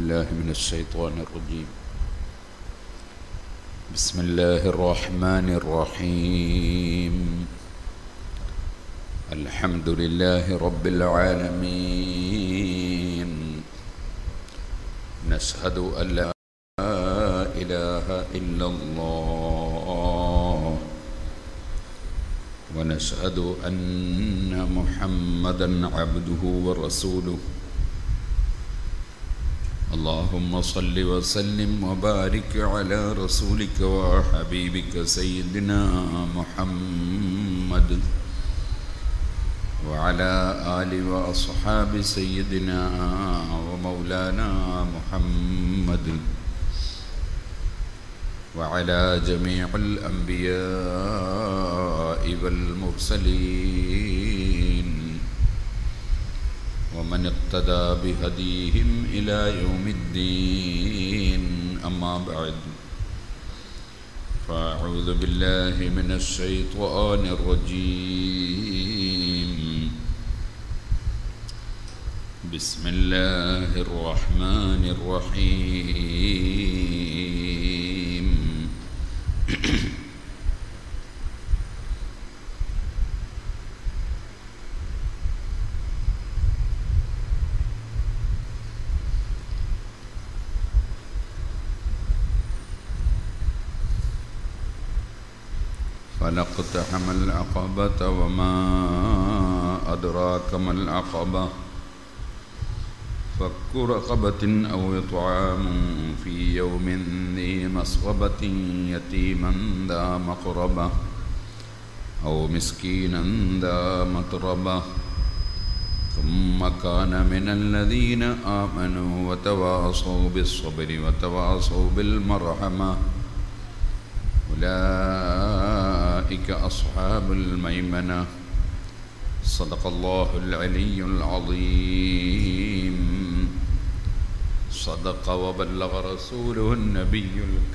بالله من الشيطان الرجيم بسم الله الرحمن الرحيم الحمد لله رب العالمين نشهد أن لا إله إلا الله ونشهد أن محمدا عبده ورسوله اللهم صل وسلم وبارك على رسولك وحبيبك سيدنا محمد وعلى آل وأصحاب سيدنا ومولانا محمد وعلى جميع الأنبياء والمرسلين ومن اقتدى بهديهم إلى يوم الدين أما بعد فأعوذ بالله من الشيطان الرجيم بسم الله الرحمن الرحيم فلاقتحم العقبة وما أدراك ما العقبة فك رقبة أو إطعام في يوم ذي مسغبة يتيما ذا مقربة أو مسكينا ذا متربة ثم كان من الذين آمنوا وتواصوا بالصبر وتواصوا بالمرحمة أولئك أصحاب الميمنة صدق الله العلي العظيم صدق وبلغ رسوله النبي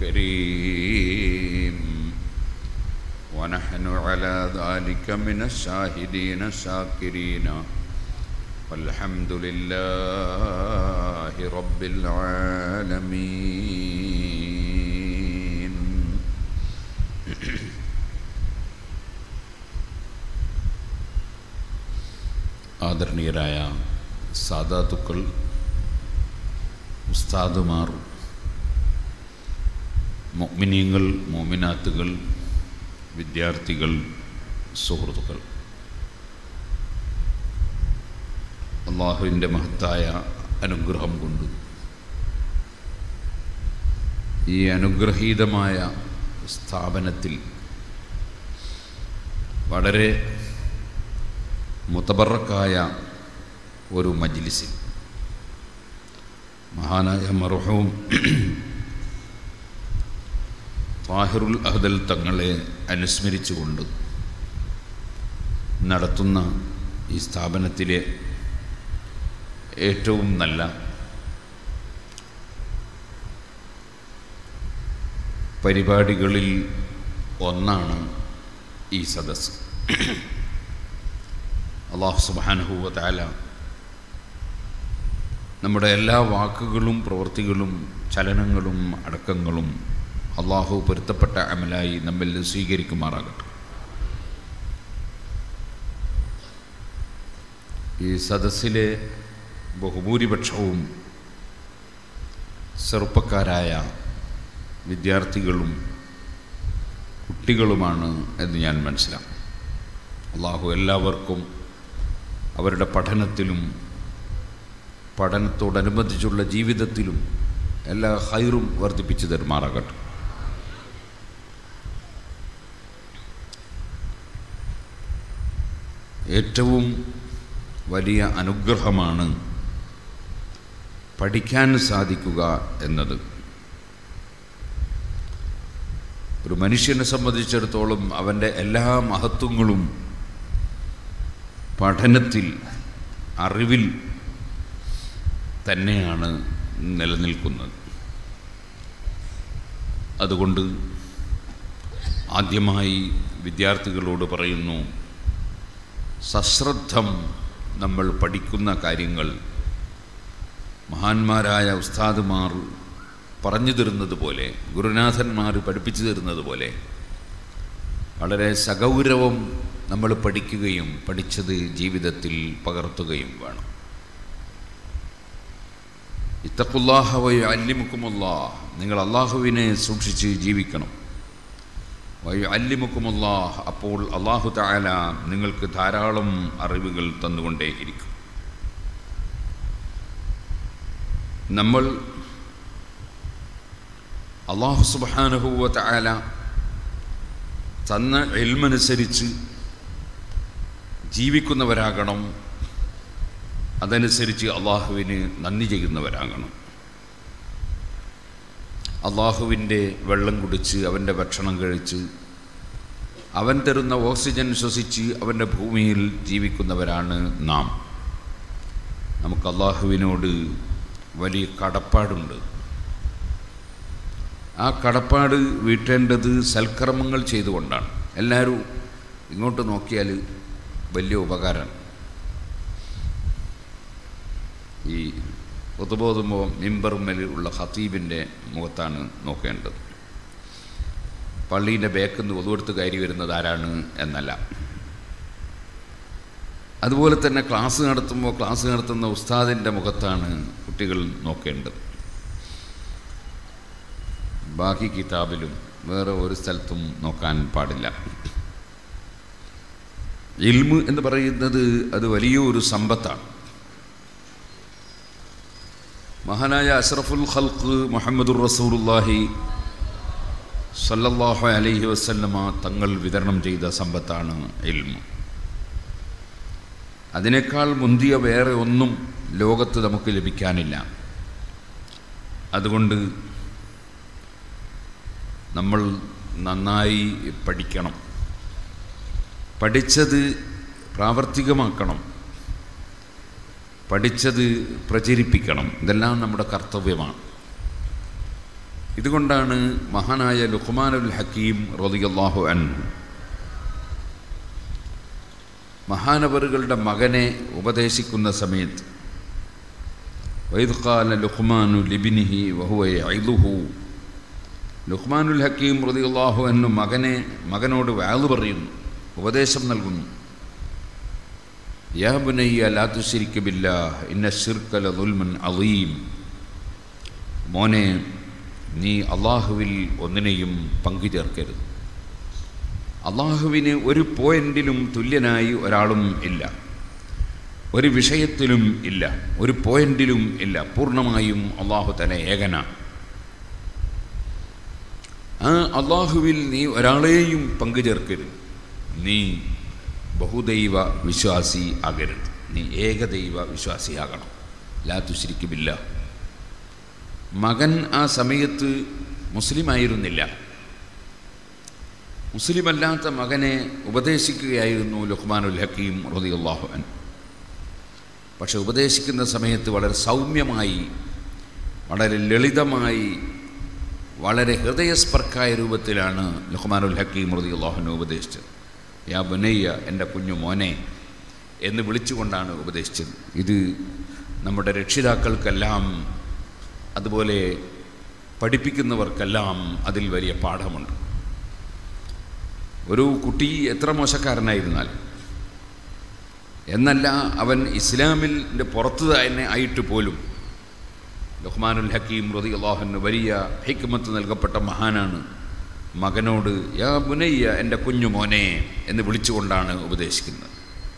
الكريم ونحن على ذلك من الشاهدين الشاكرين والحمد لله رب العالمين ആദരണീയരായ സാദാത്തുക്കൾ ഉസ്താദുമാർ മൊമിനിയങ്ങൾ മോമിനാത്തുകൾ വിദ്യാർത്ഥികൾ സുഹൃത്തുക്കൾ അള്ളാഹുവിൻ്റെ മഹത്തായ അനുഗ്രഹം കൊണ്ട് ഈ അനുഗ്രഹീതമായ സ്ഥാപനത്തിൽ വളരെ മുതബറക്കായ ഒരു മജ്ലിസിൽ മഹാനായ മർഹവും താഹിറുൽ അഹദൽ തങ്ങളെ അനുസ്മരിച്ചുകൊണ്ട് നടത്തുന്ന ഈ സ്ഥാപനത്തിലെ ഏറ്റവും നല്ല പരിപാടികളിൽ ഒന്നാണ് ഈ സദസ്സ് അള്ളാഹു സുബാനുഹൂവ താല നമ്മുടെ എല്ലാ വാക്കുകളും പ്രവൃത്തികളും ചലനങ്ങളും അടക്കങ്ങളും അള്ളാഹു പൊരുത്തപ്പെട്ട അമലായി നമ്മിൽ സ്വീകരിക്കുമാറാകട്ടെ ഈ സദസ്സിലെ ബഹുഭൂരിപക്ഷവും ചെറുപ്പക്കാരായ വിദ്യാർത്ഥികളും കുട്ടികളുമാണ് എന്ന് ഞാൻ മനസ്സിലാക്കും അള്ളാഹു എല്ലാവർക്കും അവരുടെ പഠനത്തിലും പഠനത്തോടനുബന്ധിച്ചുള്ള ജീവിതത്തിലും എല്ലാ ഹൈറും വർദ്ധിപ്പിച്ചു തരുമാറാകട്ടെ ഏറ്റവും വലിയ അനുഗ്രഹമാണ് പഠിക്കാൻ സാധിക്കുക എന്നത് ഒരു മനുഷ്യനെ സംബന്ധിച്ചിടത്തോളം അവൻ്റെ എല്ലാ മഹത്വങ്ങളും പഠനത്തിൽ അറിവിൽ തന്നെയാണ് നിലനിൽക്കുന്നത് അതുകൊണ്ട് ആദ്യമായി വിദ്യാർത്ഥികളോട് പറയുന്നു സശ്രദ്ധം നമ്മൾ പഠിക്കുന്ന കാര്യങ്ങൾ മഹാന്മാരായ ഉസ്താദുമാർ പറഞ്ഞു തരുന്നത് പോലെ ഗുരുനാഥന്മാർ പഠിപ്പിച്ചു തരുന്നത് പോലെ വളരെ സഗൗരവം നമ്മൾ പഠിക്കുകയും പഠിച്ചത് ജീവിതത്തിൽ പകർത്തുകയും വേണം ഇത്തക്കുല്ലാഹ വയു അല്ലിമുക്കുമുല്ലാ നിങ്ങൾ അള്ളാഹുവിനെ സൂക്ഷിച്ച് ജീവിക്കണം വയു അല്ലിമുക്കുമുല്ലാഹ് അപ്പോൾ അള്ളാഹു താല നിങ്ങൾക്ക് ധാരാളം അറിവുകൾ തന്നുകൊണ്ടേയിരിക്കും നമ്മൾ അള്ളാഹു സുബാനുഭൂവ താല തന്ന എൽമനുസരിച്ച് ജീവിക്കുന്നവരാകണം അതനുസരിച്ച് അള്ളാഹുവിന് നന്ദി ചെയ്യുന്നവരാകണം അള്ളാഹുവിൻ്റെ വെള്ളം കുടിച്ച് അവൻ്റെ ഭക്ഷണം കഴിച്ച് അവൻ തരുന്ന ഓക്സിജൻ ശ്വസിച്ച് അവൻ്റെ ഭൂമിയിൽ ജീവിക്കുന്നവരാണ് നാം നമുക്ക് അള്ളാഹുവിനോട് വലിയ കടപ്പാടുണ്ട് ആ കടപ്പാട് വീട്ടേണ്ടത് സൽക്കർമ്മങ്ങൾ ചെയ്തുകൊണ്ടാണ് എല്ലാവരും ഇങ്ങോട്ട് നോക്കിയാൽ വലിയ ഉപകാരമാണ് ഈ ഒത്തുബോധുമ്പോൾ മിമ്പറുമ്മൽ ഉള്ള ഹത്തീബിൻ്റെ മുഖത്താണ് നോക്കേണ്ടത് പള്ളീൻ്റെ ബേക്കിൽ നിന്ന് ഒതുവെടുത്ത് കയറി വരുന്നത് ആരാണ് എന്നല്ല അതുപോലെ തന്നെ ക്ലാസ് നടത്തുമ്പോൾ ക്ലാസ് നടത്തുന്ന ഉസ്താദിൻ്റെ മുഖത്താണ് കുട്ടികൾ നോക്കേണ്ടത് ബാക്കി കിതാബിലും വേറെ ഒരു സ്ഥലത്തും നോക്കാൻ പാടില്ല ഇൽമ് എന്ന് പറയുന്നത് അത് വലിയൊരു സമ്പത്താണ് മഹാനായ അഷ്റഫുൽ ഖൽഖ് മുഹമ്മദുർ റസൂലുള്ളാഹി സല്ലല്ലാഹു അലൈഹി വസല്ലമ തങ്ങൾ വിതരണം ചെയ്ത സമ്പത്താണ് ഇൽമ് അതിനേക്കാൾ മുന്തിയ വേറെ ഒന്നും ലോകത്ത് നമുക്ക് ലഭിക്കാനില്ല അതുകൊണ്ട് നമ്മൾ നന്നായി പഠിക്കണം പഠിച്ചത് പ്രാവർത്തികമാക്കണം പഠിച്ചത് പ്രചരിപ്പിക്കണം ഇതെല്ലാം നമ്മുടെ കർത്തവ്യമാണ് ഇതുകൊണ്ടാണ് മഹാനായ ലുഹ്മാനുൽ ഹക്കീം റളിയല്ലാഹു അൻഹു മഹാനവറുകളുടെ മകനെ ഉപദേശിക്കുന്ന സമയത്ത് വൈദ്കാല ലുഹ്മാനു ലിബിനിഹി വഹുവ ഐലുഹു ലുഹ്മാനുൽ ഹക്കീം റളിയല്ലാഹു അൻഹു മകനെ മകനോട് വാള് പറയുന്നു ഉപദേശം നൽകുന്നു യാ ബുനയ്യ ലാ തുശ്രിക ബില്ലാഹ് ഇന്ന ശിർക ലദുൽമുൻ അളീം മോനെ നീ അള്ളാഹുവിൽ ഒന്നിനെയും പങ്കു ചേർക്കരുത് അള്ളാഹുവിന് ഒരു പോയിന്റിലും തുല്യനായി ഒരാളും ഇല്ല ഒരു വിഷയത്തിലും ഇല്ല ഒരു പോയിന്റിലും ഇല്ല പൂർണ്ണമായും അള്ളാഹു തന്നെ ഏകനാണ് ആ അള്ളാഹുവിൽ നീ ഒരാളെയും പങ്കു ചേർക്കരുത് നീ ബഹുദൈവ വിശ്വാസി ആകരുത് നീ ഏകദൈവ വിശ്വാസിയാകണം ലാ തുശ്രിക്കുമില്ല മകൻ ആ സമയത്ത് മുസ്ലിമായിരുന്നില്ല മുസ്ലിമല്ലാത്ത മകനെ ഉപദേശിക്കുകയായിരുന്നു ലുഹ്മാനുൽ ഹക്കീം റളിയല്ലാഹു അൻ പക്ഷെ ഉപദേശിക്കുന്ന സമയത്ത് വളരെ സൗമ്യമായി വളരെ ലളിതമായി വളരെ ഹൃദയസ്പർക്കായ രൂപത്തിലാണ് ലുഹ്മാനുൽ ഹക്കീം റളിയല്ലാഹുവിനെ ഉപദേശിച്ചത് യാ ബുനയ്യ എൻ്റെ കുഞ്ഞു മോനെ എന്ന് വിളിച്ചുകൊണ്ടാണ് ഉപദേശിച്ചത് ഇത് നമ്മുടെ രക്ഷിതാക്കൾക്കെല്ലാം അതുപോലെ പഠിപ്പിക്കുന്നവർക്കെല്ലാം അതിൽ വലിയ പാഠമുണ്ട് ഒരു കുട്ടി എത്ര മോശക്കാരനായിരുന്നാൽ എന്നല്ല അവൻ ഇസ്ലാമിൻ്റെ പുറത്ത് തന്നെ ആയിട്ട് പോലും ലുഹ്മാനുൽ ഹക്കീം റതി അള്ളാഹുന് വലിയ ഹിക്മത്ത് നൽകപ്പെട്ട മഹാനാണ് മകനോട് യാ ബുനയ്യ എൻ്റെ കുഞ്ഞു മോനെ എന്ന് വിളിച്ചുകൊണ്ടാണ് ഉപദേശിക്കുന്നത്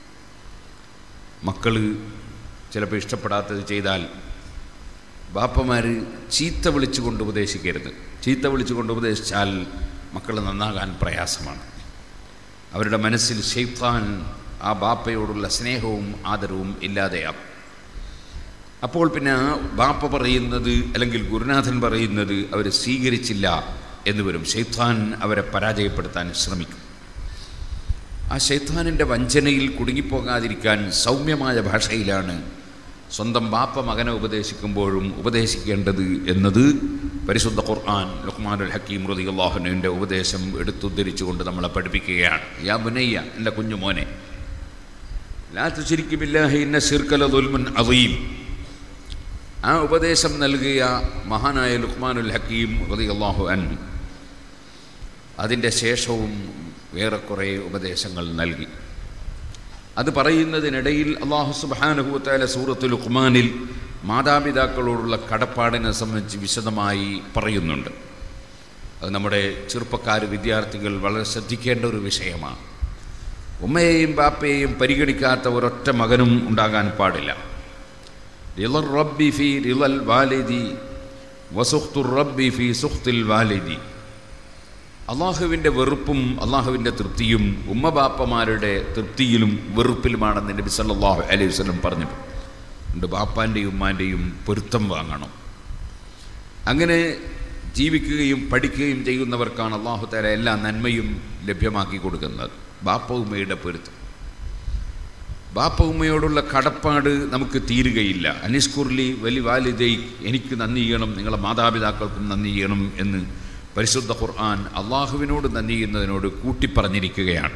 മക്കൾ ചിലപ്പോൾ ഇഷ്ടപ്പെടാത്തത് ചെയ്താൽ ബാപ്പമാർ ചീത്ത വിളിച്ചുകൊണ്ട് ഉപദേശിക്കരുത് ചീത്ത വിളിച്ചുകൊണ്ട് ഉപദേശിച്ചാൽ മക്കൾ നന്നാകാൻ പ്രയാസമാണ് അവരുടെ മനസ്സിൽ ഷെയ്ത്താൻ ആ ബാപ്പയോടുള്ള സ്നേഹവും ആദരവും ഇല്ലാതെയാകും അപ്പോൾ പിന്നെ ആ ബാപ്പ പറയുന്നത് അല്ലെങ്കിൽ ഗുരുനാഥൻ പറയുന്നത് അവർ സ്വീകരിച്ചില്ല എന്ന് വരും ഷെയ്ത്താൻ അവരെ പരാജയപ്പെടുത്താൻ ശ്രമിക്കും ആ ഷെയ്ത്താനിൻ്റെ വഞ്ചനയിൽ കുടുങ്ങിപ്പോകാതിരിക്കാൻ സൗമ്യമായ ഭാഷയിലാണ് സ്വന്തം ബാപ്പ മകനെ ഉപദേശിക്കുമ്പോഴും ഉപദേശിക്കേണ്ടത് എന്നത് പരിശുദ്ധ ഖുർആൻ ലുഹ്മാനുൽ ഹക്കീം റതി അള്ളാഹുനുവിൻ്റെ ഉപദേശം എടുത്തുദ്ധരിച്ചുകൊണ്ട് നമ്മളെ പഠിപ്പിക്കുകയാണ് യാ ബുനയ്യ എൻ്റെ കുഞ്ഞു മോനെ ലാ തുശരിക്കുമില്ലാഹി ഇന്ന ശിർക്കല ദുൽമുൻ അദീം ആ ഉപദേശം നൽകിയ മഹാനായ ലുക്മാനുൽ ഹക്കീം റളിയല്ലാഹു അൻഹു അതിൻ്റെ ശേഷവും ഏറെക്കുറെ ഉപദേശങ്ങൾ നൽകി അത് പറയുന്നതിനിടയിൽ അള്ളാഹു സുബാനുഭൂത്തായ സൂറത്ത് ലുക്മാനിൽ മാതാപിതാക്കളോടുള്ള കടപ്പാടിനെ സംബന്ധിച്ച് വിശദമായി പറയുന്നുണ്ട് അത് നമ്മുടെ ചെറുപ്പക്കാർ വിദ്യാർത്ഥികൾ വളരെ ശ്രദ്ധിക്കേണ്ട ഒരു വിഷയമാണ് ഉമ്മയെയും ബാപ്പയെയും പരിഗണിക്കാത്ത ഒരൊറ്റ മകനും ഉണ്ടാകാൻ പാടില്ല റിളർ റബ്ബി ഫി റിളൽ വാലിദി വസുഖ്തുർ റബ്ബി ഫി സുഖ്തിൽ വാലിദി അള്ളാഹുവിൻ്റെ വെറുപ്പും അള്ളാഹുവിൻ്റെ തൃപ്തിയും ഉമ്മ ബാപ്പമാരുടെ തൃപ്തിയിലും വെറുപ്പിലുമാണെന്ന് നബി സല്ലല്ലാഹു അലൈഹി വസല്ലം പറഞ്ഞിട്ടുണ്ട് ഉണ്ട് ബാപ്പാൻ്റെയും ഉമ്മാൻ്റെയും പൊരുത്തം വാങ്ങണം അങ്ങനെ ജീവിക്കുകയും പഠിക്കുകയും ചെയ്യുന്നവർക്കാണ് അള്ളാഹു തല എല്ലാ നന്മയും ലഭ്യമാക്കി കൊടുക്കുന്നത് ബാപ്പ ഉമ്മയുടെ പൊരുത്തം ബാപ്പ ഉമ്മയോടുള്ള കടപ്പാട് നമുക്ക് തീരുകയില്ല അനിസ്കുർലി വലി വാലിദൈ എനിക്ക് നന്ദി ചെയ്യണം നിങ്ങളെ മാതാപിതാക്കൾക്കും നന്ദി ചെയ്യണം എന്ന് പരിശുദ്ധ ഖുർആൻ അള്ളാഹുവിനോട് നന്ദി ചെയ്യുന്നതിനോട് കൂട്ടിപ്പറഞ്ഞിരിക്കുകയാണ്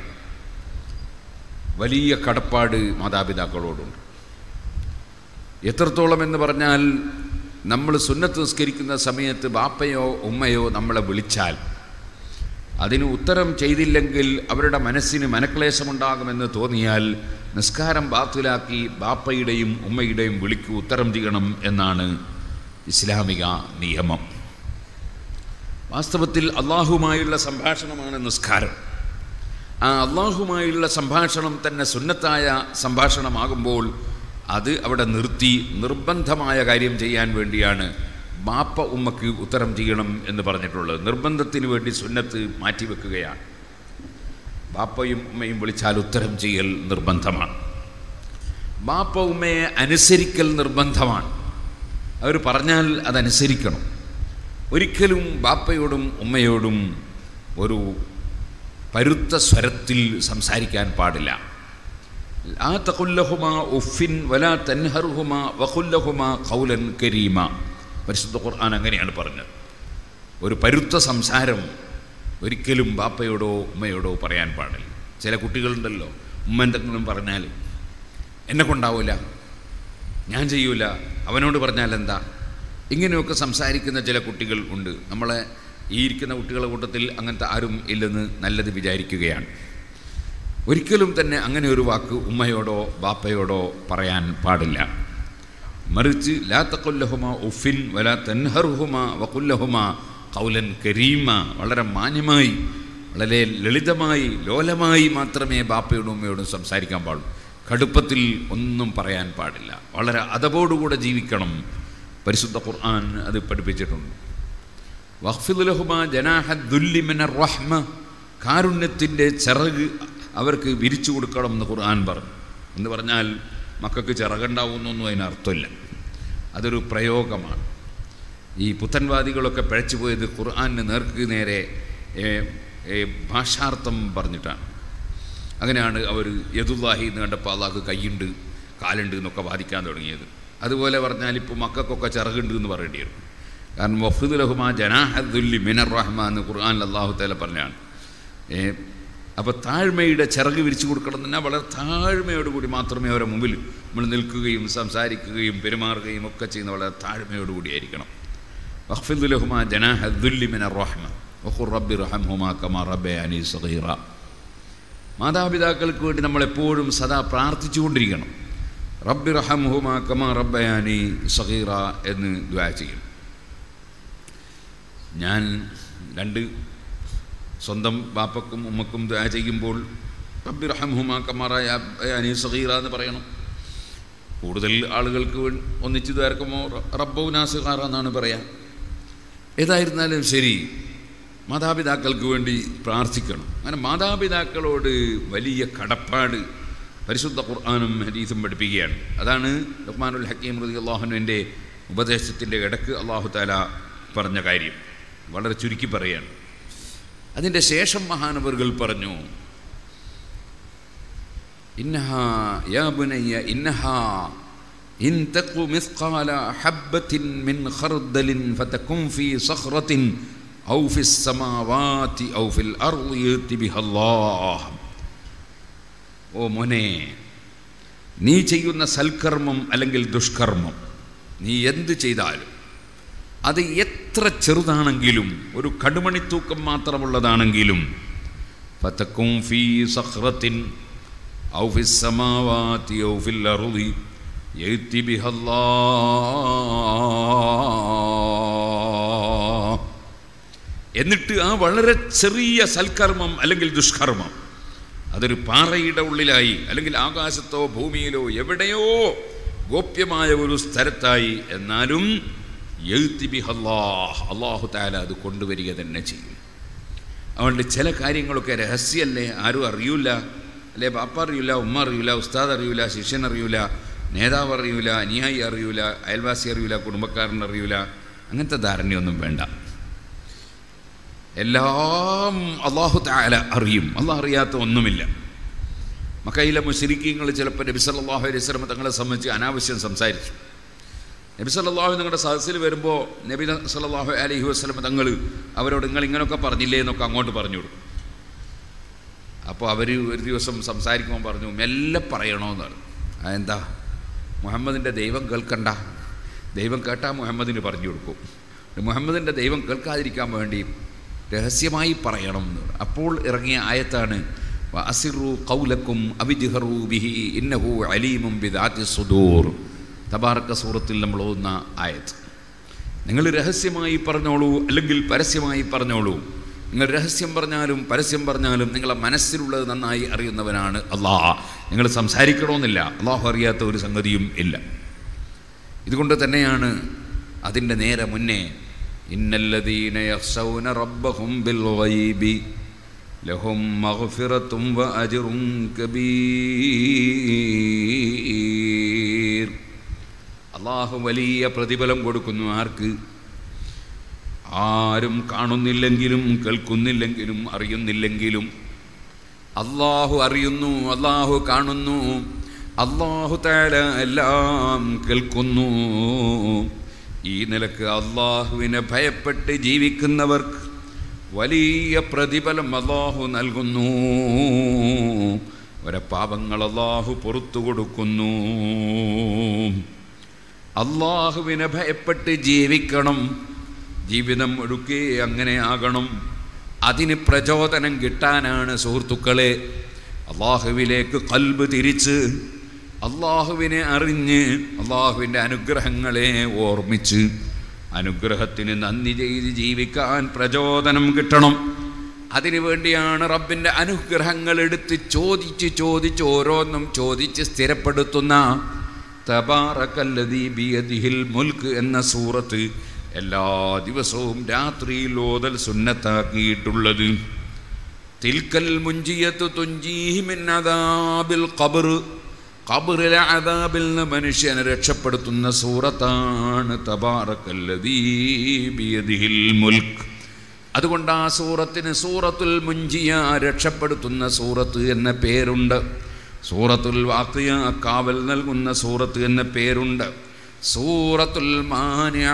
വലിയ കടപ്പാട് മാതാപിതാക്കളോടുണ്ട് എത്രത്തോളം എന്ന് പറഞ്ഞാൽ നമ്മൾ സുന്നത്ത് നിസ്കരിക്കുന്ന സമയത്ത് ബാപ്പയോ ഉമ്മയോ നമ്മളെ വിളിച്ചാൽ അതിന് ഉത്തരം ചെയ്തില്ലെങ്കിൽ അവരുടെ മനസ്സിന് മനക്ലേശമുണ്ടാകുമെന്ന് തോന്നിയാൽ നിസ്കാരം ബാത്തിലാക്കി ബാപ്പയുടെയും ഉമ്മയുടെയും വിളിക്ക് ഉത്തരം ചെയ്യണം എന്നാണ് ഇസ്ലാമിക നിയമം വാസ്തവത്തിൽ അള്ളാഹുമായുള്ള സംഭാഷണമാണ് നിസ്കാരം ആ അള്ളാഹുമായുള്ള സംഭാഷണം തന്നെ സുന്നത്തായ സംഭാഷണമാകുമ്പോൾ അത് അവിടെ നിർത്തി നിർബന്ധമായ കാര്യം ചെയ്യാൻ വേണ്ടിയാണ് ബാപ്പ ഉമ്മക്ക് ഉത്തരം ചെയ്യണം എന്ന് പറഞ്ഞിട്ടുള്ളത് നിർബന്ധത്തിന് വേണ്ടി സുന്നത്ത് മാറ്റിവെക്കുകയാണ് ബാപ്പയും ഉമ്മയും വിളിച്ചാൽ ഉത്തരം ചെയ്യൽ നിർബന്ധമാണ് ബാപ്പ ഉമ്മയെ അനുസരിക്കൽ നിർബന്ധമാണ് അവർ പറഞ്ഞാൽ അതനുസരിക്കണം ഒരിക്കലും ബാപ്പയോടും ഉമ്മയോടും ഒരു പരുത്ത സ്വരത്തിൽ സംസാരിക്കാൻ പാടില്ല ലാ തഖുല്ലഹുമ ഉഫിൻ വലാ തൻഹറുഹുമ വഖുല്ലഹുമ ഖൗലൻ കരീമ പരിശുദ്ധ ഖുർആൻ അങ്ങനെയാണ് പറഞ്ഞത് ഒരു പരുത്ത സംസാരം ഒരിക്കലും ബാപ്പയോടോ ഉമ്മയോടോ പറയാൻ പാടില്ല ചില കുട്ടികളുണ്ടല്ലോ ഉമ്മ എന്തെങ്കിലും പറഞ്ഞാൽ എന്നെ കൊണ്ടാവില്ല ഞാൻ ചെയ്യൂല അവനോട് പറഞ്ഞാൽ എന്താ ഇങ്ങനെയൊക്കെ സംസാരിക്കുന്ന ചില കുട്ടികൾ ഉണ്ട് നമ്മളെ ഈ ഇരിക്കുന്ന കുട്ടികളുടെ കൂട്ടത്തിൽ അങ്ങനത്തെ ആരും ഇല്ലെന്ന് നല്ലത് വിചാരിക്കുകയാണ് ഒരിക്കലും തന്നെ അങ്ങനെ ഒരു വാക്ക് ഉമ്മയോടോ ബാപ്പയോടോ പറയാൻ പാടില്ല മറിച്ച് ലാ തക്കൊല്ലഹുമ ഉഫിൻ വല തൻഹറുഹുമ വക്കുല്ലഹുമ കൗലൻ കരീമ വളരെ മാന്യമായി വളരെ ലളിതമായി ലോലമായി മാത്രമേ ബാപ്പയോടും ഉമ്മയോടും സംസാരിക്കാൻ പാടുള്ളൂ കടുപ്പത്തിൽ ഒന്നും പറയാൻ പാടില്ല വളരെ അതപോടുകൂടെ ജീവിക്കണം പരിശുദ്ധ ഖുർആൻ അത് പഠിപ്പിച്ചിട്ടുണ്ട് വഖ്ഫിദുലഹുമ ജനാഹദ്ദുല്ലിമിന റഹ്മ കാരുണ്യത്തിൻ്റെ ചിറക് അവർക്ക് വിരിച്ചു കൊടുക്കണം എന്ന് ഖുർആൻ പറഞ്ഞു എന്ന് പറഞ്ഞാൽ മക്കൾക്ക് ചിറകുണ്ടാവുന്നൊന്നും അതിനർത്ഥമില്ല അതൊരു പ്രയോഗമാണ് ഈ പുത്തൻവാദികളൊക്കെ പിഴച്ചു പോയത് ഖുർആാനിന് നേർക്ക് നേരെ ഏ, ഏ, ഭാഷാർത്ഥം പറഞ്ഞിട്ടാണ് അങ്ങനെയാണ് അവർ യദുല്ലാഹി എന്ന് കണ്ടപ്പോൾ അള്ളാഹ് കൈയുണ്ട് കാലുണ്ട് എന്നൊക്കെ വാദിക്കാൻ തുടങ്ങിയത് അതുപോലെ പറഞ്ഞാൽ ഇപ്പോൾ മക്കൾക്കൊക്കെ ചിറകുണ്ട് എന്ന് പറയേണ്ടി വരും കാരണം വഫുദ് ലഹുമ ജനാഹദ്ദുല്ലി മിനർ റഹ്മ എന്ന് ഖുർആൻ അള്ളാഹു തല പറഞ്ഞാണ് ഏ, അപ്പോൾ താഴ്മയുടെ ചിറക് വിരിച്ചു കൊടുക്കണം എന്ന് പറഞ്ഞാൽ വളരെ താഴ്മയോടുകൂടി മാത്രമേ അവരുടെ മുമ്പിൽ നമ്മൾ നിൽക്കുകയും സംസാരിക്കുകയും പെരുമാറുകയും ഒക്കെ ചെയ്യുന്ന വളരെ താഴ്മയോടുകൂടിയായിരിക്കണം വഖ്ഫിദ് ലഹുമ ജനാഹദ്ദുല്ലി മിനർ റഹ്മ വഖുർ റബ്ബി റഹംഹുമാ കമാ റബ്ബയാനി സഗീറ മാതാപിതാക്കൾക്ക് വേണ്ടി നമ്മൾ എപ്പോഴും സദാ പ്രാർത്ഥിച്ചുകൊണ്ടിരിക്കണം റബ്ബി റഹംഹുമ കമാ റബ്ബയാനി സഗീറ എന്ന് ദ്വാ ചെയ്യും ഞാൻ രണ്ട് സ്വന്തം ബാപ്പക്കും ഉമ്മക്കും ദ്വാ ചെയ്യുമ്പോൾ റബ്ബി റഹംഹുമ കമാ റബ്ബയാനി സഗീറ എന്ന് പറയണം കൂടുതൽ ആളുകൾക്ക് വേ- ഒന്നിച്ച് ദ്വാരക്കുമ്പോൾ റബ്ബു നാസുഖാറ എന്നാണ് പറയാം ഏതായിരുന്നാലും ശരി മാതാപിതാക്കൾക്ക് വേണ്ടി പ്രാർത്ഥിക്കണം അങ്ങനെ മാതാപിതാക്കളോട് വലിയ കടപ്പാട് പരിശുദ്ധ ഖുർആാനും ഹദീസും പഠിപ്പിക്കുകയാണ് അതാണ് ലുഹ്മാനുൽ ഹക്കീം റതി അള്ളാഹുനുവിൻ്റെ ഉപദേശത്തിൻ്റെ ഇടക്ക് അള്ളാഹു താല പറഞ്ഞ കാര്യം വളരെ ചുരുക്കി പറയുകയാണ് അതിൻ്റെ ശേഷം മഹാനവറുകൾ പറഞ്ഞു إنها يا بني إنها إن تق مثقال حبة من خردل فتكن في صخرة أو في السماوات أو في الأرض يأت بها الله ഓ മോനെ നീ ചെയ്യുന്ന സൽക്കർമ്മം അല്ലെങ്കിൽ ദുഷ്കർമ്മം നീ എന്ത് ചെയ്താലും അത് എത്ര ചെറുതാണെങ്കിലും ഒരു കടുമണിത്തൂക്കം മാത്രമുള്ളതാണെങ്കിലും ഫതക്കും ഫീ സഖ്റത്തിൻ ഔ ഫി സമാവാതി ഔ ഫിൽ അർളി യഅതി ബിഹല്ലാഹ് എന്നിട്ട് ആ വളരെ ചെറിയ സൽക്കർമ്മം അല്ലെങ്കിൽ ദുഷ്കർമ്മം അതൊരു പാറയുടെ ഉള്ളിലായി അല്ലെങ്കിൽ ആകാശത്തോ ഭൂമിയിലോ എവിടെയോ ഗോപ്യമായ ഒരു സ്ഥലത്തായി എന്നാലും എഴുത്തി ബിഹല്ലാഹ് അള്ളാഹു താല അത് കൊണ്ടുവരിക തന്നെ ചെയ്യും അതുകൊണ്ട് ചില കാര്യങ്ങളൊക്കെ രഹസ്യമല്ലേ ആരും അറിയൂല അല്ലേ ബാപ്പ അറിയൂല ഉമ്മ അറിയൂല ഉസ്താദ് അറിയൂല ശിഷ്യൻ അറിയൂല നേതാവ് അറിയൂല അനുയായി അറിയൂല അയൽവാസി അറിയൂല കുടുംബക്കാരൻ അറിയൂല അങ്ങനത്തെ ധാരണയൊന്നും വേണ്ട എല്ലാം അള്ളാഹു താല അറിയും അള്ളാഹ് അറിയാത്ത ഒന്നുമില്ല മക്കയിലെ മുശരിക്കീങ്ങൾ ചിലപ്പോൾ നബി സല്ലല്ലാഹു അലൈഹി വസല്ലം തങ്ങളെ സംബന്ധിച്ച് അനാവശ്യം സംസാരിച്ചു നബി സല്ലല്ലാഹു നിങ്ങളുടെ സദസ്സിൽ വരുമ്പോൾ നബി സല്ലല്ലാഹു അലൈഹി വസല്ലം തങ്ങൾ അവരോട് നിങ്ങൾ ഇങ്ങനെയൊക്കെ പറഞ്ഞില്ലേ എന്നൊക്കെ അങ്ങോട്ട് പറഞ്ഞു കൊടുക്കും അപ്പോൾ അവർ ഒരു ദിവസം സംസാരിക്കുമ്പോൾ പറഞ്ഞു മെല്ലെ പറയണമെന്നാണ് അതെന്താ മുഹമ്മദിൻ്റെ ദൈവം കേൾക്കണ്ട ദൈവം കേട്ടാൽ മുഹമ്മദിന് പറഞ്ഞു കൊടുക്കും മുഹമ്മദിൻ്റെ ദൈവം കേൾക്കാതിരിക്കാൻ വേണ്ടി രഹസ്യമായി പറയണം എന്ന് പറഞ്ഞു. അപ്പോൾ ഇറങ്ങിയ ആയത്താണ് അസിറു കൗലക്കും അബിജിഹറു ബിഹി ഇന്നഹു അലീമും ബിദാത്തി സുദൂർ തബാറക്ക സൂറത്തിൽ നമ്മൾ ഓതുന്ന ആയത്ത് നിങ്ങൾ രഹസ്യമായി പറഞ്ഞോളൂ അല്ലെങ്കിൽ പരസ്യമായി പറഞ്ഞോളൂ നിങ്ങൾ രഹസ്യം പറഞ്ഞാലും പരസ്യം പറഞ്ഞാലും നിങ്ങളെ മനസ്സിലുള്ളത് നന്നായി അറിയുന്നവനാണ് അള്ളാഹ് നിങ്ങൾ സംസാരിക്കണമെന്നില്ല അള്ളാഹു അറിയാത്ത ഒരു സംഗതിയും ഇല്ല ഇതുകൊണ്ട് തന്നെയാണ് അതിൻ്റെ നേരെ മുന്നേ ഇന്നല്ലദീന യഖ്ശൗന റബ്ബഹും ബിൽ ഗൈബി ലഹും മഗ്ഫിറത്തും വ അജ്റും കബീർ അള്ളാഹു വലിയ പ്രതിഫലം കൊടുക്കുന്നു ആർക്ക് ആരും കാണുന്നില്ലെങ്കിലും കേൾക്കുന്നില്ലെങ്കിലും അറിയുന്നില്ലെങ്കിലും അള്ളാഹു അറിയുന്നു അള്ളാഹു കാണുന്നു അള്ളാഹു താല എല്ലാം കേൾക്കുന്നു ഈ നിലക്ക് അള്ളാഹുവിനെ ഭയപ്പെട്ട് ജീവിക്കുന്നവർക്ക് വലിയ പ്രതിഫലം അള്ളാഹു നൽകുന്നു അവരെ പാപങ്ങൾ അള്ളാഹു പുറത്തു കൊടുക്കുന്നു അള്ളാഹുവിനെ ഭയപ്പെട്ട് ജീവിക്കണം ജീവിതം ഒഴുക്കെ അങ്ങനെ ആകണം അതിന് പ്രചോദനം കിട്ടാനാണ് സുഹൃത്തുക്കളെ അള്ളാഹുവിലേക്ക് കൽബ് തിരിച്ച് അള്ളാഹുവിനെ അറിഞ്ഞ് അള്ളാഹുവിൻ്റെ അനുഗ്രഹങ്ങളെ ഓർമ്മിച്ച് അനുഗ്രഹത്തിന് നന്ദി ചെയ്ത് ജീവിക്കാൻ പ്രചോദനം കിട്ടണം അതിനു വേണ്ടിയാണ് റബ്ബിൻ്റെ അനുഗ്രഹങ്ങൾ എടുത്ത് ചോദിച്ച് ചോദിച്ച് ഓരോന്നും ചോദിച്ച് സ്ഥിരപ്പെടുത്തുന്ന തബാറക്കല്ലദീ ബിയദിഹിൽ മുൽക്ക് എന്ന സൂറത്ത് എല്ലാ ദിവസവും രാത്രിയിൽ ഓതൽ സുന്നത്താക്കിയിട്ടുള്ളത് തിൽക്കൽ മുഞ്ചിയത്ത് തുഞ്ചീഹിമിൻ അദാബിൽ ഖബർ ഖബറിലെ അദാബിൽ നിന്ന് മനുഷ്യനെ രക്ഷപ്പെടുത്തുന്ന സൂറത്താണ് തബാറക്കല്ലദീ ബിയദിഹിൽ മുൽക്ക് അതുകൊണ്ട് ആ സൂറത്തിന് സൂറത്തുൽ മുഞ്ചിയ രക്ഷപ്പെടുത്തുന്ന സൂറത്ത് എന്ന പേരുണ്ട് സൂറത്തുൽ വാക്കിയ കാവൽ നൽകുന്ന സൂറത്ത് എന്ന പേരുണ്ട് സൂറത്തുൽ മാനിയ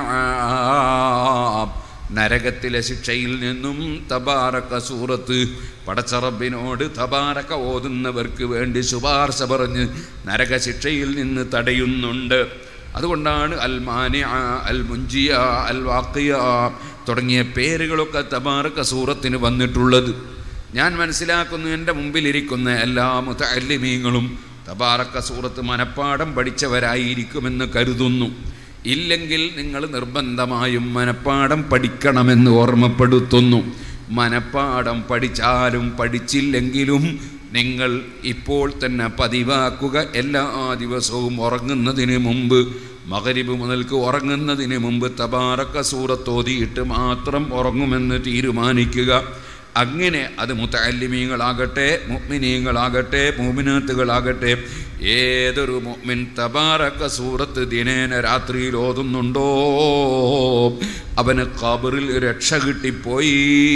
നരകത്തിലെ ശിക്ഷയിൽ നിന്നും തബാറക്ക സൂറത്ത് പടച്ചറബിനോട് തബാറക്ക ഓതുന്നവർക്ക് വേണ്ടി ശുപാർശ പറഞ്ഞ് നരകശിക്ഷയിൽ നിന്ന് തടയുന്നുണ്ട് അതുകൊണ്ടാണ് അൽ മാനിയ അൽ മുഞ്ചിയ അൽ വാക്കിയ തുടങ്ങിയ പേരുകളൊക്കെ തബാറക്ക സൂറത്തിന് വന്നിട്ടുള്ളത് ഞാൻ മനസ്സിലാക്കുന്നു എൻ്റെ മുമ്പിലിരിക്കുന്ന എല്ലാ മുത്തല്ലിമീങ്ങളും തബാറക്ക സൂറത്ത് മനപ്പാടം പഠിച്ചവരായിരിക്കുമെന്ന് കരുതുന്നു ഇല്ലെങ്കിൽ നിങ്ങൾ നിർബന്ധമായും മനപ്പാടം പഠിക്കണമെന്ന് ഓർമ്മപ്പെടുത്തുന്നു മനപ്പാടം പഠിച്ചാലും പഠിച്ചില്ലെങ്കിലും നിങ്ങൾ ഇപ്പോൾ തന്നെ പതിവാക്കുക എല്ലാ ദിവസവും ഉറങ്ങുന്നതിന് മുമ്പ് മകരിബ് മുതൽക്ക് ഉറങ്ങുന്നതിന് മുമ്പ് തബാറക്ക സൂറത്തോതിയിട്ട് മാത്രം ഉറങ്ങുമെന്ന് തീരുമാനിക്കുക അങ്ങനെ അത് മുത്തല്ലിമീങ്ങളാകട്ടെ മുഅ്മിനീങ്ങളാകട്ടെ മൂമിനാത്തുകളാകട്ടെ ഏതൊരു മുഅ്മിൻ തബാറക്ക സൂറത്ത് ദിനേന രാത്രിയിൽ ഓതുന്നുണ്ടോ അവന് ഖബറിൽ രക്ഷ കിട്ടിപ്പോയി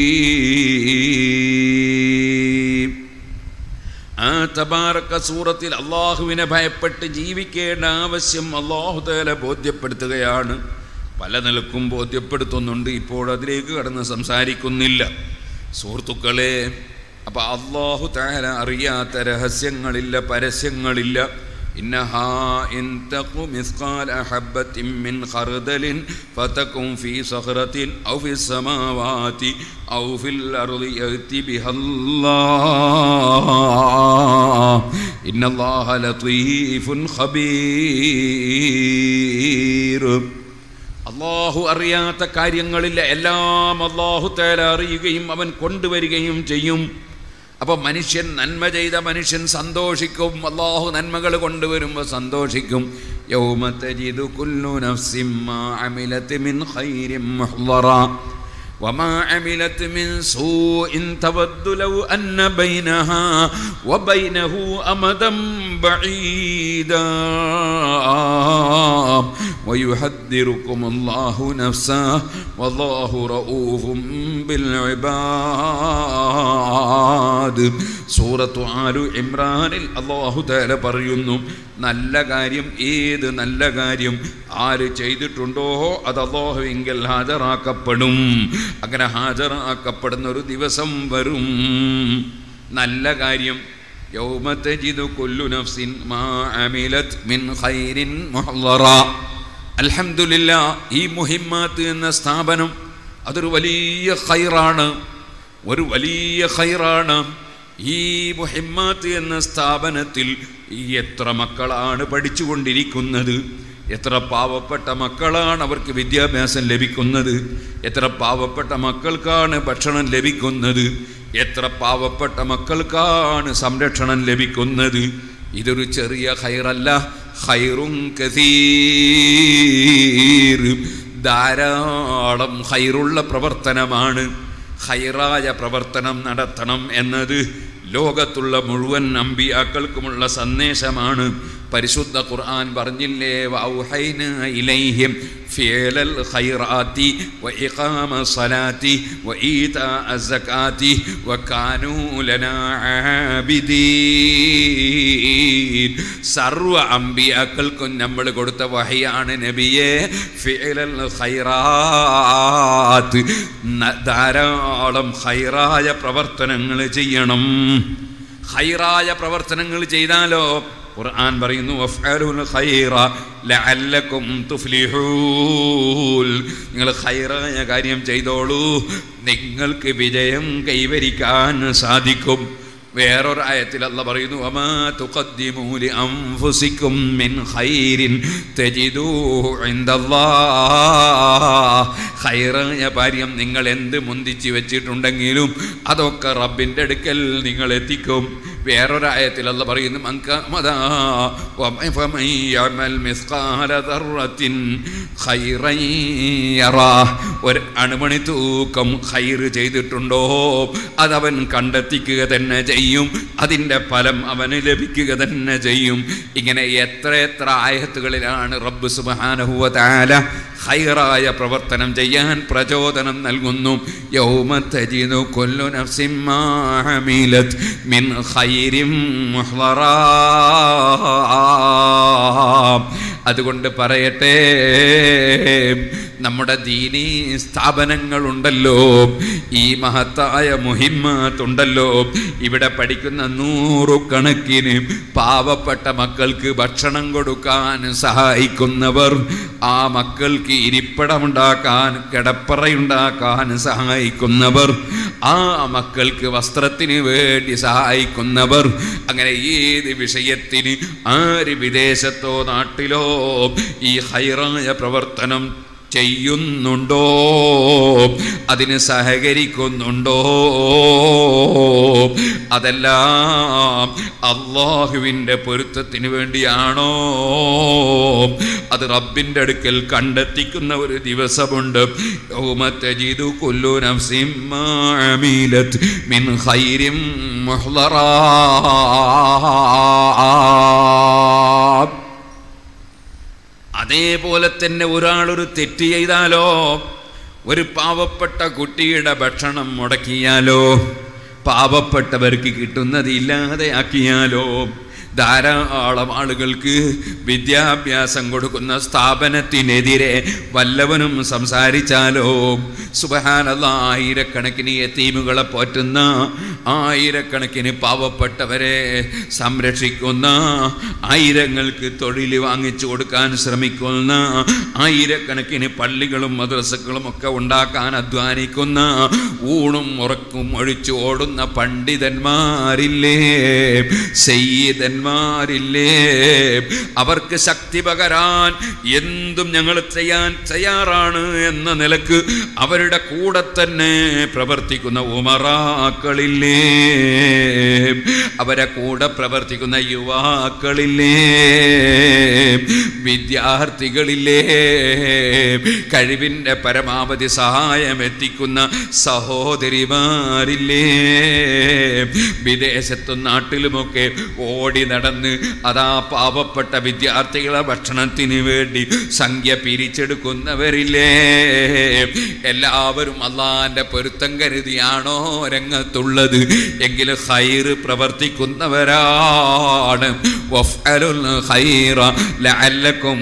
ആ തബാറക്ക സൂറത്തിൽ അള്ളാഹുവിനെ ഭയപ്പെട്ട് ജീവിക്കേണ്ട ആവശ്യം അള്ളാഹു തേല ബോധ്യപ്പെടുത്തുകയാണ് പല നിലക്കും ബോധ്യപ്പെടുത്തുന്നുണ്ട് ഇപ്പോൾ അതിലേക്ക് കടന്ന് സംസാരിക്കുന്നില്ല സുഹൃത്തുക്കളെ അപ്പം അള്ളാഹു താല അറിയാത്ത രഹസ്യങ്ങളില്ല പരസ്യങ്ങളില്ല إنها إن تق مثقال حبة من خردل فتكن في صخرة أو في السماوات أو في الأرض يأتي بها الله إن الله لطيف خبير അള്ളാഹു അറിയാത്ത കാര്യങ്ങളിൽ എല്ലാം അള്ളാഹു തേല അറിയുകയും അവൻ കൊണ്ടുവരികയും ചെയ്യും അപ്പോൾ മനുഷ്യൻ നന്മ ചെയ്ത മനുഷ്യൻ സന്തോഷിക്കും അള്ളാഹു നന്മകൾ കൊണ്ടുവരുമ്പോൾ സന്തോഷിക്കും യൗമ തജിദു കുല്ലു നഫ്സിൻ മാ അമിലത് മിൻ ഖൈരിൻ മുഹ്ളറ وما عملت من سوء تود لو أن بينها وبينه أمدا بعيدا ويحذركم الله نفسه والله رؤوف بالعباد സൂറത്തു ആലു ഇമ്രാനിൽ അള്ളാഹു തേല പറയുന്നു നല്ല കാര്യം ഏത് നല്ല കാര്യം ആര് ചെയ്തിട്ടുണ്ടോ അത് അള്ളാഹുവിങ്കിൽ ഹാജരാക്കപ്പെടും അങ്ങനെ ഹാജരാക്കപ്പെടുന്ന ഒരു ദിവസം വരും നല്ല കാര്യം يوم تجد كل نفس ما عملت من خير محضرا അൽഹംദുലില്ല ഈ മുഹിമ്മാത്ത് എന്ന സ്ഥാപനം അതൊരു വലിയ ഖൈറാണ് ഒരു വലിയ ഖൈറാണ് ഈ മുഹിമ്മാത്ത് എന്ന സ്ഥാപനത്തിൽ എത്ര മക്കളാണ് പഠിച്ചുകൊണ്ടിരിക്കുന്നത് എത്ര പാവപ്പെട്ട മക്കളാണ് അവർക്ക് വിദ്യാഭ്യാസം ലഭിക്കുന്നത് എത്ര പാവപ്പെട്ട മക്കൾക്കാണ് ഭക്ഷണം ലഭിക്കുന്നത് എത്ര പാവപ്പെട്ട മക്കൾക്കാണ് സംരക്ഷണം ലഭിക്കുന്നത് ഇതൊരു ചെറിയ ഹൈറല്ല ഹൈറും കസീർ ധാരാളം ഹൈറുള്ള പ്രവർത്തനമാണ് ഹൈറായ പ്രവർത്തനം നടത്തണം എന്നത് ലോകത്തുള്ള മുഴുവൻ അമ്പിയാക്കൾക്കുമുള്ള സന്ദേശമാണ് പരിശുദ്ധ ഖുർആൻ പറഞ്ഞില്ലേ വൗഹൈന ഇലൈഹിം ഫിയലൽ ഖൈറാത്തി വഇഖാമ സ്വലാത്തി വഈതാഅ സകാത്തി വകാനൂ ലനാ ആബിദീൻ സർവ അമ്പിയാക്കൾക്കും നമ്മൾ കൊടുത്ത വഹയാണ് നബിയെ ഫിയലൽ ഖൈറാത്ത് ന- ധാരാളം ഹൈറായ പ്രവർത്തനങ്ങൾ ചെയ്യണം ഹൈറായ പ്രവർത്തനങ്ങൾ ചെയ്താലോ ഖുർആൻ പറയുന്നു വഫ്അലുൽ ഖൈറ ലഅല്ലക്കും തുഫ്ലിഹൂൻ നിങ്ങൾ ഹൈറായ കാര്യം ചെയ്തോളൂ നിങ്ങൾക്ക് വിജയം കൈവരിക്കാൻ സാധിക്കും വേറൊരായത്തിൽ അല്ല പറയുന്നു വമാ തുഖദ്ദിമൂ ലിഅൻഫുസിക്കും മിൻ ഖൈരിൻ തജിദൂഹു ഇൻദല്ലാഹ് ഖൈറായ കാര്യം നിങ്ങൾ എന്ത് മുന്തിച്ച് വെച്ചിട്ടുണ്ടെങ്കിലും അതൊക്കെ റബ്ബിൻ്റെ അടുക്കൽ നിങ്ങൾ എത്തിക്കും വേറൊരായത്തിൽ അല്ല പറയുന്നു മങ്കാമദാ വമ- ഫമൻ യഅമൽ മിസ്ഖാല ദർറത്തിൻ ഖൈറൻ യറാ. ഒരു അണുമണി തൂക്കം ഖൈർ ചെയ്തിട്ടുണ്ടോ അതവൻ കണ്ടെത്തിക്കുക തന്നെ ചെയ്യും അതിൻ്റെ ഫലം അവന് ലഭിക്കുക തന്നെ ചെയ്യും ഇങ്ങനെ എത്ര എത്ര ആയത്തുകളിലാണ് റബ്ബ് സുബ്ഹാനഹു വ തആല ഖൈറായ പ്രവർത്തനം ചെയ്യാൻ പ്രചോദനം നൽകുന്നു യൗമ തജിദു കുല്ലു നഫ്സിൻ മാ അമിലത് മിൻ ഖൈരിൻ മുഹ്ളറാ അതുകൊണ്ട് പറയട്ടെ നമ്മുടെ ദീനീ സ്ഥാപനങ്ങളുണ്ടല്ലോ ഈ മഹത്തായ മുഹിമ്മത്തുണ്ടല്ലോ ഇവിടെ പഠിക്കുന്ന നൂറുകണക്കിന് പാവപ്പെട്ട മക്കൾക്ക് ഭക്ഷണം കൊടുക്കാൻ സഹായിക്കുന്നവർ ആ മക്കൾക്ക് ഇരിപ്പിടമുണ്ടാക്കാൻ കിടപ്പറയുണ്ടാക്കാൻ സഹായിക്കുന്നവർ ആ മക്കൾക്ക് വസ്ത്രത്തിന് വേണ്ടി സഹായിക്കുന്നവർ അങ്ങനെ ഏത് വിഷയത്തിന് ആര് വിദേശത്തോ നാട്ടിലോ ഈ ഹൈറായ പ്രവർത്തനം ചെയ്യുന്നുണ്ടോ അതിന് സഹകരിക്കുന്നുണ്ടോ അതെല്ലാം അള്ളാഹുവിൻ്റെ പൊരുത്തത്തിന് വേണ്ടിയാണോ അത് റബ്ബിൻ്റെ അടുക്കൽ കണ്ടെത്തിക്കുന്ന ഒരു ദിവസമുണ്ട് യൗമ തജിദു കുല്ലു നഫ്സിൻ മാ അമിലത് മിൻ ഖൈരിൻ മുഹ്ളറാ അതേപോലെ തന്നെ ഒരാളൊരു തെറ്റ് ചെയ്താലോ ഒരു പാവപ്പെട്ട കുട്ടിയുടെ ഭക്ഷണം മുടക്കിയാലോ പാവപ്പെട്ടവർക്ക് കിട്ടുന്നത് ഇല്ലാതെ ആക്കിയാലോ ധാരാളം ആളുകൾക്ക് വിദ്യാഭ്യാസം കൊടുക്കുന്ന സ്ഥാപനത്തിനെതിരെ വല്ലവനും സംസാരിച്ചാലോ സുബഹാനല്ല ആയിരക്കണക്കിന് യത്തീമുകളെ പോറ്റുന്ന ആയിരക്കണക്കിന് പാവപ്പെട്ടവരെ സംരക്ഷിക്കുന്ന ആയിരങ്ങൾക്ക് തൊഴിൽ വാങ്ങിച്ചു കൊടുക്കാൻ ശ്രമിക്കുന്ന ആയിരക്കണക്കിന് പള്ളികളും മദ്രസകളും ഒക്കെ ഉണ്ടാക്കാൻ അധ്വാനിക്കുന്ന ഊണും ഉറക്കും ഒഴിച്ചു ഓടുന്ന പണ്ഡിതന്മാരില്ലേ സയ്യിദന്മാരില്ലേ അവർക്ക് ശക്തി പകരാൻ എന്തും ഞങ്ങൾ ചെയ്യാൻ തയ്യാറാണ് എന്ന നിലക്ക് അവരുടെ കൂടെ തന്നെ പ്രവർത്തിക്കുന്ന ഉമറാക്കളില്ലേ അവരെ കൂടെ പ്രവർത്തിക്കുന്ന യുവാക്കളില്ലേ വിദ്യാർത്ഥികളില്ലേ കഴിവിൻ്റെ പരമാവധി സഹായം എത്തിക്കുന്ന സഹോദരിമാരില്ലേ വിദേശത്തും നാട്ടിലുമൊക്കെ ഓടി നടന്ന് അതാ പാവപ്പെട്ട വിദ്യാർത്ഥികളെ ഭക്ഷണത്തിന് വേണ്ടി സംഖ്യ പിരിച്ചെടുക്കുന്നവരില്ലേ എല്ലാവരും അള്ളാന്റെ പൊരുത്തം കരുതിയാണോ രംഗത്തുള്ളത് എങ്കിൽ ഹൈറ് പ്രവർത്തിക്കുന്നവരാണ് വഫ്അലുൽ ഖൈറ ലഅല്ലക്കും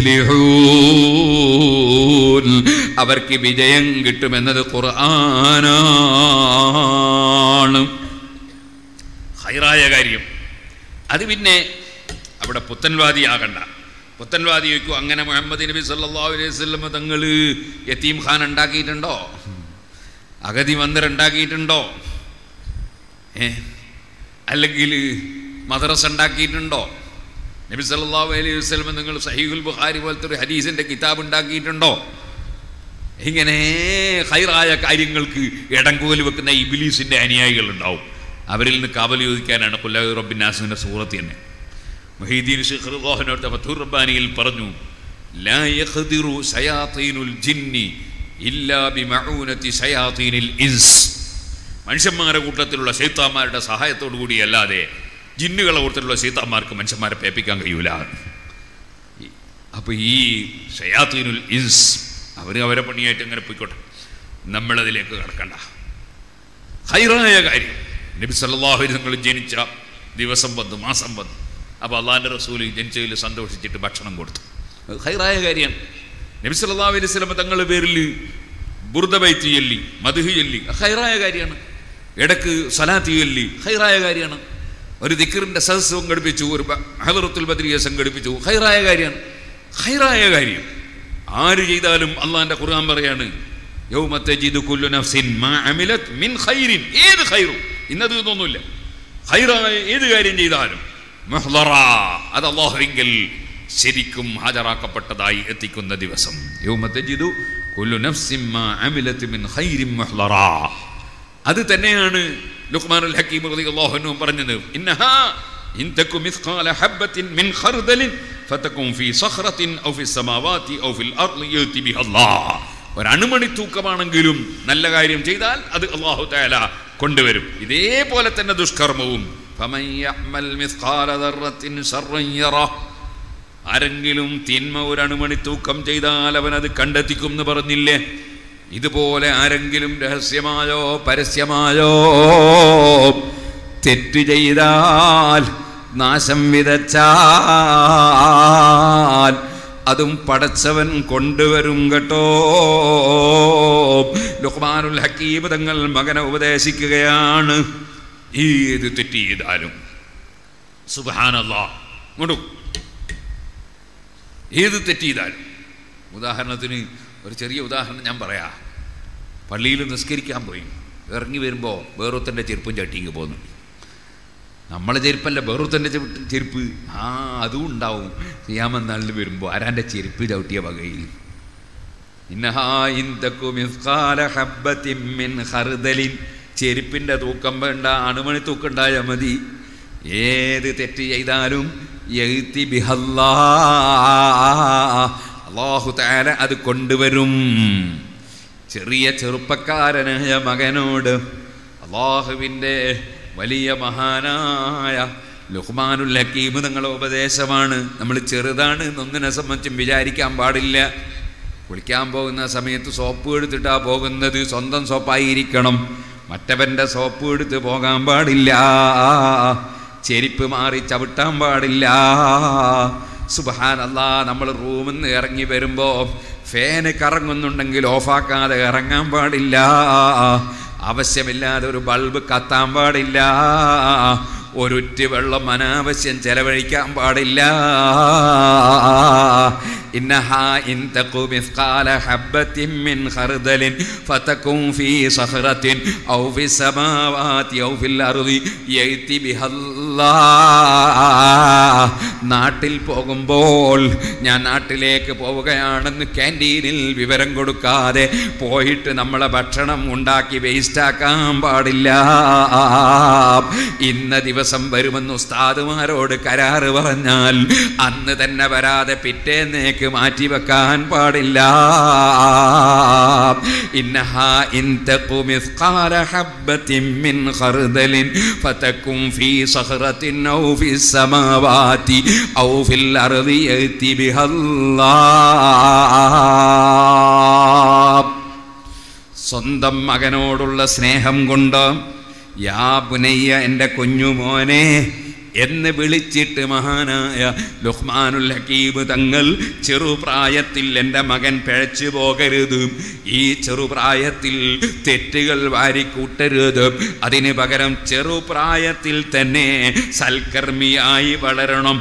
തുഫ്ലിഹൂൻ അവർക്ക് വിജയം കിട്ടുമെന്നത് ഖുർആനാണ് ഹൈറായ കാര്യം അത് പിന്നെ അവിടെ പുത്തൻവാദിയാകണ്ട പുത്തൻവാദി ചോദിക്കും അങ്ങനെ മുഹമ്മദ് നബി സല്ലല്ലാഹു അലൈഹി വസല്ലം തങ്ങൾ യത്തീം ഖാൻ ഉണ്ടാക്കിയിട്ടുണ്ടോ അഗതി മന്ദിർ ഉണ്ടാക്കിയിട്ടുണ്ടോ ഏ അല്ലെങ്കിൽ മദ്രസ ഉണ്ടാക്കിയിട്ടുണ്ടോ നബി സല്ലല്ലാഹു അലൈഹി വസല്ലം നിങ്ങൾ സഹീഹുൽ ബുഖാരി പോലത്തെ ഒരു ഹദീസിന്റെ കിതാബ് ഉണ്ടാക്കിയിട്ടുണ്ടോ ഇങ്ങനെ ഹൈറായ കാര്യങ്ങൾക്ക് ഇടങ്കോല് വെക്കുന്ന ഇബിലീസിന്റെ അനുയായികൾ ഉണ്ടാവും അവരിൽ നിന്ന് കാവൽ ചോദിക്കാനാണ് കൊല്ലാഹു റബ്ബിനാസിന്റെ സൂറത്ത് തന്നെ മൊഹീദ്ദീൻ ഷെയ്ഖ് റഹ്മാനോട് ഫത്തൂർ റബ്ബാനിയിൽ പറഞ്ഞു ലാ യഖ്ദിറു ശയാത്തീനുൽ ജിന്നി ഇല്ലാ ബിമഊനതി ശയാത്തീനിൽ ഇൻസ് മനുഷ്യന്മാരുടെ കൂട്ടത്തിലുള്ള ശൈത്താന്മാരുടെ സഹായത്തോടു കൂടി അല്ലാതെ ജിന്നുകളെ കൂട്ടത്തിലുള്ള ശൈത്താന്മാർക്ക് മനുഷ്യന്മാരെ പേപ്പിക്കാൻ കഴിയൂല അപ്പോൾ ഈ ഷയാത്തീനുൽ ഇൻസ് അവർ അവരെ പണിയായിട്ട് അങ്ങനെ പോയിക്കോട്ടെ നമ്മളതിലേക്ക് കടക്കണ്ട ഹൈറായ കാര്യം നബി സല്ലല്ലാഹു അലൈഹി നിങ്ങൾ ജനിച്ച ദിവസം വന്നു മാസം വന്നു അപ്പോൾ അള്ളാഹിൻ്റെ റസൂൽ ജനിച്ചതിൽ സന്തോഷിച്ചിട്ട് ഭക്ഷണം കൊടുത്തു അത് ഹൈറായ കാര്യമാണ് നബി സല്ലല്ലാഹു അലൈഹി വസല്ലം തങ്ങളുടെ പേരിൽ ബുർദബൈത്ത് ചൊല്ലി മധുഹ് ചൊല്ലി അത് ഹൈറായ കാര്യമാണ് ഇടക്ക് സലാത്ത് ചൊല്ലി ഹൈറായ കാര്യമാണ് ഒരു ദിക്കറിൻ്റെ സദസ് സംഘടിപ്പിച്ചു ഒരു ഹലറത്തുൽ ബദ്രിയെ സംഘടിപ്പിച്ചു ഹൈറായ കാര്യമാണ് ഹൈറായ കാര്യം ആര് ചെയ്താലും അള്ളാഹിൻ്റെ ഖുർആൻ പറയാണ് യൗമ തജിദു കുല്ലു നഫ്സിൻ മാ അമിലത് മിൻ ഖൈരിൻ ഏത് ഖൈറും ഇന്നത് ഇതൊന്നുമില്ല ഖൈറായ ഏത് കാര്യം ചെയ്താലും മുഹ്ളറ അത് അള്ളാഹുവിങ്കിൽ ശരിക്കും ഹാജരാക്കപ്പെട്ടതായി എത്തിക്കുന്ന ദിവസം യൗമ തജിദു കുല്ലു നഫ്സിൻ മാ അമിലത് മിൻ ഖൈരിൻ മുഹ്ളറ അത് തന്നെയാണ് ലുഖ്മാനുൽ ഹക്കീം റളിയല്ലാഹു അൻഹു പറഞ്ഞത് ഇന്നഹാ ഇൻ തകു മിസ്ഖാല ഹബ്ബത്തിൻ മിൻ ഖർദലിൻ ഫതകും ഫീ സഖറത്തിൻ ഔ ഫി സമാവാതി ഔ ഫിൽ അർളി യതി ബിഹ അല്ലാഹ് ഒരു അണുമണി തൂക്കമാണെങ്കിലും നല്ല കാര്യം ചെയ്താൽ അത് അള്ളാഹു തആല കൊണ്ടുവരും ഇതേപോലെ തന്നെ ദുഷ്കർമ്മവും ഫമൻ യഅമൽ മിസ്ഖാല ദർറത്തിൻ ശർറൻ യറഹ് ആരെങ്കിലും തിന്മ ഒരു അണുമണി തൂക്കം ചെയ്താൽ അവൻ അത് കണ്ടെത്തിക്കും എന്ന് പറഞ്ഞില്ലേ ഇതുപോലെ ആരെങ്കിലും രഹസ്യമായോ പരസ്യമായോ തെറ്റ് ചെയ്താൽ നാശം വിതച്ചാൽ അതും പടച്ചവൻ കൊണ്ടുവരും കേട്ടോ ലുഹ്മാനുൽ ഹക്കീം തങ്ങൾ മകനെ ഉപദേശിക്കുകയാണ് ഏത് തെറ്റ് ചെയ്താലും സുബാനല്ലാ ഇങ്ങോട്ടു ഏത് തെറ്റ് ചെയ്താലും ഉദാഹരണത്തിന് ഒരു ചെറിയ ഉദാഹരണം ഞാൻ പറയാം പള്ളിയിൽ നിസ്കരിക്കാൻ പോയി ഇറങ്ങി വരുമ്പോൾ വേറൊത്തൻ്റെ ചെരുപ്പും ചട്ടിങ്ങ് പോന്നു നമ്മളെ ചെരുപ്പല്ല വേറൊത്തൻ്റെ ചെരുപ്പ് ആ അതും ഉണ്ടാവും ചെയ്യാമെന്നാളിൽ വരുമ്പോൾ ആരാൻ്റെ ചെരുപ്പ് ചവിട്ടിയ വകയിൽ ഇന്നഹാ ഇന്തക്കു മിസ്കാല ഹബ്ബത്തിൻ മിൻ ഖർദലിൻ ചെരുപ്പിൻ്റെ തൂക്കം വേണ്ട അണുമണി തൂക്കുണ്ടായാൽ മതി ഏത് തെറ്റ് ചെയ്താലും എഴുത്തി ബിഹല്ലാ അള്ളാഹു താര അത് കൊണ്ടുവരും ചെറിയ ചെറുപ്പക്കാരനായ മകനോട് അള്ളാഹുവിൻ്റെ വലിയ മഹാനായ ലുഹ്മാനുൽ ഹക്കീം നിങ്ങളുടെ ഉപദേശമാണ് നമ്മൾ ചെറുതാണ് എന്നൊന്നിനെ സംബന്ധിച്ചും വിചാരിക്കാൻ പാടില്ല കുളിക്കാൻ പോകുന്ന സമയത്ത് സോപ്പ് എടുത്തിട്ടാ പോകുന്നത് സ്വന്തം സോപ്പായിരിക്കണം മറ്റവൻ്റെ സോപ്പ് എടുത്ത് പോകാൻ പാടില്ല ചെരിപ്പ് മാറി ചവിട്ടാൻ പാടില്ല സുബഹാനല്ലാ നമ്മൾ റൂമിൽ നിന്ന് ഇറങ്ങി വരുമ്പോൾ ഫാന് കറങ്ങുന്നുണ്ടെങ്കിൽ ഓഫാക്കാതെ ഇറങ്ങാൻ പാടില്ല ആവശ്യമില്ലാതെ ഒരു ബൾബ് കത്താൻ പാടില്ല ഒരുറ്റ് വെള്ളം അനാവശ്യം ചെലവഴിക്കാൻ പാടില്ല إنها إن تك مثقال حبة من خردل فتكون في صخرة أو في السماوات أو في الأرض يأتي بها الله നാട്ടിൽ പോകുമ്പോൾ ഞാൻ നാട്ടിലേക്ക് പോവുകയാണെന്ന് ക്യാൻറ്റീനിൽ വിവരം കൊടുക്കാതെ പോയിട്ട് നമ്മളെ ഭക്ഷണം ഉണ്ടാക്കി വേസ്റ്റാക്കാൻ പാടില്ല ഇന്ന ദിവസം വരുമെന്ന് ഉസ്താദുമാരോട് കരാറ് പറഞ്ഞാൽ അന്ന് തന്നെ വരാതെ പിറ്റേന്നേക്ക് മാറ്റി വെക്കാൻ പാടില്ല إنها إن تق مثقال حبة من خردل فتكن في صخرة أو في السماوات أو في الأرض يأتي بها الله സ്വന്തം മകനോടുള്ള സ്നേഹം കൊണ്ട് യാ പുനയ്യ എൻ്റെ കുഞ്ഞുമോനെ എന്ന് വിളിച്ചിട്ട് മഹാനായ ലുഹ്മാനുൽ ഹക്കീബ് തങ്ങൾ ചെറുപ്രായത്തിൽ എൻ്റെ മകൻ പിഴച്ചു പോകരുത് ഈ ചെറുപ്രായത്തിൽ തെറ്റുകൾ വാരിക്കൂട്ടരുത് അതിന് പകരം ചെറുപ്രായത്തിൽ തന്നെ സൽക്കർമ്മിയായി വളരണം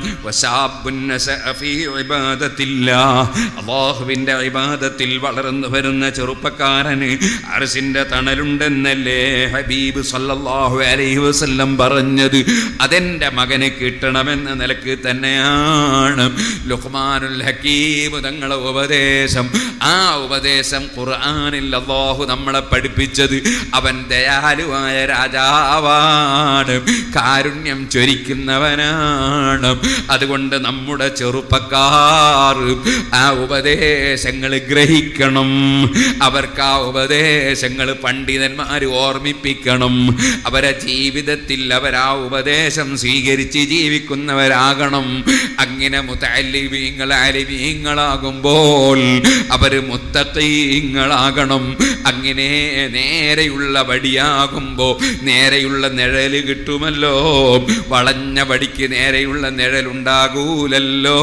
അള്ളാഹുവിൻ്റെ ഇബാദത്തിൽ വളർന്നു വരുന്ന ചെറുപ്പക്കാരന് അറസിൻ്റെ തണലുണ്ടെന്നല്ലേ ഹബീബ് സല്ലല്ലാഹു അലൈഹി വസല്ലം പറഞ്ഞത് അതെൻ്റെ മകന് കിട്ടണമെന്ന നിലക്ക് തന്നെയാണ് ലുഹ്മാനുൽ ഹക്കീം തങ്ങളെ ഉപദേശം ആ ഉപദേശം ഖുർആനിൽ അല്ലാഹു നമ്മളെ പഠിപ്പിച്ചത് അവൻ ദയാലുവായ രാജാവാണ് കാരുണ്യം ചൊരിക്കുന്നവനാണ് അതുകൊണ്ട് നമ്മുടെ ചെറുപ്പക്കാർ ആ ഉപദേശങ്ങൾ ഗ്രഹിക്കണം അവർക്ക് ആ ഉപദേശങ്ങൾ പണ്ഡിതന്മാർ ഓർമ്മിപ്പിക്കണം അവരെ ജീവിതത്തിൽ അവർ ആ ഉപദേശം സ്വീകരിച്ച് ജീവിക്കുന്നവരാകണം അങ്ങനെ മുത്തല്ലിവീങ്ങൾ അലിവീങ്ങളാകുമ്പോൾ അവർ മുത്തീങ്ങളാകണം അങ്ങനെ നേരെയുള്ള വടിയാകുമ്പോൾ നേരെയുള്ള നിഴല് കിട്ടുമല്ലോ വളഞ്ഞ വടിക്ക് നേരെയുള്ള നിഴലുണ്ടാകൂലല്ലോ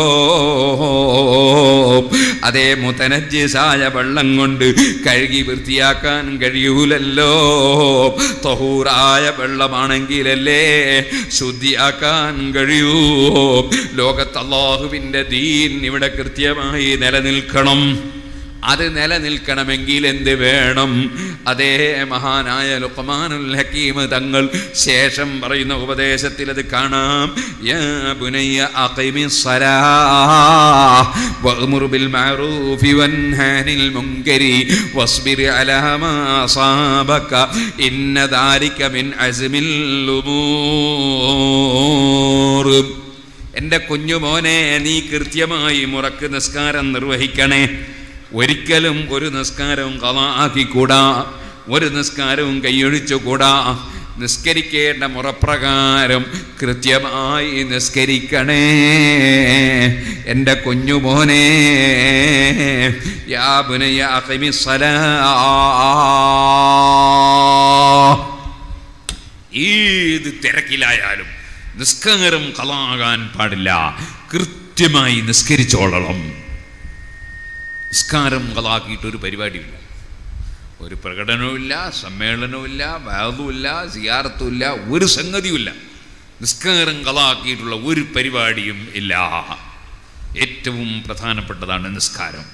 അതേ മുതനജ്ജസായ വെള്ളം കൊണ്ട് കഴുകി വൃത്തിയാക്കാൻ കഴിയൂലല്ലോ തൊഹൂറായ വെള്ളമാണെങ്കിലല്ലേ ശുദ്ധിയാക്കാൻ കഴിയൂ ലോകത്ത് അള്ളാഹുവിൻ്റെ ദീൻ ഇവിടെ കൃത്യമായി നിലനിൽക്കണം അത് നിലനിൽക്കണമെങ്കിൽ എന്ത് വേണം അതേ മഹാനായ ലുഖ്മാനുൽ ഹക്കീം തങ്ങൾ ശേഷം പറയുന്ന ഉപദേശത്തിൽ അത് കാണാം യാ ബുനയ്യ അഖിമി വഅ്മുർ ബിൽ മഅറൂഫി വൻഹാനിൽ മുൻകരി വസ്ബിർ അലാ മാ അസാബക ഇന്ന ദാലിക മിൻ അസ്മിൽ ഉമൂർ എൻ്റെ കുഞ്ഞുമോനെ നീ കൃത്യമായി മുറക്ക് നിസ്കാരം നിർവഹിക്കണേ ഒരിക്കലും ഒരു നിസ്കാരവും കളാക്കിക്കൂടാ ഒരു നിസ്കാരവും കൈയൊഴിച്ചുകൂടാ നിസ്കരിക്കേണ്ട മുറപ്രകാരം കൃത്യമായി നിസ്കരിക്കണേ എൻ്റെ കുഞ്ഞുമോനെ യാ ബുനയ അഖിമി സ്വലാ ഏത് തിരക്കിലായാലും നിസ്കാരം കളാകാൻ പാടില്ല കൃത്യമായി നിസ്കരിച്ചോളണം നിസ്കാരം കളാക്കിയിട്ട് ഒരു പരിപാടിയില്ല ഒരു പ്രകടനവുമില്ല സമ്മേളനവുമില്ല വാദവുമില്ല സിയാറത്തുമില്ല ഒരു സംഗതിയുമില്ല നിസ്കാരം കളാക്കിയിട്ടുള്ള ഒരു പരിപാടിയും ഇല്ല ഏറ്റവും പ്രധാനപ്പെട്ടതാണ് നിസ്കാരം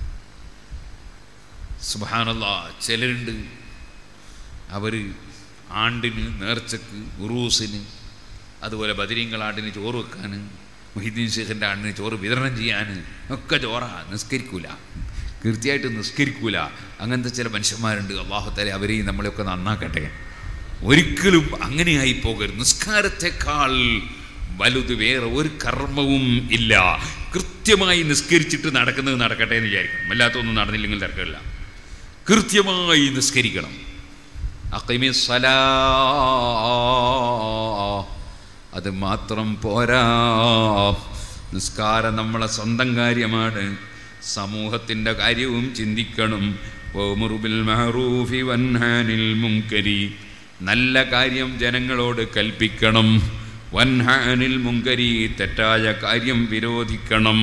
സുബാനല്ല ചിലരുണ്ട് അവർ ആണ്ടിന് നേർച്ചക്ക് ഉറൂസിന് അതുപോലെ ബദിരിങ്ങളാണ്ടിന് ചോറ് വെക്കാൻ മൊഹിദ്ദീൻ ഷേഖിൻ്റെ ആണ്ടിന് ചോറ് വിതരണം ചെയ്യാൻ ഒക്കെ ചോറാ നിസ്കരിക്കൂല കൃത്യമായിട്ട് നിസ്കരിക്കൂല അങ്ങനത്തെ ചില മനുഷ്യന്മാരുണ്ട് അള്ളാഹുത്തലെ അവരെയും നമ്മളെയൊക്കെ നന്നാക്കട്ടെ ഒരിക്കലും അങ്ങനെയായി പോകരുത് നിസ്കാരത്തെക്കാൾ വലുത് വേറെ ഒരു കർമ്മവും ഇല്ല കൃത്യമായി നിസ്കരിച്ചിട്ട് നടക്കുന്നത് നടക്കട്ടെ എന്ന് വിചാരിക്കണം അല്ലാത്തൊന്നും നടന്നില്ലെങ്കിൽ തിരക്കില്ല കൃത്യമായി നിസ്കരിക്കണം അക്കിമി സലാ അത് മാത്രം പോരാ നിസ്കാരം നമ്മളെ സ്വന്തം കാര്യമാണ് സമൂഹത്തിൻ്റെ കാര്യവും ചിന്തിക്കണം ഓമുറുബിൽ മഹറൂഫി വൻഹാനിൽ മുങ്കരി നല്ല കാര്യം ജനങ്ങളോട് കൽപ്പിക്കണം വൻഹാനിൽ മുങ്കരി തെറ്റായ കാര്യം വിരോധിക്കണം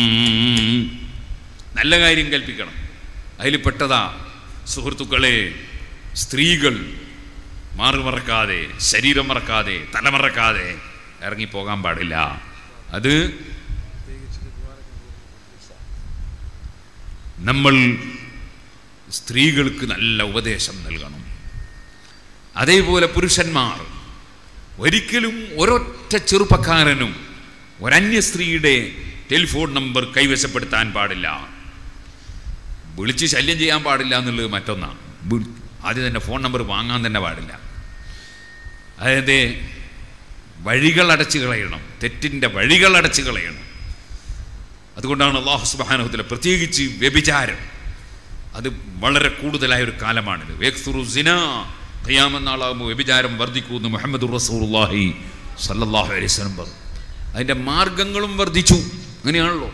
നല്ല കാര്യം കൽപ്പിക്കണം അതിൽ പെട്ടതാ സുഹൃത്തുക്കളെ സ്ത്രീകൾ മാറുമറക്കാതെ ശരീരം മറക്കാതെ തലമറക്കാതെ ഇറങ്ങിപ്പോകാൻ പാടില്ല അത് നമ്മൾ സ്ത്രീകൾക്ക് നല്ല ഉപദേശം നൽകണം അതേപോലെ പുരുഷന്മാർ ഒരിക്കലും ഒരൊറ്റ ചെറുപ്പക്കാരനും ഒരന്യ സ്ത്രീയുടെ ടെലിഫോൺ നമ്പർ കൈവശപ്പെടുത്താൻ പാടില്ല വിളിച്ച് ശല്യം ചെയ്യാൻ പാടില്ല എന്നുള്ളത് മറ്റൊന്നാണ് വി- ആദ്യം തന്നെ ഫോൺ നമ്പർ വാങ്ങാൻ തന്നെ പാടില്ല അതായത് വഴികൾ അടച്ചു കളയണം തെറ്റിൻ്റെ വഴികൾ അടച്ചു കളയണം അതുകൊണ്ടാണ് അള്ളാഹു സുബാനഹത്തിലെ പ്രത്യേകിച്ച് വ്യഭിചാരം അത് വളരെ കൂടുതലായ ഒരു കാലമാണിത് വേക്സുറു സിന ഖിയാമെന്നാളാകുമ്പോൾ വ്യഭിചാരം വർദ്ധിക്കുമെന്ന് മുഹമ്മദ് റസൂർല്ലാഹി സല്ലല്ലാഹു അലൈഹി വസല്ലം പറഞ്ഞു അതിൻ്റെ മാർഗങ്ങളും വർദ്ധിച്ചു അങ്ങനെയാണല്ലോ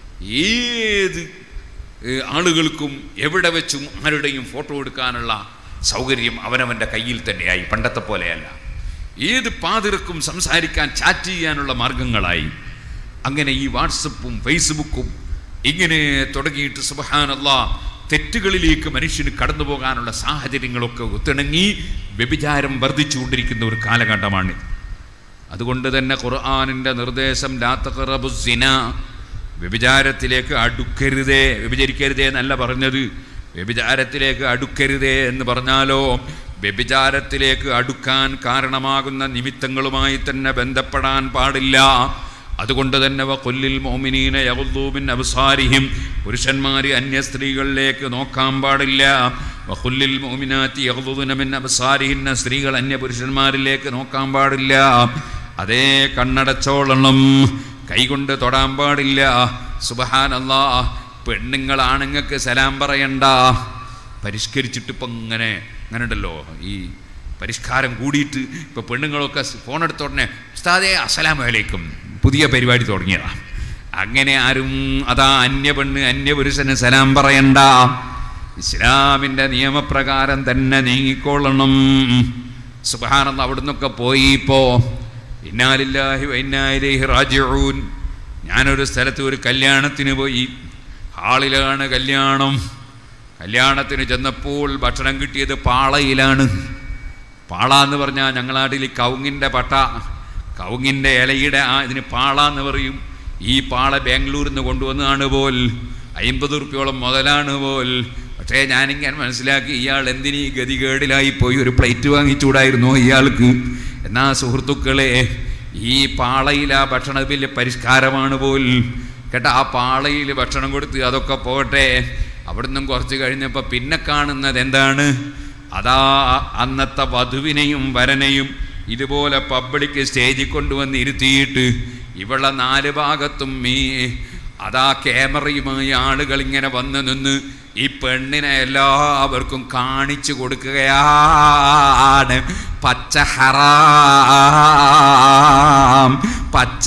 ഏത് ഏഹ്, ആളുകൾക്കും എവിടെ വെച്ചും ആരുടെയും ഫോട്ടോ എടുക്കാനുള്ള സൗകര്യം അവനവൻ്റെ കയ്യിൽ തന്നെയായി പണ്ടത്തെ പോലെയല്ല ഏത് പാതിരക്കും സംസാരിക്കാൻ ചാറ്റ് ചെയ്യാനുള്ള മാർഗങ്ങളായി അങ്ങനെ ഈ വാട്സപ്പും ഫേസ്ബുക്കും ഇങ്ങനെ തുടങ്ങിയിട്ട് സുബഹാനല്ല തെറ്റുകളിലേക്ക് മനുഷ്യന് കടന്നു പോകാനുള്ള സാഹചര്യങ്ങളൊക്കെ ഒത്തിണങ്ങി വ്യഭിചാരം വർദ്ധിച്ചുകൊണ്ടിരിക്കുന്ന ഒരു കാലഘട്ടമാണ് അതുകൊണ്ട് തന്നെ ഖുർആാനിൻ്റെ നിർദ്ദേശം ലാത്തഖറബുസിന വ്യഭിചാരത്തിലേക്ക് അടുക്കരുതേ വ്യഭിചരിക്കരുതേ എന്നല്ല പറഞ്ഞത് വ്യഭിചാരത്തിലേക്ക് അടുക്കരുതേ എന്ന് പറഞ്ഞാലോ വ്യഭിചാരത്തിലേക്ക് അടുക്കാൻ കാരണമാകുന്ന നിമിത്തങ്ങളുമായി തന്നെ ബന്ധപ്പെടാൻ പാടില്ല അതുകൊണ്ട് തന്നെ കൊല്ലിൽ മോമിനീന യഹുദൂബിൻ അബ്സാരിഹിം പുരുഷന്മാർ അന്യ സ്ത്രീകളിലേക്ക് നോക്കാൻ പാടില്ല വഖുല്ലിൽ മോമിനാത്തി യഹുദൂബിൻ അബ്സാരിഹിന്ന സ്ത്രീകൾ അന്യ പുരുഷന്മാരിലേക്ക് നോക്കാൻ പാടില്ല അതേ കണ്ണടച്ചോളണം കൈകൊണ്ട് തൊടാൻ പാടില്ല സുബഹാനല്ലാ പെണ്ണുങ്ങൾ ആണുങ്ങൾക്ക് സലാം പറയണ്ട പരിഷ്കരിച്ചിട്ട് ഇപ്പം ഇങ്ങനെ അങ്ങനെ ഉണ്ടല്ലോ ഈ പരിഷ്കാരം കൂടിയിട്ട് ഇപ്പോൾ പെണ്ണുങ്ങളൊക്കെ ഫോൺ എടുത്ത ഉടനെ ഉസ്താദേ അസ്സലാം വലൈക്കും പുതിയ പരിപാടി തുടങ്ങിയതാ അങ്ങനെ ആരും അതാ അന്യ പെണ്ണ് അന്യ പുരുഷന് സലാം പറയണ്ട ഇസ്ലാമിൻ്റെ നിയമപ്രകാരം തന്നെ നീങ്ങിക്കൊള്ളണം സുബാനന്ദ അവിടുന്നൊക്കെ പോയി ഇപ്പോ ഇന്നാലില്ലാഹി വൈന്നായിലേഹി റാജിഊൻ ഞാനൊരു സ്ഥലത്ത് ഒരു കല്യാണത്തിന് പോയി ഹാളിലാണ് കല്യാണം കല്യാണത്തിന് ചെന്നപ്പോൾ ഭക്ഷണം കിട്ടിയത് പാളയിലാണ് പാള എന്ന് പറഞ്ഞാൽ ഞങ്ങളാട്ടിൽ കവുങ്ങിൻ്റെ പട്ട കവുങ്ങിൻ്റെ ഇലയുടെ ആ ഇതിന് പാള എന്ന് പറയും ഈ പാള ബാംഗ്ലൂരിൽ നിന്ന് കൊണ്ടുവന്നതാണ് പോൽ അമ്പത് റുപ്യോളം മുതലാണ് പോൽ പക്ഷേ ഞാനിങ്ങനെ മനസ്സിലാക്കി ഇയാൾ എന്തിനീ ഗതികേടിലായി പോയി ഒരു പ്ലേറ്റ് വാങ്ങിച്ചൂടായിരുന്നു ഇയാൾക്ക് എന്നാ സുഹൃത്തുക്കളെ ഈ പാളയിൽ ആ ഭക്ഷണ വലിയ പരിഷ്കാരമാണ് പോൽ കേട്ടോ ആ പാളയിൽ ഭക്ഷണം കൊടുത്ത് അതൊക്കെ പോട്ടെ അവിടുന്ന് കുറച്ച് കഴിഞ്ഞപ്പോൾ പിന്നെ കാണുന്നത് എന്താണ് അതാ അന്നത്തെ വധുവിനെയും വരനെയും ഇതുപോലെ പബ്ലിക് സ്റ്റേജിൽ കൊണ്ടുവന്ന് ഇരുത്തിയിട്ട് ഇവളെ നാല് ഭാഗത്തും ഈ അതാ ക്യാമറയുമായി ആളുകൾ ഇങ്ങനെ വന്ന് നിന്ന് ഈ പെണ്ണിനെ എല്ലാവർക്കും കാണിച്ചു കൊടുക്കുകയാണ് പച്ച ഹറാം പച്ച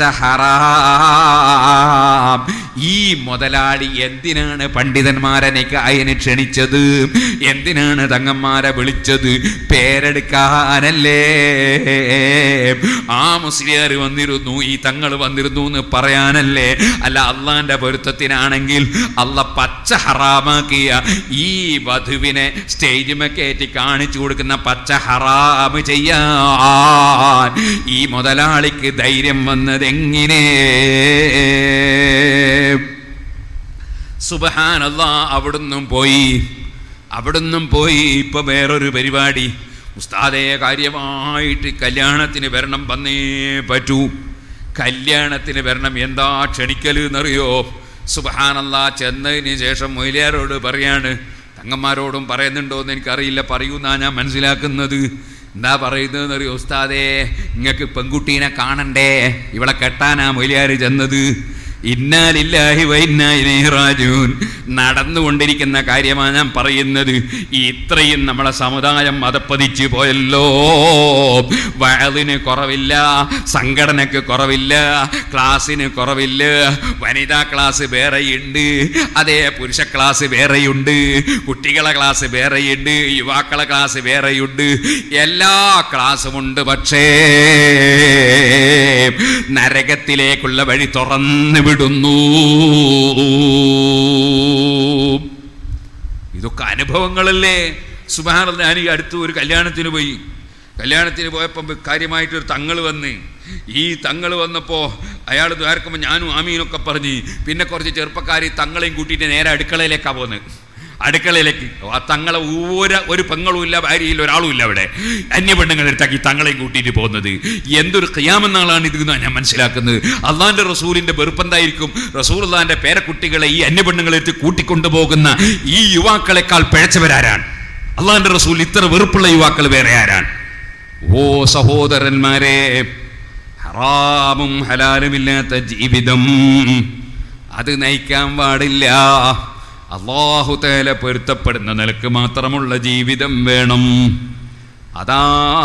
ഹറാം ഈ മുതലാളി എന്തിനാണ് പണ്ഡിതന്മാരെ നിക്കായന് ക്ഷണിച്ചത് എന്തിനാണ് തങ്ങന്മാരെ വിളിച്ചത് പേരെടുക്കാനല്ലേ ആ മുസ്ലിയാർ വന്നിരുന്നു ഈ തങ്ങൾ വന്നിരുന്നു എന്ന് പറയാനല്ലേ അല്ല അള്ളാന്റെ പൊരുത്തത്തിനാണെങ്കിൽ അല്ല പച്ച ഹറാമാക്കിയ ഈ വധുവിനെ സ്റ്റേജിമേ കയറ്റി കാണിച്ചു കൊടുക്കുന്ന പച്ച ഹറാമ് ചെയ്യാൻ ഈ മുതലാളിക്ക് ധൈര്യം വന്നത് എങ്ങനെ സുബഹാനല്ല അവിടുന്നും പോയി അവിടുന്നും പോയി ഇപ്പൊ വേറൊരു പരിപാടി ഉസ്താദേ കാര്യമായിട്ട് കല്യാണത്തിന് വരണം വന്നേ പറ്റൂ കല്യാണത്തിന് വരണം എന്താ ക്ഷണിക്കല് എന്നറിയോ സുബഹാനല്ല ചെന്നതിന് ശേഷം മൊയിലിയാരോട് പറയാണ് തങ്ങന്മാരോടും പറയുന്നുണ്ടോ എന്ന് എനിക്കറിയില്ല പറയൂന്നാ ഞാൻ മനസ്സിലാക്കുന്നത് എന്താ പറയുന്നതെന്ന് അറിയോ ഉസ്താദേ നിങ്ങൾക്ക് പെൺകുട്ടീനെ കാണണ്ടേ ഇവളെ കെട്ടാനാ മൊയിലിയാർ ചെന്നത് ഇന്നാലില്ലാഹി വൈന്നായിറാജൂൻ നടന്നുകൊണ്ടിരിക്കുന്ന കാര്യമാണ് ഞാൻ പറയുന്നത് ഇത്രയും നമ്മളെ സമുദായം അതപ്പതിച്ചു പോയല്ലോ വയലിന് കുറവില്ല സംഘടനക്ക് കുറവില്ല ക്ലാസ്സിന് കുറവില്ല വനിതാ ക്ലാസ് വേറെയുണ്ട് അതേ പുരുഷ ക്ലാസ് വേറെയുണ്ട് കുട്ടികളെ ക്ലാസ് വേറെയുണ്ട് യുവാക്കളെ ക്ലാസ് വേറെയുണ്ട് എല്ലാ ക്ലാസ്സുമുണ്ട് പക്ഷേ നരകത്തിലേക്കുള്ള വഴി തുറന്നു വിടുന്നു ഇതൊക്കെ അനുഭവങ്ങളല്ലേ സുബാന ഞാൻ ഈ അടുത്ത് ഒരു കല്യാണത്തിന് പോയി കല്യാണത്തിന് പോയപ്പം കാര്യമായിട്ടൊരു തങ്ങൾ വന്ന് ഈ തങ്ങൾ വന്നപ്പോൾ അയാൾ ദ്വാരക്കുമ്പോൾ ഞാനും ആമീനൊക്കെ പറഞ്ഞ് പിന്നെ കുറച്ച് ചെറുപ്പക്കാർ ഈ തങ്ങളെയും കൂട്ടിയിട്ട് നേരെ അടുക്കളയിലേക്കാണ് പോകുന്നത് അടുക്കളയിലേക്ക് ആ തങ്ങളെ ഒരു ഒരു പെങ്ങളും ഇല്ല ഭാര്യയില്ല ഒരാളും ഇല്ല അവിടെ അന്യ പെണ്ണുങ്ങൾ എടുത്താക്കി തങ്ങളെയും കൂട്ടിയിട്ട് പോകുന്നത് എന്തൊരു കയ്യാമെന്നാളാണ് ഇത് എന്നാണ് ഞാൻ മനസ്സിലാക്കുന്നത് അള്ളാന്റെ റസൂലിന്റെ വെറുപ്പെന്തായിരിക്കും റസൂൽ അള്ളാന്റെ പേരക്കുട്ടികളെ ഈ അന്യ പെണ്ണുങ്ങളെടുത്ത് കൂട്ടിക്കൊണ്ടുപോകുന്ന ഈ യുവാക്കളെക്കാൾ പിഴച്ചവരാരാണ് അള്ളാന്റെ റസൂൽ ഇത്ര വെറുപ്പുള്ള യുവാക്കൾ വേറെ ആരാണ് ഓ സഹോദരന്മാരെ ഹറാമും ഹലാലുമില്ലാത്ത ജീവിതം അത് നയിക്കാൻ പാടില്ല അള്ളാഹു തേല പൊരുത്തപ്പെടുന്ന നിലക്ക് മാത്രമുള്ള ജീവിതം വേണം അതാ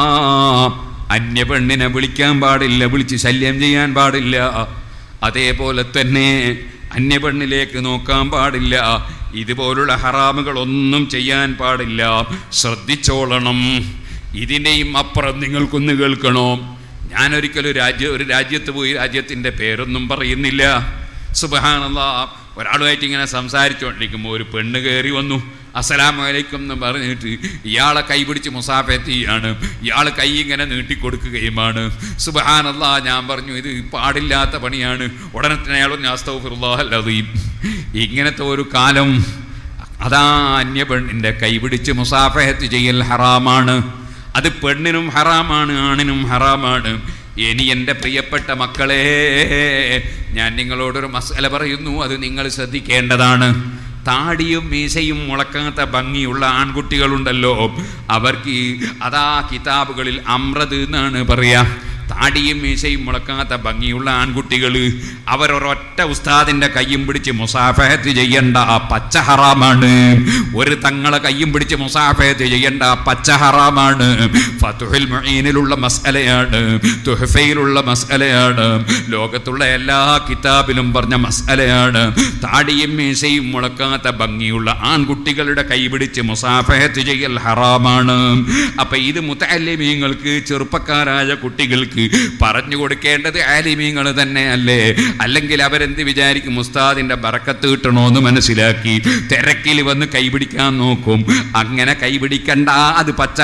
അന്യ പെണ്ണിനെ വിളിക്കാൻ പാടില്ല വിളിച്ച് ശല്യം ചെയ്യാൻ പാടില്ല അതേപോലെ തന്നെ അന്യ പെണ്ണിലേക്ക് നോക്കാൻ പാടില്ല ഇതുപോലുള്ള ഹറാമുകളൊന്നും ചെയ്യാൻ പാടില്ല ശ്രദ്ധിച്ചോളണം ഇതിൻ്റെയും അപ്പുറം നിങ്ങൾക്കൊന്ന് കേൾക്കണോ ഞാനൊരിക്കലും രാജ്യ ഒരു രാജ്യത്ത് പോയി രാജ്യത്തിൻ്റെ പേരൊന്നും പറയുന്നില്ല സുബഹാനല്ല ഒരാളുമായിട്ട് ഇങ്ങനെ സംസാരിച്ചുകൊണ്ടിരിക്കുമ്പോൾ ഒരു പെണ്ണ് കയറി വന്നു അസലാമലൈക്കും എന്ന് പറഞ്ഞിട്ട് ഇയാളെ കൈ പിടിച്ച് മുസാഫെത്തിയാണ് ഇയാൾ കൈ ഇങ്ങനെ നീട്ടിക്കൊടുക്കുകയുമാണ് സുബഹാനല്ല ഞാൻ പറഞ്ഞു ഇത് പാടില്ലാത്ത പണിയാണ് ഉടനെ തന്നെ അയാൾ ഞാസ്തഫിറുല്ലാഹല്ലതീം ഇങ്ങനത്തെ ഒരു കാലം അതാ അന്യ പെണ്ണിൻ്റെ കൈ പിടിച്ച് മുസാഫഹത്ത് ചെയ്യൽ ഹറാമാണ് അത് പെണ്ണിനും ഹറാമാണ് ആണിനും ഹറാമാണ് ഇനി എൻ്റെ പ്രിയപ്പെട്ട മക്കളെ ഞാൻ നിങ്ങളോടൊരു മസാല പറയുന്നു അത് നിങ്ങൾ ശ്രദ്ധിക്കേണ്ടതാണ് താടിയും മീശയും മുളക്കാത്ത ഭംഗിയുള്ള ആൺകുട്ടികളുണ്ടല്ലോ അവർക്ക് അതാ കിതാബുകളിൽ അമ്രത് എന്നാണ് പറയാ താടിയും മീശയും മുളക്കാത്ത ഭംഗിയുള്ള ആൺകുട്ടികൾ അവരൊരൊറ്റ ഉസ്താദിന്റെ കയ്യും പിടിച്ച് മുസാഫഹത്ത് ചെയ്യണ്ട പച്ച ഹറാമാണ് ഒരു തങ്ങളെ കയ്യും പിടിച്ച് മുസാഫഹത്ത് ചെയ്യണ്ട പച്ച ഹറാമാണ് ഫതുഹിൽ മുഈനിലുള്ള മസ്അലയാണ് തുഹഫയിലുള്ള മസ്അലയാണ് ലോകത്തുള്ള എല്ലാ കിതാബിലും പറഞ്ഞ മസ്അലയാണ് താടിയും മീശയും മുളക്കാത്ത ഭംഗിയുള്ള ആൺകുട്ടികളുടെ കൈ പിടിച്ച് മുസാഫഹത്ത് ചെയ്യൽ ഹറാമാണ് അപ്പൊ ഇത് മുത്തല്ലിമീങ്ങൾക്ക് ചെറുപ്പക്കാരായ കുട്ടികൾക്ക് പറഞ്ഞു കൊടുക്കേണ്ടത് ആലിമീങ്ങൾ തന്നെയല്ലേ അല്ലെങ്കിൽ അവരെന്ത് വിചാരിക്കും ഉസ്താദിന്റെ ബറക്കത്ത് കിട്ടണോന്ന് മനസ്സിലാക്കി തിരക്കിൽ വന്ന് കൈപിടിക്കാൻ നോക്കും അങ്ങനെ കൈപിടിക്കണ്ട അത് പച്ച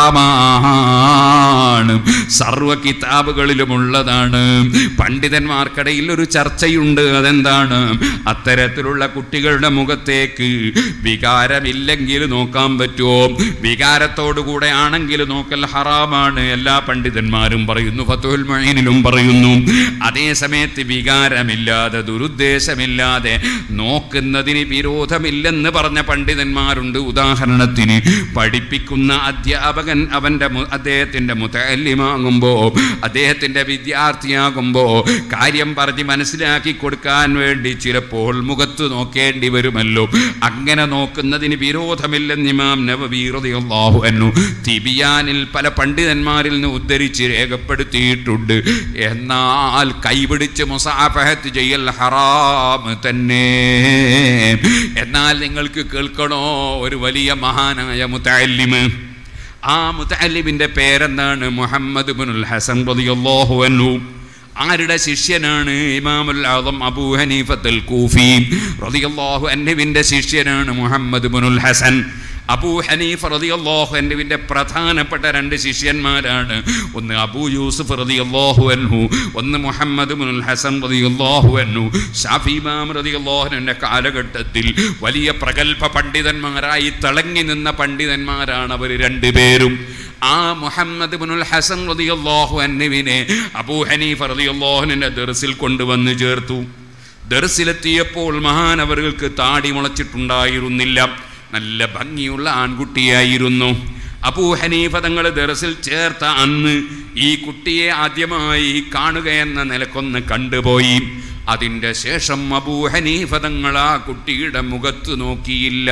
ഹറാമാണ് സർവ കിതാബുകളിലും ഉള്ളതാണ് പണ്ഡിതന്മാർക്കിടയിൽ ഒരു ചർച്ചയുണ്ട് അതെന്താണ് അത്തരത്തിലുള്ള കുട്ടികളുടെ മുഖത്തേക്ക് വികാരമില്ലെങ്കിൽ നോക്കാൻ പറ്റുമോ വികാരത്തോടുകൂടെ ആണെങ്കിൽ നോക്കൽ ഹറാമാണ് എല്ലാ പണ്ഡിതന്മാരും പറയുന്നു ഫത്തുൽ മൊയ്നിലും പറയുന്നു അതേ സമയത്ത് വികാരമില്ലാതെ ദുരുദ്ദേശമില്ലാതെ നോക്കുന്നതിന് വിരോധമില്ലെന്ന് പറഞ്ഞ പണ്ഡിതന്മാരുണ്ട് ഉദാഹരണത്തിന് പഠിപ്പിക്കുന്ന അധ്യാപകൻ അവൻ്റെ മു- അദ്ദേഹത്തിൻ്റെ മുത്തല്ലിമാകുമ്പോൾ അദ്ദേഹത്തിൻ്റെ വിദ്യാർത്ഥിയാകുമ്പോൾ കാര്യം പറഞ്ഞ് മനസ്സിലാക്കി കൊടുക്കാൻ വേണ്ടി ചിലപ്പോൾ മുഖത്ത് നോക്കേണ്ടി വരുമല്ലോ അങ്ങനെ നോക്കുന്നതിന് വിരോധമില്ലെന്ന് ഇമാം നവവി റളിയല്ലാഹു അൻഹു തിബിയാനിൽ പല പണ്ഡിതന്മാരിൽ നിന്ന് ഉദ്ധരിച്ച് രേഖപ്പെടുത്തിയിട്ടുണ്ട് എന്നാൽ കൈപിടിച്ച് മുസാഫഹത്ത് ചെയ്യൽ ഹറാം തന്നെ എന്നാൽ നിങ്ങൾക്ക് കേൾക്കണോ ഒരു വലിയ മഹാനായ മുത്തല്ലിമ് ആ മുത്തല്ലിമിന്റെ പേരെന്താണ് മുഹമ്മദ് ബിനുൽ ഹസൻ റളിയല്ലാഹു അൻഹു ആരുടെ ശിഷ്യനാണ് ഇമാമുൽ ആദം അബൂ ഹനീഫത്തുൽ കൂഫി റളിയല്ലാഹു അൻഹുവിന്റെ ശിഷ്യനാണ് മുഹമ്മദ് ബിനുൽ ഹസൻ അബൂ ഹനീഫ് റളിയല്ലാഹു അൻഹുവിന്റെ പ്രധാനപ്പെട്ട രണ്ട് ശിഷ്യന്മാരാണ് ഒന്ന് അബൂ യൂസുഫ് റളിയല്ലാഹു അൻഹു ഒന്ന് മുഹമ്മദ് ബിനുൽ ഹസൻ റളിയല്ലാഹു അൻഹു ഷാഫി ഇമാം റളിയല്ലാഹു അൻഹുവിന്റെ കാലഘട്ടത്തിൽ വലിയ പ്രഗത്ഭ പണ്ഡിതന്മാരായി തിളങ്ങി നിന്ന പണ്ഡിതന്മാരാണ് അവർ രണ്ടുപേരും ആ മുഹമ്മദ് ബിനുൽ ഹസൻ റളിയല്ലാഹു അൻഹുവിനെ അബൂ ഹനീഫ റളിയല്ലാഹുവിന്റെ ദർസിൽ കൊണ്ടുവന്ന് ചേർത്തു ദർസിലെത്തിയപ്പോൾ മഹാനവറുകൾക്ക് താടി മുളച്ചിട്ടുണ്ടായിരുന്നില്ല നല്ല ഭംഗിയുള്ള ആൺകുട്ടിയായിരുന്നു അബൂ ഹനീഫ തങ്ങൾ ദർസിൽ ചേർത്ത അന്ന് ഈ കുട്ടിയെ ആദ്യമായി കാണുകയെന്ന നിലക്കൊന്ന് കണ്ടുപോയി അതിൻ്റെ ശേഷം അബൂ ഹനീഫ തങ്ങൾ ആ കുട്ടിയുടെ മുഖത്ത് നോക്കിയില്ല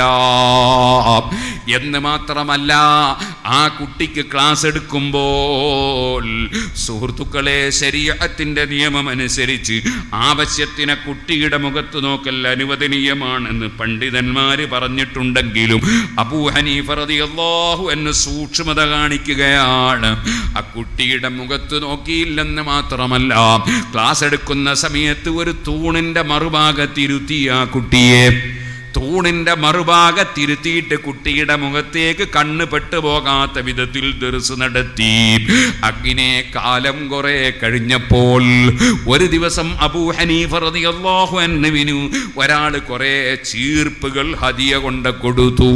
എന്ന് മാത്രമല്ല ആ കുട്ടിക്ക് ക്ലാസ് എടുക്കുമ്പോൾ സുഹൃത്തുക്കളെ ശരീരത്തിൻ്റെ നിയമം അനുസരിച്ച് ആവശ്യത്തിന് കുട്ടിയുടെ മുഖത്ത് നോക്കൽ അനുവദനീയമാണെന്ന് പണ്ഡിതന്മാർ പറഞ്ഞിട്ടുണ്ടെങ്കിലും അബൂ ഹനീഫ റളിയല്ലാഹു എന്ന് സൂക്ഷ്മത കാണിക്കുകയാണ് ആ കുട്ടിയുടെ മുഖത്ത് നോക്കിയില്ലെന്ന് മാത്രമല്ല ക്ലാസ് എടുക്കുന്ന സമയത്ത് ഒരു തൂണിൻ്റെ മറുഭാഗത്തിരുത്തി ആ കുട്ടിയെ തൂണിന്റെ മറുഭാഗത്തിരുത്തിയിട്ട് കുട്ടിയുടെ മുഖത്തേക്ക് കണ്ണ് പെട്ടുപോകാത്ത വിധത്തിൽ ദർസ് നടത്തി അങ്ങനെ കാലം കുറെ കഴിഞ്ഞപ്പോൾ ഒരു ദിവസം അബൂ ഹനീഫ റളിയല്ലാഹു അൻഹുവിനു ഒരാൾ കുറെ ചീർപ്പുകൾ ഹദിയ കൊണ്ട് കൊടുത്തു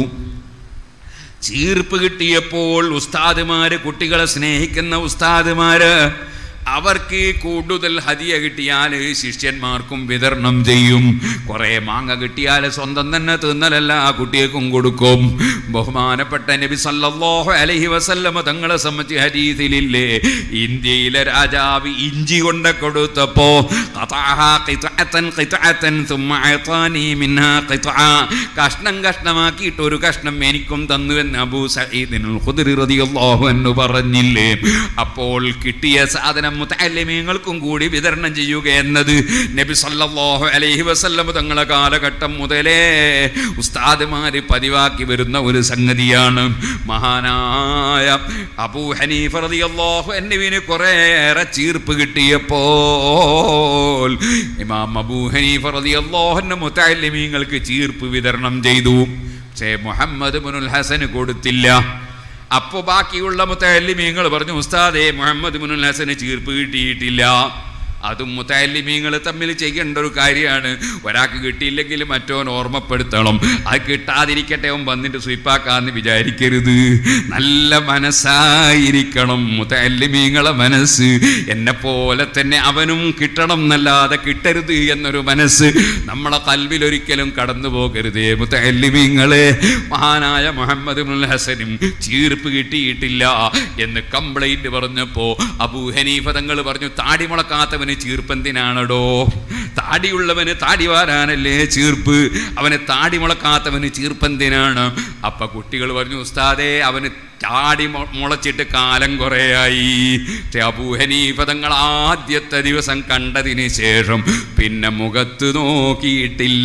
ചീർപ്പ് കിട്ടിയപ്പോൾ ഉസ്താദുമാര് കുട്ടികളെ സ്നേഹിക്കുന്ന ഉസ്താദുമാര് അവർക്ക് കൂടുതൽ ഹദിയ കിട്ടിയാൽ ശിഷ്യന്മാർക്കും വിതരണം ചെയ്യും കുറേ മാങ്ങ കിട്ടിയാൽ സ്വന്തം തന്നെ തിന്നലല്ല ആ കുട്ടികൾക്കും കൊടുക്കും ബഹുമാനപ്പെട്ട നബി സല്ലല്ലാഹു അലൈഹി വസല്ലമ തങ്ങളെ സംബന്ധിച്ച് ഹദീസിലില്ലേ ഇന്ത്യയിലെ രാജാവ് ഇഞ്ചി കൊണ്ട് കൊടുത്തപ്പോ ഖതഅഹാ ഖിത്അത്തൻ ഖിത്അത്തൻ ثم അഅതാനി മിൻഹാ ഖിത്അ കഷ്ണം കഷ്ണമാക്കിയിട്ട് ഒരു കഷ്ണം എനിക്കും തന്നു എന്ന് അബൂ സഈദിനുൽ ഖുദ്രി റളിയല്ലാഹു അൻഹു പറഞ്ഞില്ലേ അപ്പോൾ കിട്ടിയ സാധനം മുത്തല്ലിമീങ്ങൾക്കും കൂടി വിതരണം ചെയ്യുക എന്നത് നബി സല്ലല്ലാഹു അലൈഹി വസല്ലം തങ്ങളെ കാലഘട്ടം മുതലേ ഉസ്താദുമാര് പതിവാക്കി വരുന്ന ഒരു സംഗതിയാണ് മഹാനായ അബൂ ഹനീഫ റളിയല്ലാഹു അൻഹുവിന് കുറേയേറെ ചീർപ്പ് കിട്ടിയപ്പോൾ ഇമാം അബൂ ഹനീഫ റളിയല്ലാഹു അൻഹു മുത്തല്ലിമീങ്ങൾക്ക് ചീർപ്പ് വിതരണം ചെയ്തു പക്ഷേ മുഹമ്മദ് ബിനുൽ ഹസന് കൊടുത്തില്ല അപ്പോൾ ബാക്കിയുള്ള മുത്തല്ലിമീങ്ങൾ പറഞ്ഞു ഉസ്താദേ മുഹമ്മദ് മുനുൽ ഹസന് ചീർപ്പ് കിട്ടിയിട്ടില്ല അതും മുത്തല്ലിമീങ്ങൾ തമ്മിൽ ചെയ്യേണ്ട ഒരു കാര്യമാണ് ഒരാൾക്ക് കിട്ടിയില്ലെങ്കിൽ മറ്റോൻ ഓർമ്മപ്പെടുത്തണം അത് കിട്ടാതിരിക്കട്ടെ അവൻ വന്നിട്ട് സ്വീപ്പാക്കാന്ന് വിചാരിക്കരുത് നല്ല മനസ്സായിരിക്കണം മുത്തല്ലിമീങ്ങളെ മനസ്സ് എന്നെ പോലെ തന്നെ അവനും കിട്ടണം എന്നല്ലാതെ കിട്ടരുത് എന്നൊരു മനസ്സ് നമ്മളെ കൽവിലൊരിക്കലും കടന്നു പോകരുതേ മുത്തല്ലിമീങ്ങളെ മഹാനായ മുഹമ്മദ് മുൽ ഹസനും ചീർപ്പ് കിട്ടിയിട്ടില്ല എന്ന് കംപ്ലൈന്റ് പറഞ്ഞപ്പോ അബൂ ഹനീഫ തങ്ങൾ പറഞ്ഞു താടി മുളക്കാത്തവന് ചീർപ്പെന്തിനാണടോ താടിയുള്ളവന് താടി വാരാനല്ലേ ചീർപ്പ് അവന് താടി മുളക്കാത്തവന് ചീർപ്പെന്തിനാണ് അപ്പൊ കുട്ടികൾ പറഞ്ഞു ഉസ്താദേ അവന് താടി മു- മുളച്ചിട്ട് കാലം കുറേയായി പക്ഷേ അബൂ ഹനീഫ തങ്ങൾ ആദ്യത്തെ ദിവസം കണ്ടതിന് ശേഷം പിന്നെ മുഖത്ത് നോക്കിയിട്ടില്ല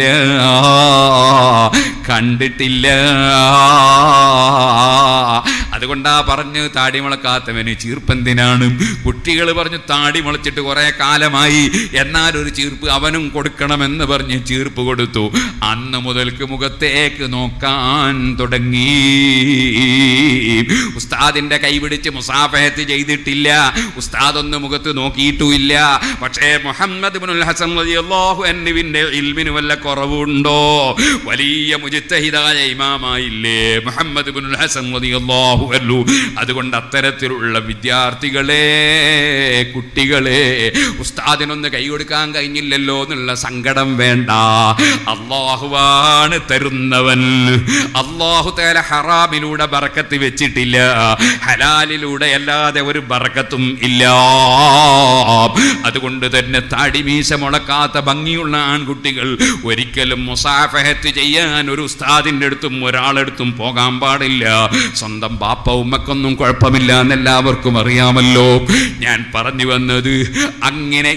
കണ്ടിട്ടില്ല അതുകൊണ്ടാ പറഞ്ഞു താടി മുളക്കാത്തവന് ചീർപ്പെന്തിനാണ് കുട്ടികൾ പറഞ്ഞു താടി മുളച്ചിട്ട് കുറെ കാലമായി എന്നാൽ ഒരു ചീർപ്പ് അവനും കൊടുക്കണമെന്ന് പറഞ്ഞ് ചീർപ്പ് കൊടുത്തു അന്ന് മുതൽക്ക് മുഖത്തേക്ക് നോക്കാൻ തുടങ്ങി ഉസ്താദിന്റെ കൈ പിടിച്ച് മുസാഫഹത്ത് ചെയ്തിട്ടില്ല ഉസ്താദ് ഒന്ന് മുഖത്ത് നോക്കിയിട്ടുമില്ല പക്ഷേ മുഹമ്മദ് ബിനുൽ ഹസൻ റളിയല്ലാഹു അൻഹുവിന്റെ ഇൽമിന് വല്ല കുറവുണ്ടോ വലിയ മുജിത്തഹിദായ ഇമാമായില്ലേ മുഹമ്മദ് ബിനുൽ ഹസൻ റളിയല്ലാഹു അൻഹു അതുകൊണ്ട് അത്തരത്തിലുള്ള വിദ്യാർത്ഥികളെ കുട്ടികളെ ഉസ്താദിനൊന്ന് കൈ കൊടുക്കാൻ കഴിഞ്ഞില്ലല്ലോ എന്നുള്ള സങ്കടം വേണ്ട അള്ളാഹുവാണ് തരുന്നവൻ അള്ളാഹു തേല ഹറാമിലൂടെ ബറക്കത്ത് വെച്ചിട്ടില്ല ഹലാലിലൂടെ അല്ലാതെ ഒരു ബറക്കത്തും ഇല്ല അതുകൊണ്ട് തന്നെ താടിമീശ മുളക്കാത്ത ഭംഗിയുള്ള ആൺകുട്ടികൾ ഒരിക്കലും മുസാഫഹത്ത് ചെയ്യാൻ ഒരു ഉസ്താദിൻ്റെ അടുത്തും ഒരാളെടുത്തും പോകാൻ പാടില്ല സ്വന്തം ബാപ്പ ഉമ്മക്കൊന്നും കുഴപ്പമില്ല എന്നെല്ലാവർക്കും അറിയാമല്ലോ ഞാൻ പറഞ്ഞു വന്നത് അങ്ങനെ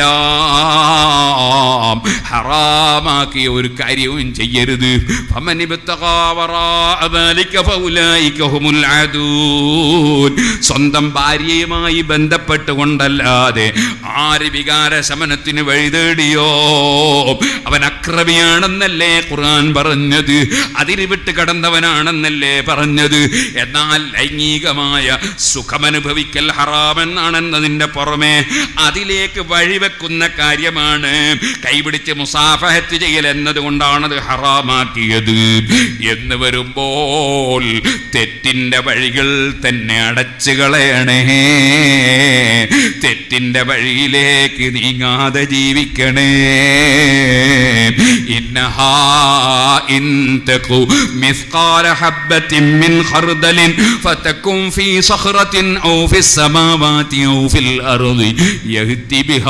ഇസ്ലാം ഹറാമാക്കിയ ഒരു കാര്യവും ചെയ്യരുത് فمن ابتغى وراء ذلك فأولئك هم العادون. സ്വന്തം ഭാര്യയുമായി ബന്ധപ്പെട്ടുകൊണ്ടല്ലാതെ ആര് വികാര ശമനത്തിന് വഴി തേടിയോ അവൻ അക്രമിയാണെന്നല്ലേ ഖുർആൻ പറഞ്ഞത് അതിര് വിട്ട് കടന്നവനാണെന്നല്ലേ പറഞ്ഞത് എന്നാൽ ലൈംഗികമായ സുഖമനുഭവിക്കൽ ഹറാമെന്നാണെന്നതിൻ്റെ പുറമെ അതിലേക്ക് വഴിവെക്കുന്ന കാര്യമാണ് കൈപിടിച്ച് മുസാഫഹത്ത് ചെയ്യൽ എന്നതുകൊണ്ടാണത് ഹറാമാക്കിയത് എന്ന് വരുമ്പോൾ തെറ്റിൻ്റെ വഴികൾ തന്നെ അടച്ചു കളയണേ തെറ്റിൻ്റെ വഴിയിലേക്ക് നീങ്ങാതെ ജീവിക്കണേ ഇന്നഹാ ഇൻ തഖു മിസ്ഖാല ഹബ്ബത്തിൻ മിൻ ഖർദലിൻ فتكن في صخرة أو في السماوات أو في الأرض يهدي بها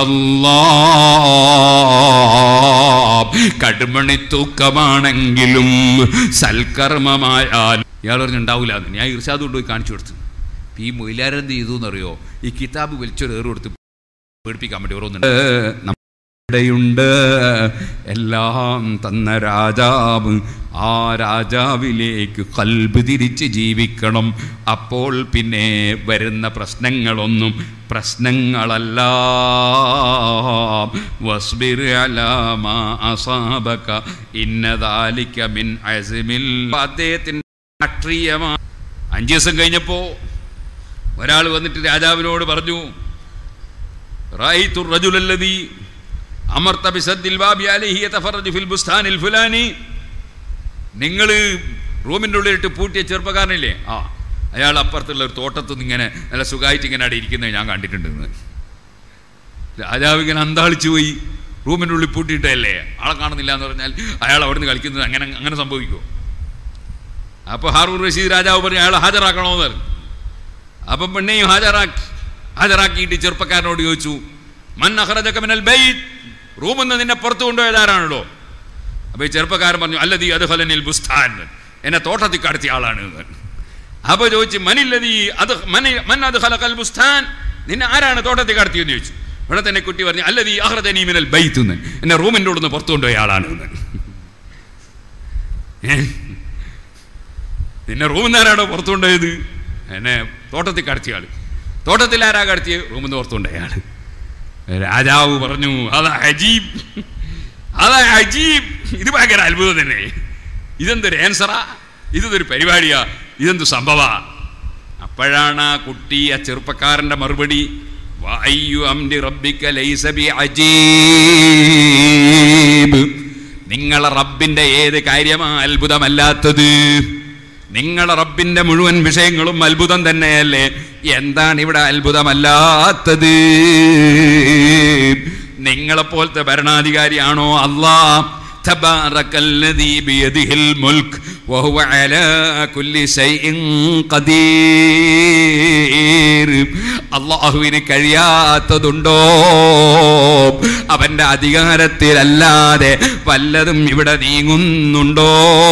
الله കടുമണി തൂക്കമാണെങ്കിലും സൽക്കർമ്മമായാൽ ഇയാൾ പറഞ്ഞുണ്ടാവില്ല എന്ന് ഞാൻ ഇർഷാദ് കൊണ്ടുപോയി കാണിച്ചു കൊടുത്തു ഇപ്പൊ ഈ മൊയിലാരെന്ത് ചെയ്തു എന്നറിയോ ഈ കിതാബ് വലിച്ചൊരു ഏറ് കൊടുത്ത് പേടിപ്പിക്കാൻ വേണ്ടി ഓരോന്നുണ്ട് ഇവിടെയുണ്ട് എല്ലാം തന്ന രാജാവ് ആ രാജാവിലേക്ക് കൽബ് തിരിച്ച് ജീവിക്കണം അപ്പോൾ പിന്നെ വരുന്ന പ്രശ്നങ്ങളൊന്നും പ്രശ്നങ്ങളല്ല വസ്ബിർ അലാ മാ അസാബക ഇന്നദാലിക മിൻ അസ്മിൽ അദ്ദേഹത്തിൻ്റെ രാഷ്ട്രീയമാണ് അഞ്ച് ദിവസം കഴിഞ്ഞപ്പോ ഒരാൾ വന്നിട്ട് രാജാവിനോട് പറഞ്ഞു റഅയ്തു الرجل الذي അമർത്ത ബിസദ്ദിൽ ബാബി അലൈഹി യതഫറജു ഫിൽ ബുസ്താനിൽ ഫുലാനി നിങ്ങൾ റൂമിൻ്റെ ഉള്ളിലിട്ട് പൂട്ടിയ ചെറുപ്പക്കാരനില്ലേ ആ അയാൾ അപ്പുറത്തുള്ള ഒരു തോട്ടത്ത് നിന്ന് ഇങ്ങനെ നല്ല സുഖമായിട്ട് ഇങ്ങനെ അവിടെ ഇരിക്കുന്നത് ഞാൻ കണ്ടിട്ടുണ്ട് ഇന്ന്. രാജാവ് ഇങ്ങനെ അന്താളിച്ചു പോയി റൂമിൻ്റെ ഉള്ളിൽ പൂട്ടിയിട്ടല്ലേ ആളെ കാണുന്നില്ല എന്ന് പറഞ്ഞാൽ അയാൾ അവിടെ നിന്ന് കളിക്കുന്നത് അങ്ങനെ അങ്ങനെ സംഭവിക്കുമോ അപ്പോൾ ഹാറൂർ റഷീദ് രാജാവ് പറഞ്ഞു അയാളെ ഹാജരാക്കണമെന്ന് പറഞ്ഞു അപ്പം പെണ്ണെയും ഹാജരാക്കി ഹാജരാക്കിയിട്ട് ചെറുപ്പക്കാരനോട് ചോദിച്ചു മൻ അഹ്റജക മിനൽ ബൈത്ത് റൂമിൽ നിന്ന് നിന്നെ പുറത്തു കൊണ്ടുപോയതാരാണല്ലോ അപ്പോൾ ഈ ചെറുപ്പക്കാരൻ പറഞ്ഞു അല്ലതീ അത് ഹലനിൽ ബുസ്താൻ എന്നെ തോട്ടത്തിൽ കടത്തിയ ആളാണ് എന്ന് പറഞ്ഞു. അപ്പോൾ ചോദിച്ചു മനില്ലതീ അത് മന മൻ അത് ഹലക്കൽ ബുസ്താൻ നിന്നെ ആരാണ് തോട്ടത്തിൽ കടത്തിയെന്ന് ചോദിച്ചു ഇവിടെ തന്നെ കുട്ടി പറഞ്ഞു അല്ലതീ അഹ്റജനി മിനൽ ബൈത്ത് എന്ന് എന്നെ റൂമിൻ്റെ ഉള്ളിൽ നിന്ന് പുറത്തു കൊണ്ടുപോയ ആളാണ് എന്ന് ഏ? നിന്നെ റൂമിൽ നിന്ന് ആരാണോ പുറത്തു കൊണ്ടുപോയത് എന്നെ തോട്ടത്തിൽ കടത്തിയ ആള് തോട്ടത്തിൽ ആരാ കടത്തിയത് റൂമിൽ നിന്ന് പുറത്തു കൊണ്ടുപോയ ആള് രാജാവ് പറഞ്ഞു അതാ അജീബ് അതാ അജീബ് ഇത് ഭയങ്കര അത്ഭുതം തന്നെ ഇതെന്തൊരു ആൻസറാ ഇതൊരു പരിപാടിയാ ഇതെന്ത് സംഭവ അപ്പോഴാണ് ആ കുട്ടി ആ ചെറുപ്പക്കാരന്റെ മറുപടി വായു അംരി റബ്ബിക ലൈസ ബി അജീബ് നിങ്ങളെ റബ്ബിന്റെ ഏത് കാര്യമാ അത്ഭുതമല്ലാത്തത് നിങ്ങളെ റബ്ബിന്റെ മുഴുവൻ വിഷയങ്ങളും അത്ഭുതം തന്നെയല്ലേ എന്താണ് ഇവിടെ അത്ഭുതമല്ലാത്തത് നിങ്ങളെപ്പോലത്തെ ഭരണാധികാരിയാണോ അള്ളാ تبارك الذي بيده الملك وهو على كل شيء قدير അള്ളാഹുവിന് കഴിയാത്തതുണ്ടോ അവന്റെ അധികാരത്തിലല്ലാതെ വല്ലതും ഇവിടെ നീങ്ങുന്നുണ്ടോ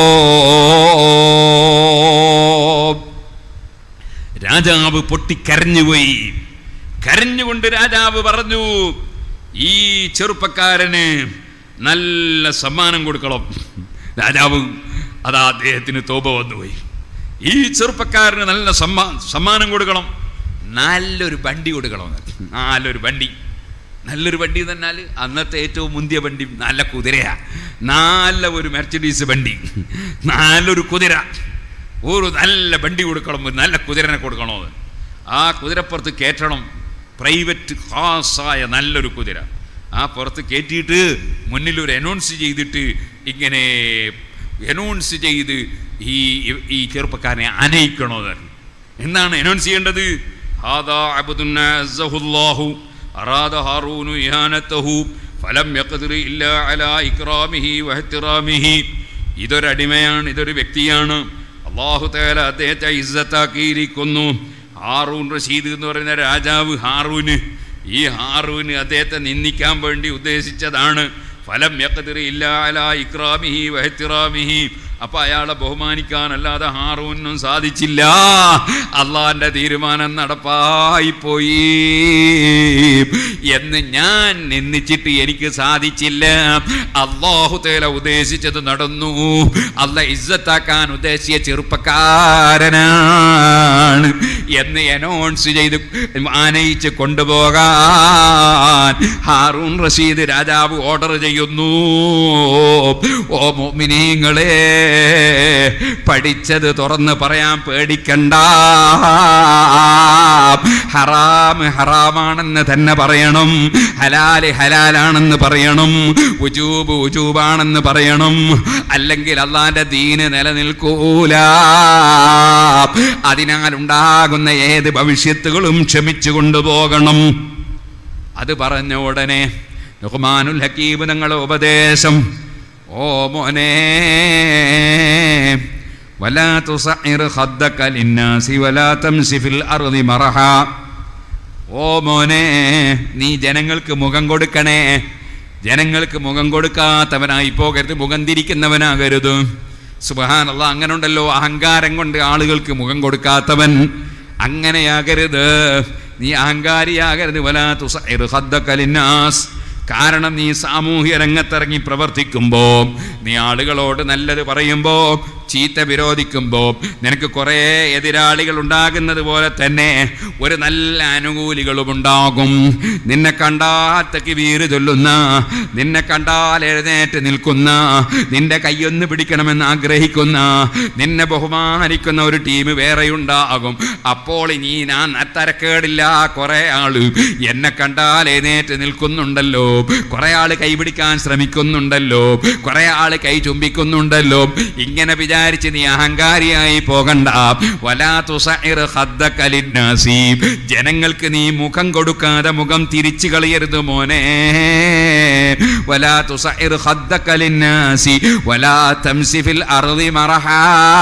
രാജാവ് പൊട്ടിക്കരഞ്ഞുപോയി കരഞ്ഞുകൊണ്ട് രാജാവ് പറഞ്ഞു ഈ ചെറുപ്പക്കാരന് നല്ല സമ്മാനം കൊടുക്കണം രാജാവ് അതാ അദ്ദേഹത്തിന് തോപ വന്നുപോയി ഈ ചെറുപ്പക്കാരന് നല്ല സമ്മാ സമ്മാനം കൊടുക്കണം നല്ലൊരു വണ്ടി കൊടുക്കണം നല്ലൊരു വണ്ടി നല്ലൊരു വണ്ടി എന്ന് പറഞ്ഞാൽ അന്നത്തെ ഏറ്റവും മുന്തിയ വണ്ടി നല്ല കുതിരയാ നല്ല ഒരു മെർച്ചഡീസ് വണ്ടി നല്ലൊരു കുതിര ഒരു നല്ല വണ്ടി കൊടുക്കണം ഒരു നല്ല കുതിരനെ കൊടുക്കണമെന്ന് ആ കുതിരപ്പുറത്ത് കയറ്റണം പ്രൈവറ്റ് ഖാസായ നല്ലൊരു കുതിര ആ പുറത്ത് കയറ്റിയിട്ട് മുന്നിൽ ഒരു അനൗൺസ് ചെയ്തിട്ട് ഇങ്ങനെ അനൗൺസ് ചെയ്ത് ഈ ഈ ചെറുപ്പക്കാരനെ അനയിക്കണമെന്ന് എന്താണ് അനൗൺസ് ചെയ്യേണ്ടത് ഹാദാ അബ്ദുൻ അസ്സഹുല്ലാഹു അറാദ ഹാറൂനു ഇഹാനത്തഹു ഫലം യഖ്ദിർ ഇല്ലാ അലാ ഇക്റാമിഹി വഹ്തിറാമിഹി ഇതൊരടിമയാണ് ഇതൊരു വ്യക്തിയാണ് അള്ളാഹു തആല അദ്ദേഹത്തെ ഇസ്സത്താക്കിയിരിക്കുന്നു ഹാറൂൻ റഷീദ് എന്ന് പറയുന്ന രാജാവ് ഹാറൂന് ഈ ഹാറൂന് അദ്ദേഹത്തെ നിന്ദിക്കാൻ വേണ്ടി ഉദ്ദേശിച്ചതാണ് ഫലം യഖ്ദിർ ഇല്ലാ അലാ ഇക്റാമിഹി വഹ്തിറാമിഹി അപ്പൊ അയാളെ ബഹുമാനിക്കാനല്ലാതെ ഹാറൂനും സാധിച്ചില്ല അള്ളാന്റെ തീരുമാനം നടപ്പായി പോയി എന്ന് ഞാൻ നിന്ദിച്ചിട്ട് എനിക്ക് സാധിച്ചില്ല അള്ളാഹു തേല ഉദ്ദേശിച്ചത് നടന്നു അല്ല ഇസ്സത്താക്കാൻ ഉദ്ദേശിച്ച ചെറുപ്പക്കാരനാണ് എന്ന് അനൗൺസ് ചെയ്ത് ആനയിച്ച് കൊണ്ടുപോകാൻ ഹാറൂൺ റഷീദ് രാജാവ് ഓർഡർ ചെയ്യുന്നു ഓ മോമിനീങ്ങളെ പഠിച്ചത് തുറന്ന് പറയാൻ പേടിക്കണ്ട ഹറാം ഹറാമാണെന്ന് തന്നെ പറയണം ഹലാല് ഹലാലാണെന്ന് പറയണം ഉജൂബ് ഉജൂബാണെന്ന് പറയണം അല്ലെങ്കിൽ അള്ളാന്റെ ദീന് നിലനിൽക്കൂല അതിനാൽ ഉണ്ടാകുന്ന ഏത് ഭവിഷ്യത്തുകളും ക്ഷമിച്ചു കൊണ്ടുപോകണം അത് പറഞ്ഞ ഉടനെ ലുഹ്മാനുൽ ഹക്കീബ് തങ്ങളുടെ ഉപദേശം ഓ മോനെ വലാ തുസഇർ ഖദ്ദക ലിന്നാസി വലാ തംസി ഫിൽ അർദി മറഹ ഓ മോനെ നീ ജനങ്ങൾക്ക് മുഖം കൊടുക്കണേ ജനങ്ങൾക്ക് മുഖം കൊടുക്കാത്തവനായി പോകരുത് മുഖം തിരിക്കുന്നവനാകരുത് സുബഹാനല്ല അങ്ങനെ ഉണ്ടല്ലോ അഹങ്കാരം കൊണ്ട് ആളുകൾക്ക് മുഖം കൊടുക്കാത്തവൻ അങ്ങനെയാകരുത് നീ അഹങ്കാരിയാകരുത് വലാ തുസഇർ ഖദ്ദക ലിന്നാസ് കാരണം നീ സാമൂഹ്യ രംഗത്തിറങ്ങി പ്രവർത്തിക്കുമ്പോൾ നീ ആളുകളോട് നല്ലത് പറയുമ്പോൾ ചീത്ത വിരോധിക്കുമ്പോൾ നിനക്ക് കുറേ എതിരാളികൾ ഉണ്ടാകുന്നത് പോലെ തന്നെ ഒരു നല്ല അനുകൂലികളും ഉണ്ടാകും നിന്നെ കണ്ടാത്തക്ക് വീര് ചൊല്ലുന്ന നിന്നെ കണ്ടാൽ എഴുന്നേറ്റ് നിൽക്കുന്ന നിന്റെ കൈയൊന്ന് പിടിക്കണമെന്ന് ആഗ്രഹിക്കുന്ന നിന്നെ ബഹുമാനിക്കുന്ന ഒരു ടീം വേറെയുണ്ടാകും അപ്പോൾ ഇനി ഞാൻ തരക്കേടില്ല കുറേ ആള് എന്നെ കണ്ടാൽ എഴുന്നേറ്റ് നിൽക്കുന്നുണ്ടല്ലോ കുറെ ആള് കൈപിടിക്കാൻ ശ്രമിക്കുന്നുണ്ടല്ലോ കുറെ ആള് കൈ ചുംബിക്കുന്നുണ്ടല്ലോ ഇങ്ങനെ വിചാരിച്ച് നീ അഹങ്കാരിയായി പോകണ്ട വലാ തുസഇർ ഖദ്ദക ലിന്നാസി. ജനങ്ങൾക്ക് നീ മുഖം കൊടുക്കാതെ മുഖം തിരിച്ചു കളയരുത് മോനെ വലാ തുസഇർ ഖദ്ദക ലിന്നാസി വലാ തംസി ഫിൽ അർദി മറഹാ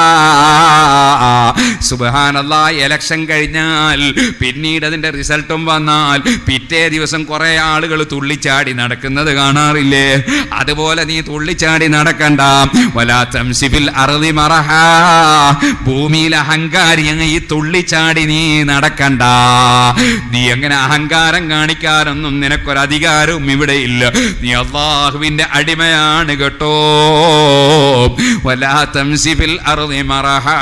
സുബ്ഹാനല്ലാഹ് ഇലക്ഷൻ കഴിഞ്ഞാൽ പിന്നീട് അതിന്റെ റിസൾട്ടും വന്നാൽ പിറ്റേ ദിവസം കുറെ ആളുകൾ തുള്ളിച്ചാടി നടക്കുന്നത് കാണാറില്ലേ അതുപോലെ നീ തുള്ളിച്ചാടി നടക്കണ്ട വലാ തംസി ഫിൽ അർദി മറഹാ ഭൂമിയിൽ അഹങ്കാരിയായി തുള്ളിച്ചാടി നീ നടക്കണ്ട നീ അങ്ങനെ അഹങ്കാരം കാണിക്കാനൊന്നും നിനക്കൊരധികാരവും ഇവിടെ ഇല്ല നീ അള്ളാഹുവിന്റെ അടിമയാണ് കേട്ടോ വലാ തംസി ഫിൽ അർദി മറഹാ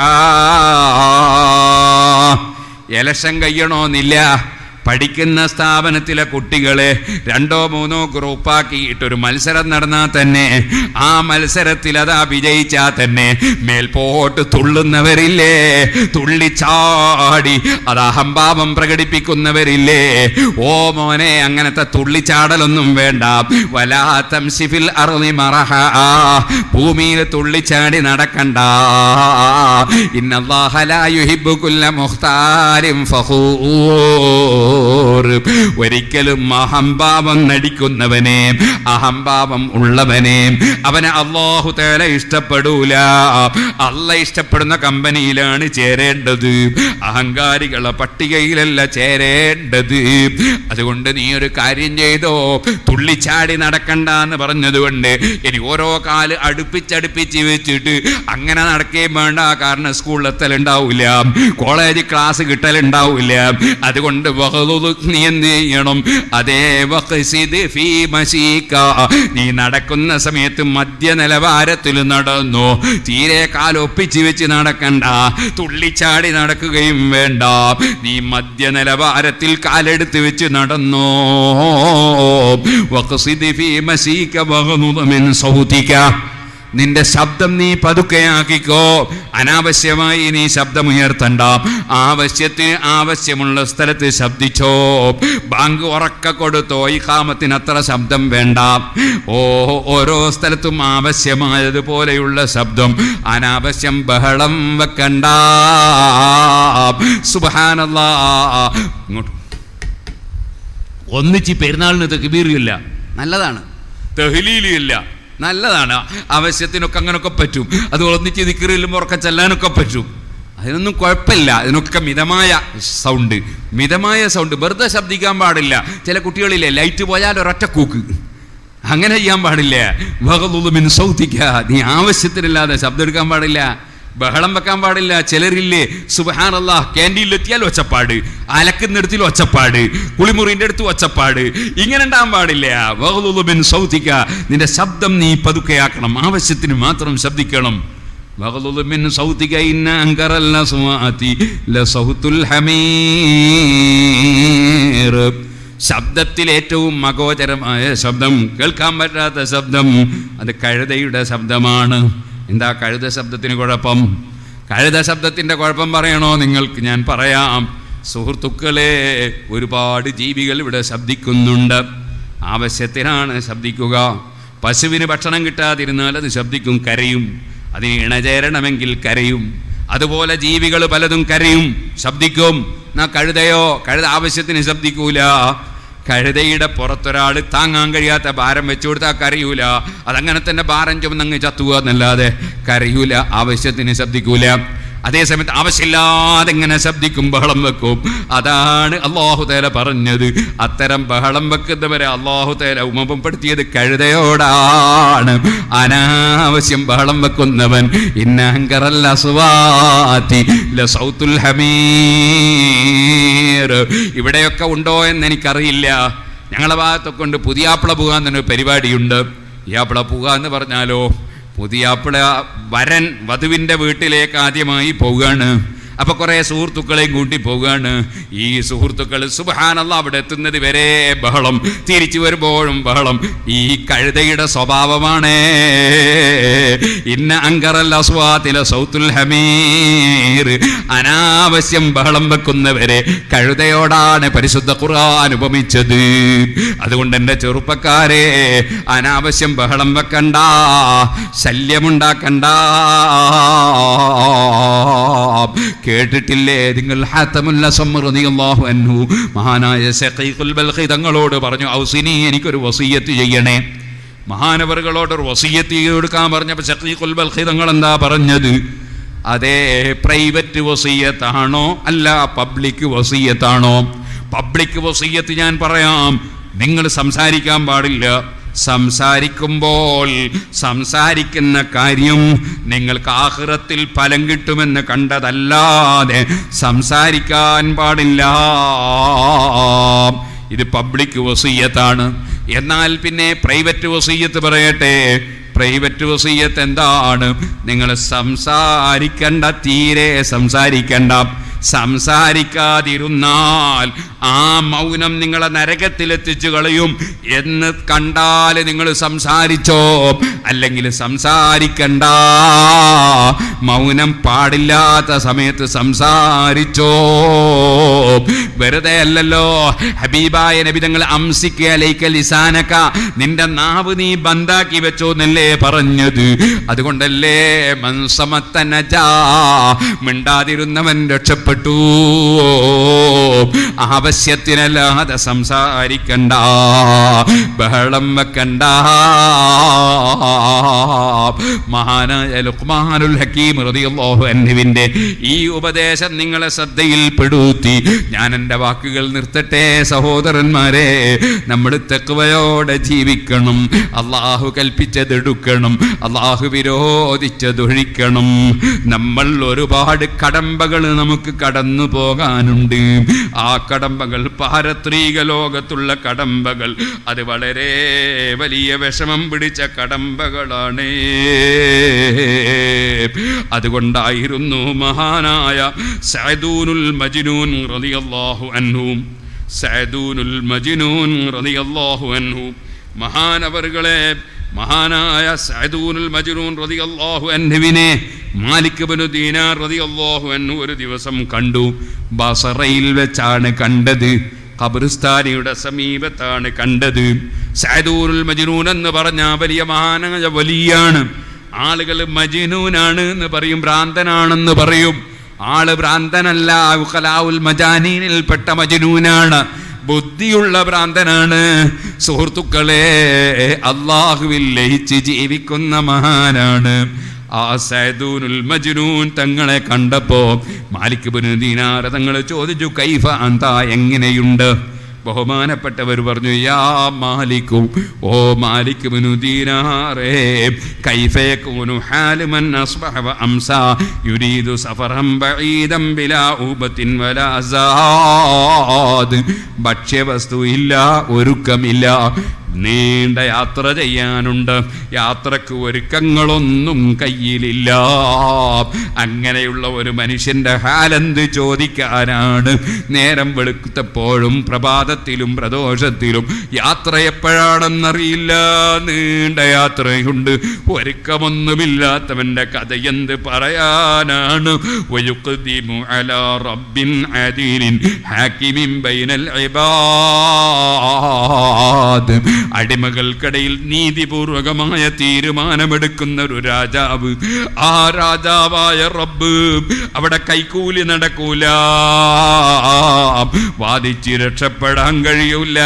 എലക്ഷൻ കഴിയണമെന്നില്ല പഠിക്കുന്ന സ്ഥാപനത്തിലെ കുട്ടികളെ രണ്ടോ മൂന്നോ ഗ്രൂപ്പാക്കിയിട്ടൊരു മത്സരം നടന്നാൽ തന്നെ ആ മത്സരത്തിൽ അതാ വിജയിച്ചാൽ തന്നെ മേൽപോട്ട് തുള്ളുന്നവരില്ലേ തുള്ളിച്ചാടി അത് അഹംഭാവം പ്രകടിപ്പിക്കുന്നവരില്ലേ ഓ മോനെ അങ്ങനത്തെ തുള്ളിച്ചാടലൊന്നും വേണ്ട വലാത്തം സിഫിൽ അറുതി മറഹ ഭൂമിയിൽ തുള്ളിച്ചാടി നടക്കണ്ട ഇന്നല്ലാഹ ലാ യുഹിബ്ബു കുല്ല മുഖ്താരിൻ ഫഖൂർ ഒരിക്കലും അഹംഭാവം നടിക്കുന്നവനെ അഹംഭാവം ഉള്ളവനെ അവനെ അള്ളാഹു തേല ഇഷ്ടപ്പെടൂല അല്ല ഇഷ്ടപ്പെടുന്ന കമ്പനിയിലാണ് ചേരേണ്ടത് അഹങ്കാരികളെ പട്ടികയിലല്ല ചേരേണ്ടത് അതുകൊണ്ട് നീ ഒരു കാര്യം ചെയ്തോ തുള്ളിച്ചാടി നടക്കണ്ട എന്ന് പറഞ്ഞതുകൊണ്ട് ഇനി ഓരോ കാല് അടുപ്പിച്ചടുപ്പിച്ച് വെച്ചിട്ട് അങ്ങനെ നടക്കുകയും വേണ്ട കാരണം സ്കൂളിൽ എത്തലുണ്ടാവില്ല കോളേജ് ക്ലാസ് കിട്ടലുണ്ടാവില്ല അതുകൊണ്ട് വഹദുദ് നീ എന്ത് ചെയ്യണം അതേ വഖ്സിദ് ഫീ മശീക നീ നടക്കുന്ന സമയത്ത് മധ്യ നിലവാരത്തിൽ നടന്നു തീരെ കാലൊപ്പിച്ച് വെച്ച് നടക്കണ്ട തുള്ളിച്ചാടി നടക്കുകയും വേണ്ട നീ മധ്യ നിലവാരത്തിൽ കാലെടുത്ത് വെച്ച് നടന്നോ വഖ്സിദ് ഫീ മശീക വഗ്നുദ് മിൻ സൗതിക നിന്റെ ശബ്ദം നീ പതുക്കെയാക്കിക്കോ അനാവശ്യമായി നീ ശബ്ദമുയർത്തണ്ട ആവശ്യത്തിന് ആവശ്യമുള്ള സ്ഥലത്ത് ശബ്ദിച്ചോ ബാങ്ക് ഉറക്ക കൊടുത്തോ ഈ കാമത്തിന് അത്ര ശബ്ദം വേണ്ട ഓ ഓരോ സ്ഥലത്തും ആവശ്യമായതുപോലെയുള്ള ശബ്ദം അനാവശ്യം ബഹളം വെക്കണ്ട സുബാനല്ലാ ഇങ്ങോട്ട് ഒന്നിച്ച് പെരുന്നാളിന് തെക്കുബീറിയില്ല നല്ലതാണ് തെഹ്ലീലില്ല നല്ലതാണ് ആവശ്യത്തിനൊക്കെ അങ്ങനൊക്കെ പറ്റും അത് ഒന്നിച്ച് ദിക്കറിലും ഉറക്ക ചെല്ലാനൊക്കെ പറ്റും അതിനൊന്നും കുഴപ്പമില്ല അതിനൊക്കെ മിതമായ സൗണ്ട് മിതമായ സൗണ്ട് വെറുതെ ശബ്ദിക്കാൻ പാടില്ല ചില കുട്ടികളില്ലേ ലൈറ്റ് പോയാൽ ഒരൊറ്റ കൂക്ക് അങ്ങനെ ചെയ്യാൻ പാടില്ല വകലുമിൻ സൗത്തിക്ക നീ ആവശ്യത്തിനില്ലാതെ ശബ്ദം എടുക്കാൻ പാടില്ല ബഹളം വെക്കാൻ പാടില്ല ചിലരില്ലേ സുബഹാനല്ലാ ക്യാൻറ്റീനിലെത്തിയാൽ ഒച്ചപ്പാട് അലക്കുന്നിടത്തിൽ ഒച്ചപ്പാട് കുളിമുറിൻ്റെ അടുത്ത് ഒച്ചപ്പാട് ഇങ്ങനെ ഉണ്ടാകാൻ പാടില്ല വഹലുബിൻ സൗത്തിക്ക നിന്റെ ശബ്ദം നീ പതുക്കെയാക്കണം ആവശ്യത്തിന് മാത്രം ശബ്ദിക്കണം വഹലുബിൻ സൗത്തിക്ക ഇന്ന അങ്കറല്ല സുമാതി ലസൗത്തുൽ ഹമീർ ശബ്ദത്തിൽ ഏറ്റവും മകോചരമായ ശബ്ദം കേൾക്കാൻ പറ്റാത്ത ശബ്ദം അത് കഴുതയുടെ ശബ്ദമാണ് എന്താ കഴുത ശബ്ദത്തിന് കുഴപ്പം കഴുത ശബ്ദത്തിൻ്റെ കുഴപ്പം പറയണോ നിങ്ങൾക്ക് ഞാൻ പറയാം സുഹൃത്തുക്കളെ ഒരുപാട് ജീവികൾ ഇവിടെ ശബ്ദിക്കുന്നുണ്ട് ആവശ്യത്തിനാണ് ശബ്ദിക്കുക പശുവിന് ഭക്ഷണം കിട്ടാതിരുന്നാൽ അത് ശബ്ദിക്കും കരയും അതിന് ഇണചേരണമെങ്കിൽ കരയും അതുപോലെ ജീവികൾ പലതും കരയും ശബ്ദിക്കും എന്നാ കഴുതയോ കഴുത ആവശ്യത്തിന് ശബ്ദിക്കൂല കഴുതയുടെ പുറത്തൊരാൾ താങ്ങാൻ കഴിയാത്ത ഭാരം വെച്ചു കൊടുത്താൽ കരയൂല അതങ്ങനെ തന്നെ ഭാരം ചുമന്നങ്ങ് ചത്തുക എന്നല്ലാതെ കരയൂല ആവശ്യത്തിന് ശബ്ദിക്കൂല അതേസമയത്ത് ആവശ്യമില്ലാതെ ഇങ്ങനെ ശബ്ദിക്കും ബഹളം വെക്കും അതാണ് അള്ളാഹു തേല പറഞ്ഞത് അത്തരം ബഹളം വെക്കുന്നവരെ അള്ളാഹു തേല ഉമപ്പെടുത്തിയത് കഴുതയോടാണ് അനാവശ്യം ബഹളം വെക്കുന്നവൻ ഇന്നങ്കറല്ല സുവാത്തി ലസൗത്തുൽ ഹമീർ ഇവിടെയൊക്കെ ഉണ്ടോ എന്ന് എനിക്കറിയില്ല ഞങ്ങളെ ഭാഗത്തൊക്കെ ഉണ്ട് പുതിയാപ്പിള പോകാൻ തന്നെ ഒരു പരിപാടിയുണ്ട് പുതിയാപ്പിള പോകുക എന്ന് പറഞ്ഞാലോ പുതിയാപ്പിള വരൻ വധുവിൻ്റെ വീട്ടിലേക്ക് ആദ്യമായി പോവുകയാണ് അപ്പൊ കുറെ സുഹൃത്തുക്കളെയും കൂട്ടി പോവുകയാണ് ഈ സുഹൃത്തുക്കൾ സുബാനല്ല അവിടെ എത്തുന്നത് വരെ ബഹളം തിരിച്ചു വരുമ്പോഴും ബഹളം ഈ കഴുതയുടെ സ്വഭാവമാണ് ഇന്ന അങ്കറൽ അസ്വാത്തിലെ സൗത്തുൽ ഹമീർ അനാവശ്യം ബഹളം വെക്കുന്നവരെ കഴുതയോടാണ് പരിശുദ്ധ ഖുർആൻ ഉപമിച്ചത് അതുകൊണ്ട് എൻ്റെ ചെറുപ്പക്കാരെ അനാവശ്യം ബഹളം വെക്കണ്ട ശല്യമുണ്ടാക്കണ്ട കേട്ടിട്ടില്ലേ നിങ്ങൾ ഹാത്തമുല്ല സമ്മറിയാഹു അൻഹു മഹാനായ സഖീഖുൽ ബൽഖി തങ്ങളോട് പറഞ്ഞു ഔസിനി എനിക്കൊരു വസീയത്ത് ചെയ്യണേ മഹാനവറുകളോട് ഒരു വസീയത്ത് കൊടുക്കാൻ പറഞ്ഞപ്പോൾ സഖീഖുൽ ബൽഖി തങ്ങൾ എന്താ പറഞ്ഞത് അതേ പ്രൈവറ്റ് വസീയത്താണോ അല്ല പബ്ലിക് വസീയത്താണോ പബ്ലിക് വസീയത്ത് ഞാൻ പറയാം നിങ്ങൾ സംസാരിക്കാൻ പാടില്ല സംസാരിക്കുമ്പോൾ സംസാരിക്കുന്ന കാര്യം നിങ്ങൾക്ക് ആഹ്റത്തിൽ ഫലം കിട്ടുമെന്ന് കണ്ടതല്ലാതെ സംസാരിക്കാൻ പാടില്ല ഇത് പബ്ലിക് വസീയത്താണ് എന്നാൽ പിന്നെ പ്രൈവറ്റ് വസീയത്ത് പറയട്ടെ പ്രൈവറ്റ് വസീയത്ത് എന്താണ് നിങ്ങൾ സംസാരിക്കണ്ട തീരെ സംസാരിക്കണ്ട സംസാരിക്കാതിരുന്നാൽ ആ മൗനം നിങ്ങളെ നരകത്തിലെത്തിച്ചു കളയും എന്ന് കണ്ടാൽ നിങ്ങൾ സംസാരിച്ചോ അല്ലെങ്കിൽ സംസാരിക്കണ്ട മൗനം പാടില്ലാത്ത സമയത്ത് സംസാരിച്ചോ വെറുതെ അല്ലല്ലോ ഹബീബായ നബി തങ്ങൾ അംസിക്കലൈക്ക ലിസാനക്ക നിന്റെ നാവ് നീ ബന്ധാക്കി വെച്ചോ എന്നല്ലേ പറഞ്ഞത് അതുകൊണ്ടല്ലേ മൻസമത്തനജാ മിണ്ടാതിരുന്നവൻ രക്ഷപ്പെട്ടു ആവശ്യത്തിനല്ലാതെ സംസാരിക്കണ്ട ബഹളം വെക്കണ്ട മഹാനായ ലുക്മാനുൽ ഹക്കീം റളിയല്ലാഹു അൻഹുവിന്റെ ഈ ഉപദേശം നിങ്ങളെ ശ്രദ്ധയിൽപ്പെടുത്തി ഞാൻ എൻ്റെ വാക്കുകൾ നിർത്തട്ടെ സഹോദരന്മാരെ നമ്മൾ തെക്കുവയോടെ ജീവിക്കണം അള്ളാഹു കൽപ്പിച്ചതെടുക്കണം അള്ളാഹു വിരോധിച്ചതൊഴിക്കണം നമ്മൾ ഒരുപാട് കടമ്പകൾ നമുക്ക് കടന്നു പോകാനുണ്ട് ആ കടമ്പകൾ പാരത്രീക ലോകത്തുള്ള കടമ്പകൾ അത് വളരെ വലിയ വിഷമം പിടിച്ച കടമ്പകളാണ് അതുകൊണ്ടായിരുന്നു മഹാനായ സഅദൂനുൽ മജ്നൂൻ റളിയല്ലാഹു അൻഹു സഅദൂനുൽ മജ്നൂൻ റളിയല്ലാഹു അൻഹു മഹാനവറുകളെ മഹാനായ സഅദൂനുൽ മജ്നൂൻ റളിയല്ലാഹു അൻഹുവിനെ മാലിക് ഇബ്നു ദീനാർ റളിയല്ലാഹു അൻഹു ഒരു ദിവസം കണ്ടു ബസറയിൽ വെച്ചാണ് കണ്ടത് ഖബറിസ്ഥാനിയുടെ സമീപത്താണ് കണ്ടത് സഅദൂനുൽ മജ്നൂൻ എന്ന് പറഞ്ഞ വലിയ മഹാനായ വലിയാണ് ആളുകൾ മജ്നൂനാണ് എന്ന് പറയും ഭ്രാന്തനാണെന്ന് പറയും ആള് ഭ്രാന്തനല്ല ഉഖലാഉൽ മജാനീനിൽപ്പെട്ട മജ്നൂനാണ് ബുദ്ധിയുള്ള ഭ്രാന്തനാണ് സുഹൃത്തുക്കളെ അള്ളാഹുവിൽ ലയിച്ച് ജീവിക്കുന്ന മഹാനാണ് ആ സൈദൂനുൽ മജ്നൂൻ തങ്ങളെ കണ്ടപ്പോ മാലിക് ബിൻ ദീനാർ തങ്ങൾ ചോദിച്ചു കൈഫ അന്ത എങ്ങനെയുണ്ട് ബഹുമാനപ്പെട്ടവർ പറഞ്ഞു യാ മാലിക്കു ഓ മാലിക് ബിനു ദീനാറേ കൈഫയകൂനു ഹാലു മൻ അസ്ബഹ വ അംസ യുരീദു സഫറൻ ബഈദൻ ബിലാ ഊബത്തിൻ വലാ സാദ് ഭക്ഷ്യവസ്തു ഇല്ല ഒരുക്കമില്ല നീണ്ട യാത്ര ചെയ്യാനുണ്ട് യാത്രക്ക് ഒരുക്കങ്ങളൊന്നും കയ്യിലില്ല അങ്ങനെയുള്ള ഒരു മനുഷ്യന്റെ ഹാലെന്ത് ചോദിക്കാനാണ് നേരം വെളുത്തപ്പോഴും പ്രഭാതത്തിലും പ്രദോഷത്തിലും യാത്ര എപ്പോഴാണെന്നറിയില്ല നീണ്ട യാത്രയുണ്ട് ഒരുക്കമൊന്നുമില്ലാത്തവന്റെ കഥ എന്ത് പറയാനാണ് ويقدم على رب عديل حاكم بين العباد തുസ്സാദ്. അടിമകൾക്കിടയിൽ നീതിപൂർവകമായ തീരുമാനമെടുക്കുന്ന ഒരു രാജാവ് ആ രാജാവായ റബ്ബ് അവിടെ കൈക്കൂലി നടക്കൂല വാദിച്ച് രക്ഷപ്പെടാൻ കഴിയൂല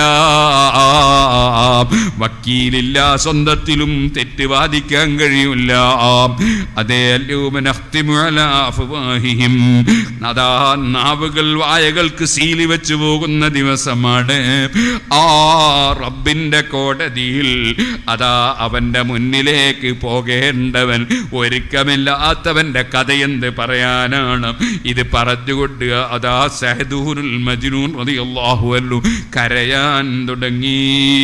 വക്കീലില്ല സ്വന്തത്തിലും തെറ്റ് വാദിക്കാൻ കഴിയൂല അതേ അല്ലൂമനഹ്തിമുഅലാഫുവാഹിഹിം അതാ നാവുകൾ വായകൾക്ക് സീലി വെച്ചു പോകുന്ന ദിവസമാണ് ആ റബ്ബിന്റെ കോടതിയിൽ അതാ അവന്റെ മുന്നിലേക്ക് പോകേണ്ടവൻ ഒരുക്കമില്ലാത്തവന്റെ കഥയെന്ത് പറയാനാണ് ഇത് പറഞ്ഞുകൊണ്ട് അതാ സഹദൂനുൽ മജ്നൂൻ റളിയല്ലാഹു അൻഹു കരയാൻ തുടങ്ങി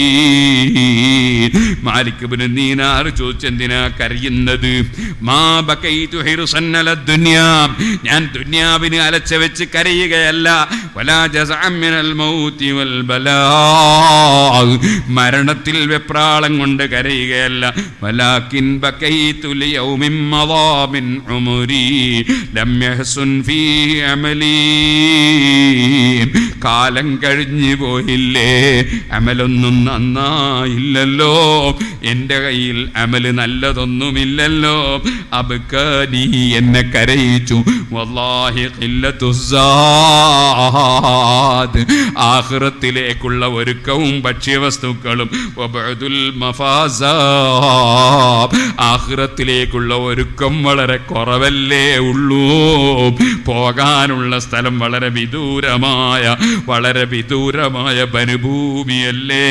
മാലിക് ഇബ്നു ദീനാർ ചോദിച്ചെന്തിനാ കരയുന്നത് മാ ബകൈതു ഹിർസൻ അല ദുനിയാ ഞാൻ ദുനിയാവിന് അലച്ച വെച്ച് കരയുകയല്ല വലാ ജസഅം മിനൽ മൗതി വൽ ബലാ മരണത്തിൽ വെപ്രാളം കൊണ്ട് കരയുകയല്ല വലാകിൻ ബകൈതു ലിയൗമിൻ മളാ മിൻ ഉമരി ലം യഹ്സുൻ ഫീ അമലി കാലം കഴിഞ്ഞു പോയില്ലേ അമലൊന്നും നന്നായില്ലല്ലോ എൻ്റെ കയ്യിൽ അമല് നല്ലതൊന്നുമില്ലല്ലോ അബുക്കാനി എന്നെ കരയിച്ചു വല്ലാഹി ഖില്ലത്തുസ്സാദ്. ആഖിറത്തിലേക്കുള്ള ഒരുക്കവും ഭക്ഷ്യവസ്തുക്കളും വബഅദുൽ മഫാസാ. ആഖിറത്തിലേക്കുള്ള ഒരുക്കം വളരെ കുറവല്ലേ ഉള്ളൂ പോകാനുള്ള സ്ഥലം വളരെ വിദൂരമായ വളരെ വിദൂരമായ വനുഭൂമിയല്ലേ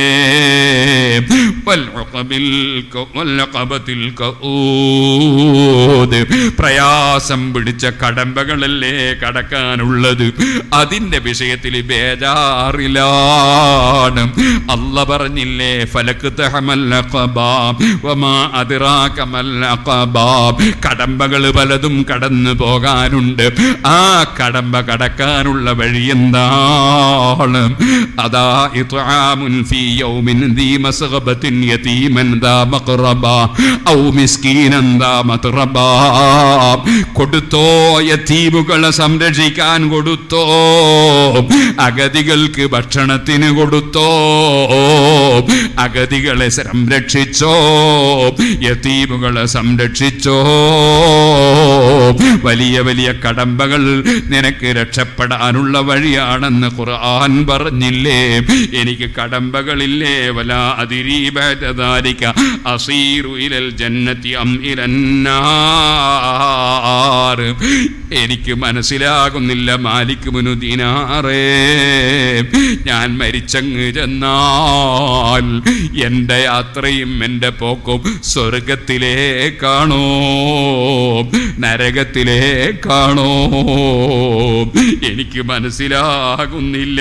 വൽഉഖബിൽ ക- വൽഉഖബത്തിൽ കഊദ്. പ്രയാസം പിടിച്ച കടമ്പകളല്ലേ കടക്കാനുള്ളത് അതിന്റെ വിഷയത്തിൽ ബേജാറിലാണ് അല്ല പറഞ്ഞില്ലേ ഫലക്ക് കടമ്പകൾ പലതും കടന്നു പോകാനുണ്ട് ആ കടമ്പ കടക്കാനുള്ള വഴി എന്താണ് അതാ ഇത്ആമുൻ ഫീ യൗമിൻ ദീ മസ്ഗബത്തിൻ യതീമൻ ദാ മഖറബ ഔ മിസ്കീനൻ ദാ മത്റബ കൊടുത്തോ യതീമുകളെ സംരക്ഷിക്കാൻ കൊടുത്തോ അഗതികൾക്ക് ഭക്ഷണത്തിന് കൊടുത്തോ അഗതികളെ സംരക്ഷിച്ചോ യതീമുകളെ സംരക്ഷിച്ചോ വലിയ വലിയ കടമ്പകൾ നിനക്ക് രക്ഷപ്പെടാനുള്ള വഴിയാണെന്ന് ഖുർആൻ പറഞ്ഞില്ലേ എനിക്ക് കടമ്പകളില്ലേ വല അതിരീബാലിക്ക അസീറു ഇലൽ ജന്നത്തി അം ഇലന്നാർ എനിക്ക് മനസ്സിലാകുന്നില്ല മാലിക് മുനുദീനാറേ ഞാൻ മരിച്ചങ്ങ് ചെന്നാൽ എൻ്റെ യാത്രയും എൻ്റെ പോക്കും സ്വർഗത്തിലേക്കാണോ നരകത്തിലേക്കാണോ എനിക്ക് മനസ്സിലാകുന്നില്ല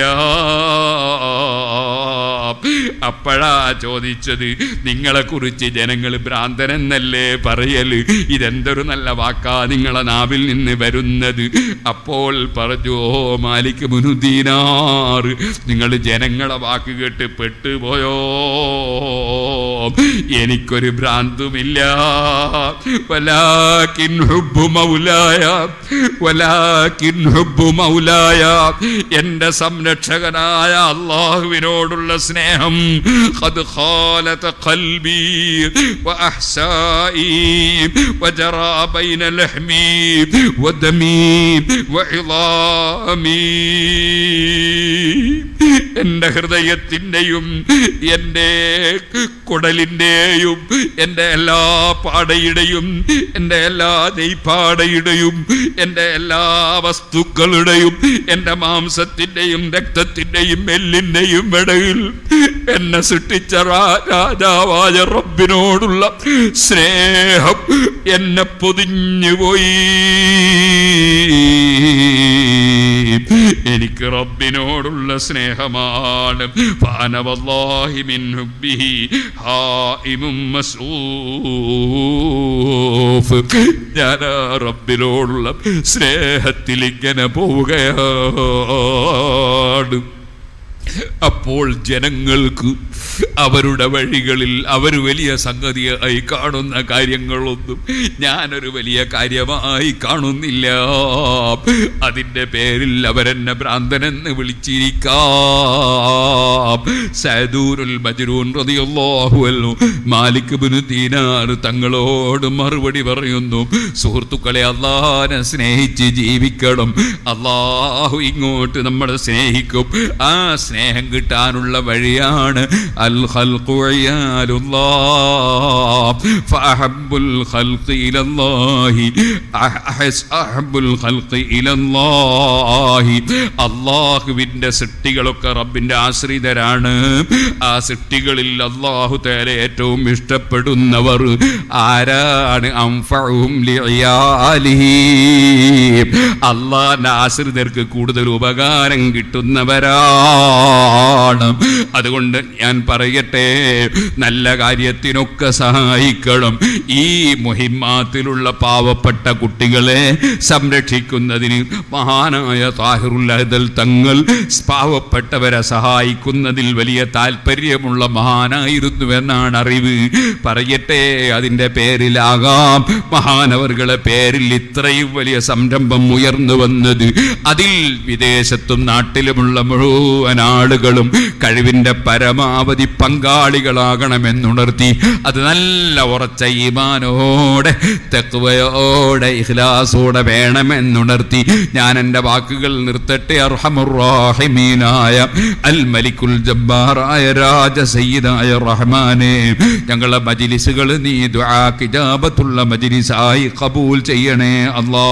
അപ്പോഴാ ചോദിച്ചത് നിങ്ങളെ കുറിച്ച് ജനങ്ങൾ ഭ്രാന്തനെന്നല്ലേ പറയല് ഇതെന്തൊരു നല്ല വാക്കാ നിങ്ങളെ നാവിൽ നിന്ന് വരുന്നത് അപ്പോൾ പറഞ്ഞു ഓ മാലിക് മുനുദ്ദീനാർ നിങ്ങൾ ജനങ്ങളെ വാക്ക് കേട്ട് പെട്ടുപോയോ എനിക്കൊരു ഭ്രാന്തുമില്ല വലാകിൻ ഹുബ്ബു മൗലായ വലാകിൻ ഹുബ്ബു മൗലായ എൻ്റെ സംരക്ഷകനായ അള്ളാഹുവിനോടുള്ള സ്നേഹം ഖദ് ഖാലത ഖൽബി വഅഹ്സായി വജറാ ബൈന ലഹ്മി വദമി വഇളാമി എൻ്റെ ഹൃദയത്തിൻ്റെയും എൻ്റെ കുടലിൻ്റെയും എൻ്റെ എല്ലാ പാടയുടെയും എൻ്റെ എല്ലാ നെയ്പാടയുടെയും എൻ്റെ എല്ലാ വസ്തുക്കളുടെയും എൻ്റെ മാംസത്തിൻ്റെയും രക്തത്തിൻ്റെയും എല്ലിൻ്റെയും ഇടയിൽ എന്നെ സൃഷ്ടിച്ച രാ- രാജാവായ റബ്ബിനോടുള്ള സ്നേഹം എന്നെ പൊതിഞ്ഞുപോയി എനിക്ക് റബ്ബിനോടുള്ള സ്നേഹമാണ് ഫാനവല്ലാഹി മിൻ ഹുബ്ബിഹി ഹായിമും മസ്ഊഫ് ഞാൻ ആ റബ്ബിനോടുള്ള സ്നേഹത്തിൽ ഇങ്ങനെ പോവുകയാണ് അപ്പോൾ ജനങ്ങൾക്ക് അവരുടെ വഴികളിൽ അവർ വലിയ സംഗതിയായി കാണുന്ന കാര്യങ്ങളൊന്നും ഞാനൊരു വലിയ കാര്യമായി കാണുന്നില്ല അതിൻ്റെ പേരിൽ അവരെന്നെ ഭ്രാന്തനെന്ന് വിളിച്ചിരിക്കാം സദൂരുൽ മജ്നൂൻ റളിയല്ലാഹു അൻഹു മാലിക് ഇബ്നു ദീനാർ തങ്ങളോട് മറുപടി പറയുന്നു സുഹൃത്തുക്കളെ അള്ളാഹിനെ സ്നേഹിച്ച് ജീവിക്കണം അള്ളാഹു ഇങ്ങോട്ട് നമ്മളെ സ്നേഹിക്കും ആ സ്നേഹം കിട്ടാനുള്ള വഴിയാണ് അൽ ഖൽഖു ഇയാലുല്ലാഹ് ഫഅഹബ്ബുൽ ഖൽഖി ഇലല്ലാഹി അഹസ് അഹബ്ബുൽ ഖൽഖി ഇലല്ലാഹി അള്ളാഹുവിൻ്റെ സൃഷ്ടികളൊക്കെ റബ്ബിൻ്റെ ആശ്രിതരാണ് ആ സൃഷ്ടികളിൽ അള്ളാഹു തേരെ ഏറ്റവും ഇഷ്ടപ്പെടുന്നവർ ആരാണ് അംഫഉഹും ലിഇയാലിഹി അള്ളാഹിൻ്റെ ആശ്രിതർക്ക് കൂടുതൽ ഉപകാരം കിട്ടുന്നവരാണ് അതുകൊണ്ട് ഞാൻ പറയട്ടെ നല്ല കാര്യത്തിനൊക്കെ സഹായിക്കണം ഈ മുഹിമാത്തിലുള്ള പാവപ്പെട്ട കുട്ടികളെ സംരക്ഷിക്കുന്നതിന് മഹാനായ താഹിറുൽ തങ്ങൾ പാവപ്പെട്ടവരെ സഹായിക്കുന്നതിൽ വലിയ താല്പര്യമുള്ള മഹാനായിരുന്നു എന്നാണ് അറിവ് പറയട്ടെ അതിൻ്റെ പേരിലാകാം മഹാനവറുകളെ പേരിൽ ഇത്രയും വലിയ സംരംഭം ഉയർന്നു വന്നത് അതിൽ വിദേശത്തും നാട്ടിലുമുള്ള മുഴുവൻ ആളുകളും കഴിവിൻ്റെ പരമാവധി പങ്കാളികളാകണമെന്നുണർത്തി അത് നല്ല ഉറച്ച ഈമാനോടെ തെക്കുവയോടെ ഇഖ്ലാസോടെ വേണമെന്നുണർത്തി ഞാൻ എൻ്റെ വാക്കുകൾ നിർത്തട്ടെ അർഹമുറാഹിമീനായ അൽ മലിക്കുൽ ജബ്ബാറായ രാജ സയ്യിദായ റഹ്മാനെ ഞങ്ങളെ മജിലിസുകൾ നീ ദുആ കിജാബത്തുള്ള മജിലിസായി കബൂൽ ചെയ്യണേ അല്ലാ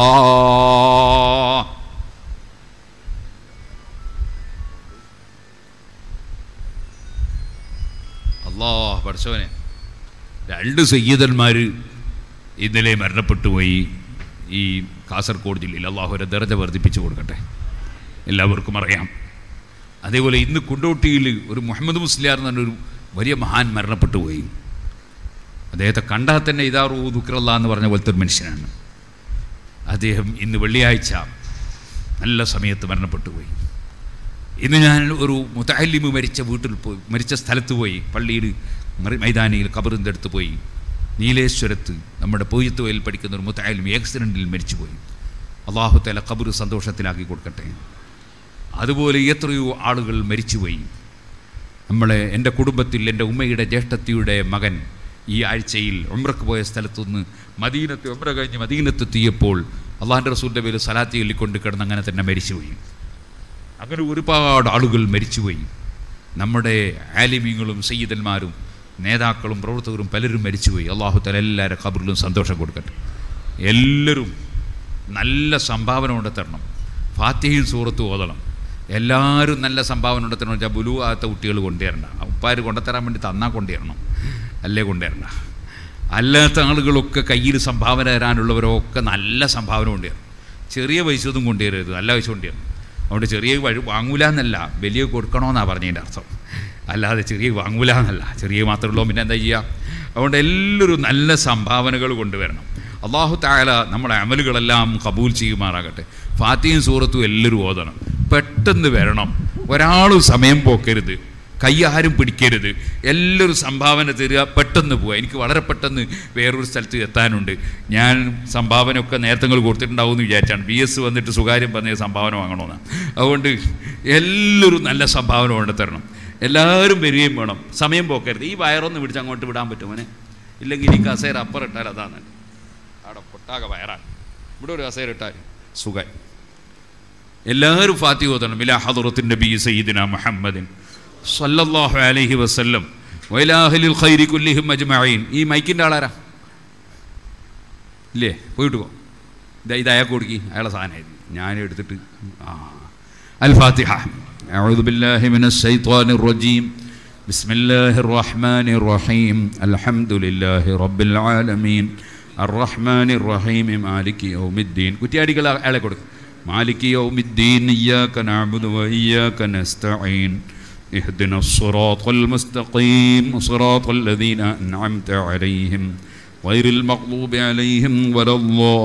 അല്ലാ പഠിച്ചവനെ രണ്ട് സയ്യിദന്മാർ ഇന്നലെ മരണപ്പെട്ടു പോയി ഈ കാസർഗോഡ് ജില്ലയിൽ അള്ളാഹുരെ ദർജ വർദ്ധിപ്പിച്ചു കൊടുക്കട്ടെ എല്ലാവർക്കും അറിയാം അതേപോലെ ഇന്ന് കുണ്ടോട്ടിയിൽ ഒരു മുഹമ്മദ് മുസ്ലിയാർ എന്ന് പറഞ്ഞൊരു വലിയ മഹാൻ മരണപ്പെട്ടു പോയി അദ്ദേഹത്തെ കണ്ടാൽ തന്നെ ഇതാറൂ ദുഃഖറല്ല എന്ന് പറഞ്ഞ പോലത്തെ ഒരു മനുഷ്യനാണ് അദ്ദേഹം ഇന്ന് വെള്ളിയാഴ്ച നല്ല സമയത്ത് മരണപ്പെട്ടു പോയി ഇന്ന് ഞാൻ ഒരു മുത്തഹല്ലിമ് മരിച്ച വീട്ടിൽ പോയി മരിച്ച സ്ഥലത്ത് പോയി പള്ളിയിൽ മറി- മൈതാനിയിൽ കബറിൻ്റെ അടുത്ത് പോയി നീലേശ്വരത്ത് നമ്മുടെ പൊയ്യത്തുവയിൽ പഠിക്കുന്ന ഒരു മുത്തഹല്ലിം ആക്സിഡൻറ്റിൽ മരിച്ചുപോയി അള്ളാഹു തല കബർ സന്തോഷത്തിലാക്കി കൊടുക്കട്ടെ അതുപോലെ എത്രയോ ആളുകൾ മരിച്ചുപോയി നമ്മളെ എൻ്റെ കുടുംബത്തിൽ എൻ്റെ ഉമ്മയുടെ ജ്യേഷ്ഠത്തിയുടെ മകൻ ഈ ആഴ്ചയിൽ ഉമ്രക്ക് പോയ സ്ഥലത്തുനിന്ന് മദീനത്ത് ഉമ്ര കഴിഞ്ഞ് മദീനത്തെത്തിയപ്പോൾ അള്ളാഹിൻ്റെ റസൂലിൻ്റെ പേര് സലാത്തി ചൊല്ലിക്കൊണ്ട് കിടന്ന് അങ്ങനെ തന്നെ മരിച്ചുപോയി അങ്ങനെ ഒരുപാട് ആളുകൾ മരിച്ചുപോയി നമ്മുടെ ആലിമീങ്ങളും സയ്യിദന്മാരും നേതാക്കളും പ്രവർത്തകരും പലരും മരിച്ചുപോയി അള്ളാഹു തല എല്ലാവരുടെ ഖബറിലും സന്തോഷം കൊടുക്കട്ടെ എല്ലാവരും നല്ല സംഭാവന കൊണ്ട് തരണം ഫാത്തിഹയും സൂറത്തും ഓതണം എല്ലാവരും നല്ല സംഭാവന കൊണ്ട് തരണം വെച്ചാൽ ബുലു ആകാത്ത കുട്ടികൾ കൊണ്ടുവരണ്ട ഉപ്പാർ കൊണ്ടുതരാൻ വേണ്ടി തന്നാൽ കൊണ്ടുവരണം അല്ലേ കൊണ്ടുവരണ്ട അല്ലാത്ത ആളുകളൊക്കെ കയ്യിൽ സംഭാവന തരാനുള്ളവരൊക്കെ നല്ല സംഭാവന കൊണ്ടുവരണം ചെറിയ പൈസ ഒന്നും കൊണ്ടുവരരുത് നല്ല പൈസ കൊണ്ടുവരണം അതുകൊണ്ട് ചെറിയ വഴി വാങ്ങൂല എന്നല്ല വലിയ കൊടുക്കണമെന്നാണ് പറഞ്ഞതിൻ്റെ അർത്ഥം അല്ലാതെ ചെറിയ വാങ്ങൂല എന്നല്ല ചെറിയ മാത്രമുള്ളൂ പിന്നെ എന്താ ചെയ്യുക അതുകൊണ്ട് എല്ലാവരും നല്ല സംഭാവനകൾ കൊണ്ടുവരണം അള്ളാഹു താല നമ്മുടെ അമലുകളെല്ലാം കബൂൽ ചെയ്യുമാറാകട്ടെ ഫാത്തിയും സൂറത്തും എല്ലാവരും ഓതണം പെട്ടെന്ന് വരണം ഒരാളും സമയം പോക്കരുത് കൈ ആരും പിടിക്കരുത് എല്ലാവരും സംഭാവന തരിക പെട്ടെന്ന് പോവുക എനിക്ക് വളരെ പെട്ടെന്ന് വേറൊരു സ്ഥലത്ത് എത്താനുണ്ട് ഞാൻ സംഭാവനയൊക്കെ നേരത്തങ്ങൾ കൊടുത്തിട്ടുണ്ടാവും എന്ന് വിചാരിച്ചാണ് ബി എസ് വന്നിട്ട് സ്വകാര്യം പറഞ്ഞ സംഭാവന വാങ്ങണമെന്ന് അതുകൊണ്ട് എല്ലാവരും നല്ല സംഭാവന കൊണ്ട് തരണം എല്ലാവരും വരികയും വേണം സമയം പോക്കരുത് ഈ വയറൊന്ന് പിടിച്ച് അങ്ങോട്ട് വിടാൻ പറ്റുമോനെ ഇല്ലെങ്കിൽ ഈ കസേര അപ്പുറം ഇട്ടാൽ അതാണ് അവിടെ പൊട്ടാകെ വയറാണ് ഇവിടെ ഒരു കസേര ഇട്ടാൽ സുഖം എല്ലാവരും ഫാത്തി ഓതണം ഇല ഹദറത്തിൻ്റെ ബി സയ്യിദിന മുഹമ്മദിൻ സല്ലല്ലാഹു അലൈഹി വസല്ലം വൈലാഹലിൽ ഖൈരി കുല്ലിഹിം അജ്മഈൻ ഈ മൈക്കിൻ്റെ ആളാരാ ഇല്ലേ പോയിട്ട് പോ ഇതാ ഇത് അയാൾക്ക് കൊടുക്കി അയാളെ സാധനമായിരുന്നു ഞാൻ എടുത്തിട്ട് ആ അൽ ഫാത്തിഹ أعوذ بالله من الشيطان الرجيم بسم الله الرحمن الرحيم الحمد لله رب العالمين الرحمن الرحيم مالك يوم الدين കുറ്റിയാടികൾ അയാളെ കൊടുക്കും مالك يوم الدين إياك نعبد وإياك نستعين اهدنا الصراط المستقيم صراط الذين أنعمت عليهم غير المغضوب عليهم ولا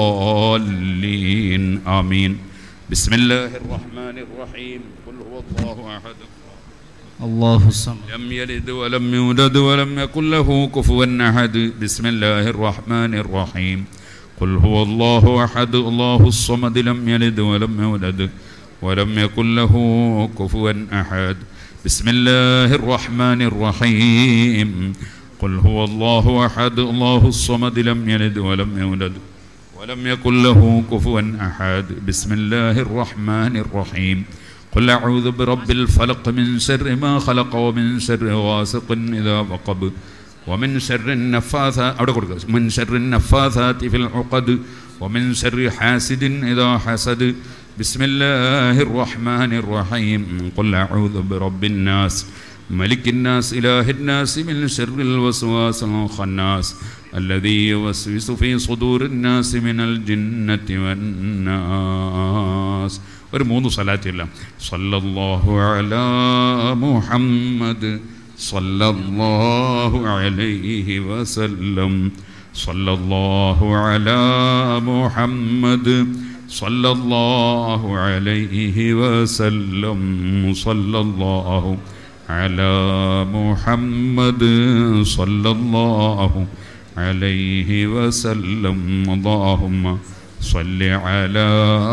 الضالين آمين بسم الله الرحمن الرحيم قل هو الله أحد الله الصمد لم يلد ولم يولد ولم يكن له كفوا أحد بسم الله الرحمن الرحيم قل هو الله أحد الله الصمد لم يلد ولم يولد ولم يكن له كفوا أحد بسم الله الرحمن الرحيم قل هو الله أحد الله الصمد لم يلد ولم يولد ولم يكن له كفوا أحد بسم الله الرحمن الرحيم قل أعوذ برب الفلق من شر ما خلق ومن شر غاسق إذا وقب ومن شر النفاثات അവിടെ കൊടുക്കുക من شر النفاثات في العقد ومن شر حاسد إذا حسد بسم الله الرحمن الرحيم قل أعوذ برب الناس ملك الناس إله الناس من شر الوسواس الخناس الذي يوسوس في صدور الناس من الجنة والناس ഒരു മൂന്ന് സലാത്തില്ല സല്ലല്ലാഹു അലാ മുഹമ്മദ് സല്ലല്ലാഹു അലൈഹി വസല്ലം സല്ലല്ലാഹു അലാ മുഹമ്മദ് സല്ലല്ലാഹു അലൈഹി വസല്ലം സല്ലല്ലാഹു അലാ മുഹമ്മദ് സല്ലല്ലാഹു അലൈഹി വസല്ലം അല്ലാഹുമ്മ صل على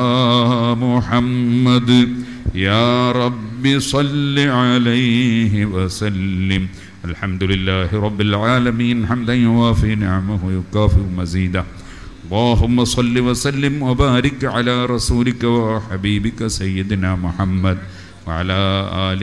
محمد يا رب صل عليه وسلم الحمد لله رب العالمين حمدا يوافي نعمه ويكافئ مزيدا اللهم صل وسلم وبارك على رسولك وحبيبك سيدنا محمد وعلى آل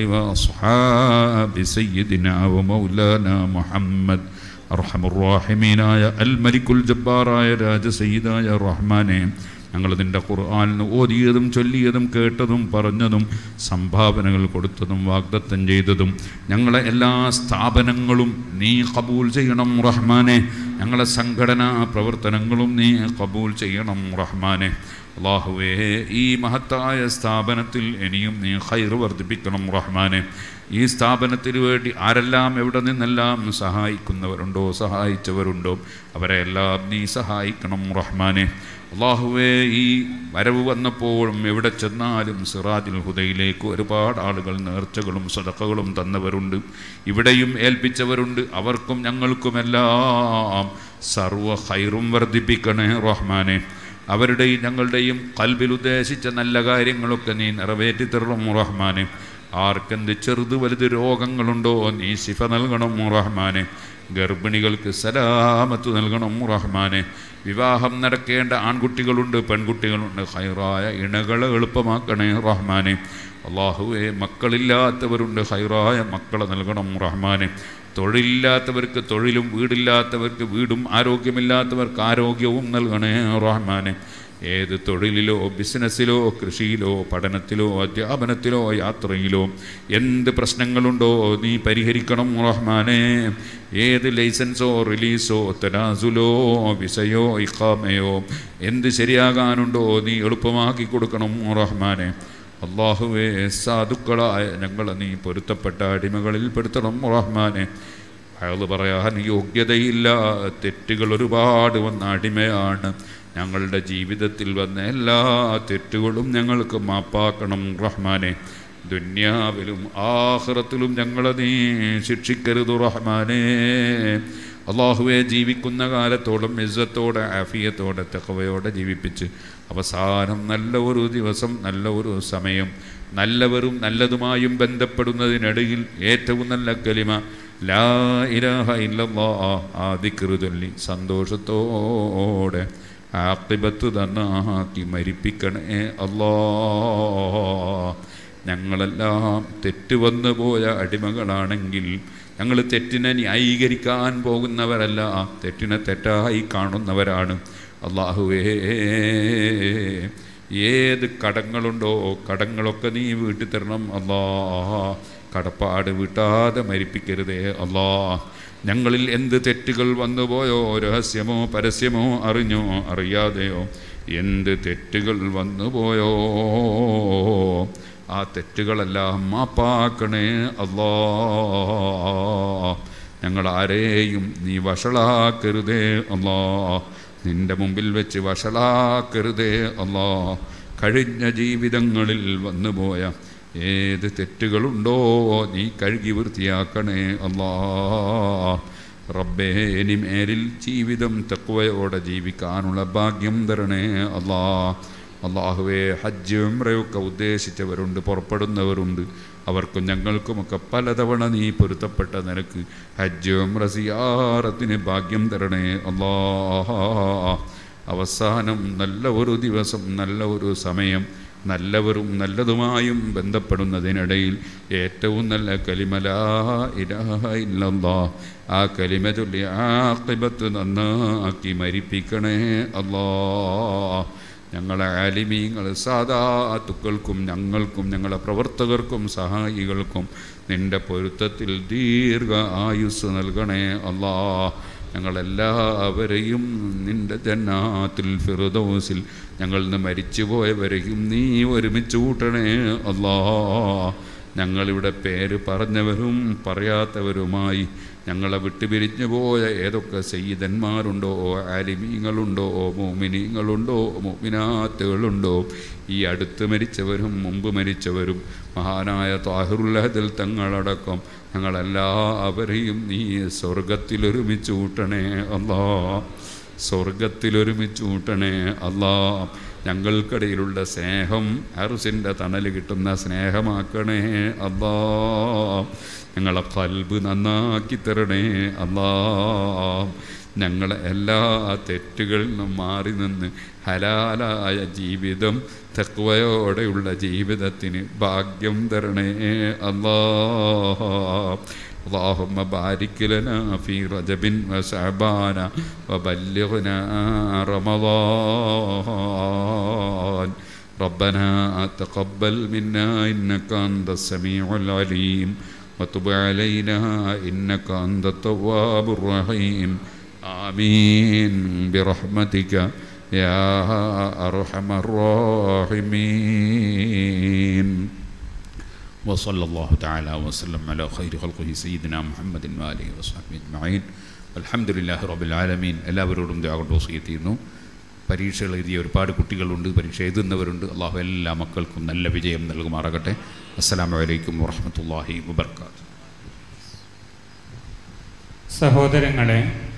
وأصحاب سيدنا ومولانا محمد അർഹമുറാഹിമീനായ അൽ മലിക്കുൽ ജബ്ബാറായ രാജസയ്യിദായ റഹ്മാനെ ഞങ്ങൾ നിൻ്റെ ഖുർആാനിന് ഓതിയതും ചൊല്ലിയതും കേട്ടതും പറഞ്ഞതും സംഭാവനകൾ കൊടുത്തതും വാഗ്ദത്തം ചെയ്തതും ഞങ്ങളെ എല്ലാ സ്ഥാപനങ്ങളും നീ കബൂൽ ചെയ്യണം റഹ്മാനെ ഞങ്ങളെ സംഘടനാ പ്രവർത്തനങ്ങളും നീ കബൂൽ ചെയ്യണം റഹ്മാനെ അള്ളാഹുവേ ഈ മഹത്തായ സ്ഥാപനത്തിൽ ഇനിയും നീ ഹൈർ വർദ്ധിപ്പിക്കണം റഹ്മാനെ ഈ സ്ഥാപനത്തിന് വേണ്ടി ആരെല്ലാം എവിടെ നിന്നെല്ലാം സഹായിക്കുന്നവരുണ്ടോ സഹായിച്ചവരുണ്ടോ അവരെ എല്ലാം നീ സഹായിക്കണം റഹ്മാനെ അള്ളാഹുവേ ഈ വരവ് വന്നപ്പോഴും എവിടെ ചെന്നാലും സിറാജുൽ ഹുദയിലേക്ക് ഒരുപാട് ആളുകൾ നേർച്ചകളും സദക്കകളും തന്നവരുണ്ട് ഇവിടെയും ഏൽപ്പിച്ചവരുണ്ട് അവർക്കും ഞങ്ങൾക്കുമെല്ലാം സർവ ഹൈറും വർദ്ധിപ്പിക്കണേ റഹ്മാനെ അവരുടെയും ഞങ്ങളുടെയും കൽബിൽ ഉദ്ദേശിച്ച നല്ല കാര്യങ്ങളൊക്കെ നീ നിറവേറ്റി തരണം റഹ്മാനെ ആർക്കെന്ത് ചെറുത് വലുത് രോഗങ്ങളുണ്ടോ നീ ശിഫ നൽകണം റഹ്മാനെ ഗർഭിണികൾക്ക് സലാമത്ത് നൽകണം റഹ്മാനെ വിവാഹം നടക്കേണ്ട ആൺകുട്ടികളുണ്ട് പെൺകുട്ടികളുണ്ട് ഹൈറായ ഇണകളെ എളുപ്പമാക്കണേ റഹ്മാനെ അള്ളാഹുവെ മക്കളില്ലാത്തവരുണ്ട് ഹൈറായ മക്കളെ നൽകണം റഹ്മാനെ തൊഴിലില്ലാത്തവർക്ക് തൊഴിലും വീടില്ലാത്തവർക്ക് വീടും ആരോഗ്യമില്ലാത്തവർക്ക് ആരോഗ്യവും നൽകണേ റഹ്മാനെ ഏത് തൊഴിലിലോ ബിസിനസ്സിലോ കൃഷിയിലോ പഠനത്തിലോ അധ്യാപനത്തിലോ യാത്രയിലോ എന്ത് പ്രശ്നങ്ങളുണ്ടോ നീ പരിഹരിക്കണം റഹ്മാനെ ഏത് ലൈസൻസോ റിലീസോ തനാസുലോ വിസയോ ഇഖാമയോ എന്ത് ശരിയാകാനുണ്ടോ നീ എളുപ്പമാക്കി കൊടുക്കണം റഹ്മാനെ അള്ളാഹുവേ സാധുക്കളായ ഞങ്ങളെ നീ പൊരുത്തപ്പെട്ട അടിമകളിൽ പെടുത്തണം റഹ്മാനെ അയാൾ പറയാൻ യോഗ്യതയില്ല തെറ്റുകൾ ഒരുപാട് വന്ന അടിമയാണ് ഞങ്ങളുടെ ജീവിതത്തിൽ വന്ന എല്ലാ തെറ്റുകളും ഞങ്ങൾക്ക് മാപ്പാക്കണം റഹ്മാനെ ദുന്യാവിലും ആഹ്റത്തിലും ഞങ്ങളെ നീ ശിക്ഷിക്കരുത് റഹ്മാനെ അള്ളാഹുവെ ജീവിക്കുന്ന കാലത്തോളം ഇസ്സത്തോടെ ആഫിയത്തോടെ തെക്കവയോടെ ജീവിപ്പിച്ച് അവസാനം നല്ല ഒരു ദിവസം നല്ല ഒരു സമയം നല്ലവരും നല്ലതുമായും ബന്ധപ്പെടുന്നതിനിടയിൽ ഏറ്റവും നല്ല കലിമ ലാ ഇലാഹ ഇല്ലല്ലാ ആ ദിക്റ് ചൊല്ലി സന്തോഷത്തോടെ ആക്കിബത്ത് തന്നാക്കി മരിപ്പിക്കണേ അല്ലാ ഞങ്ങളെല്ലാം തെറ്റ് വന്നു പോയ അടിമകളാണെങ്കിൽ ഞങ്ങൾ തെറ്റിനെ ന്യായീകരിക്കാൻ പോകുന്നവരല്ല തെറ്റിനെ തെറ്റായി കാണുന്നവരാണ് അള്ളാഹുവേ ഏത് കടങ്ങളുണ്ടോ കടങ്ങളൊക്കെ നീ വീട്ടിൽ തരണം അല്ലാ കടപ്പാട് വീട്ടാതെ മരിപ്പിക്കരുതേ അല്ലാ ഞങ്ങളിൽ എന്ത് തെറ്റുകൾ വന്നുപോയോ രഹസ്യമോ പരസ്യമോ അറിഞ്ഞോ അറിയാതെയോ എന്ത് തെറ്റുകൾ വന്നുപോയോ ആ തെറ്റുകളെല്ലാം മാപ്പാക്കണേ അല്ലാ ഞങ്ങൾ ആരെയും നീ വഷളാക്കരുതേ അല്ലാ നിന്റെ മുമ്പിൽ വെച്ച് വഷളാക്കരുതേ അല്ലാ കഴിഞ്ഞ ജീവിതങ്ങളിൽ വന്നുപോയ ഏത് തെറ്റുകളുണ്ടോ നീ കഴുകി വൃത്തിയാക്കണേ അല്ലാ റബ്ബേ ഇനി മേലിൽ ജീവിതം തക്വയോടെ ജീവിക്കാനുള്ള ഭാഗ്യം തരണേ അല്ലാ അള്ളാഹുവെ ഹജ്ജ് ഉംറയൊക്കെ ഉദ്ദേശിച്ചവരുണ്ട് പുറപ്പെടുന്നവരുണ്ട് അവർക്കും ഞങ്ങൾക്കുമൊക്കെ പലതവണ നീ പൊരുത്തപ്പെട്ട നിനക്ക് ഹജ്ജ് ഉംറ സിയാറത്തിന് ഭാഗ്യം തരണേ അല്ലാ അവസാനം നല്ല ഒരു ദിവസം നല്ല ഒരു സമയം നല്ലവരും നല്ലതുമായും ബന്ധപ്പെടുന്നതിനിടയിൽ ഏറ്റവും നല്ല കലിമല ഇലാഹ ഇല്ലല്ലാ ആ കലിമ ചൊല്ലി ആക്കിബത്ത് നന്നാക്കി മരിപ്പിക്കണേ അല്ലാ ഞങ്ങളെ ആലിമീങ്ങൾ സാധാത്തുക്കൾക്കും ഞങ്ങൾക്കും ഞങ്ങളെ പ്രവർത്തകർക്കും സഹായികൾക്കും നിന്റെ പൊരുത്തത്തിൽ ദീർഘ ആയുസ് നൽകണേ അല്ലാ ഞങ്ങളെല്ലാവരെയും നിന്റെ ജന്നാത്തിൽ ഫിറുദോസിൽ ഞങ്ങൾ നിന്ന് മരിച്ചുപോയവരെയും നീ ഒരുമിച്ച് കൂട്ടണേ അല്ലാ ഞങ്ങളിവിടെ പേര് പറഞ്ഞവരും പറയാത്തവരുമായി ഞങ്ങളെ വിട്ടുപിരിഞ്ഞു പോയ ഏതൊക്കെ സയ്യിദന്മാരുണ്ടോ ആലിമീങ്ങളുണ്ടോ മോമിനീങ്ങളുണ്ടോ മോമിനാത്തുകളുണ്ടോ ഈ അടുത്ത് മരിച്ചവരും മുമ്പ് മരിച്ചവരും മഹാനായ താഹിറുല്ലഹദിൽ തങ്ങളടക്കം ഞങ്ങളെല്ലാവരെയും നീ സ്വർഗത്തിലൊരുമിച്ച് കൂട്ടണേ അല്ലാ സ്വർഗത്തിലൊരുമിച്ച് കൂട്ടണേ അല്ലാ ഞങ്ങൾക്കിടയിലുള്ള സ്നേഹം അറുസിൻ്റെ തണൽ കിട്ടുന്ന സ്നേഹമാക്കണേ അല്ലാ ഞങ്ങളെ കൽബ് നന്നാക്കി തരണേ അല്ലാ ഞങ്ങളെ എല്ലാ തെറ്റുകളിൽ നിന്നും മാറി നിന്ന് ഹലാലായ ജീവിതം തക്വയോടെയുള്ള ജീവിതത്തിന് ഭാഗ്യം തരണേ അല്ലാ اللهم بارك لنا في رجب وشعبان وبلغنا رمضان ربنا تقبل منا إنك أنت السميع العليم وتب علينا إنك أنت التواب الرحيم آمين برحمتك يا أرحم الراحمين وصلى الله تعالى وسلم على خير خلقه سيدنا محمد وآله وصحبه أجمعين الحمد لله رب العالمين എല്ലാവരോടും ദ്വാകൊണ്ട് വസീയത്തിയിരുന്നു പരീക്ഷകൾ എഴുതിയ ഒരുപാട് കുട്ടികളുണ്ട് പരീക്ഷ എഴുതുന്നവരുണ്ട് അള്ളാഹു എല്ലാ മക്കൾക്കും നല്ല വിജയം നൽകുമാറാകട്ടെ അസ്സലാമു അലൈക്കും വറഹ്മത്തുള്ളാഹി വബർക്കാത്തു സഹോദരങ്ങളെ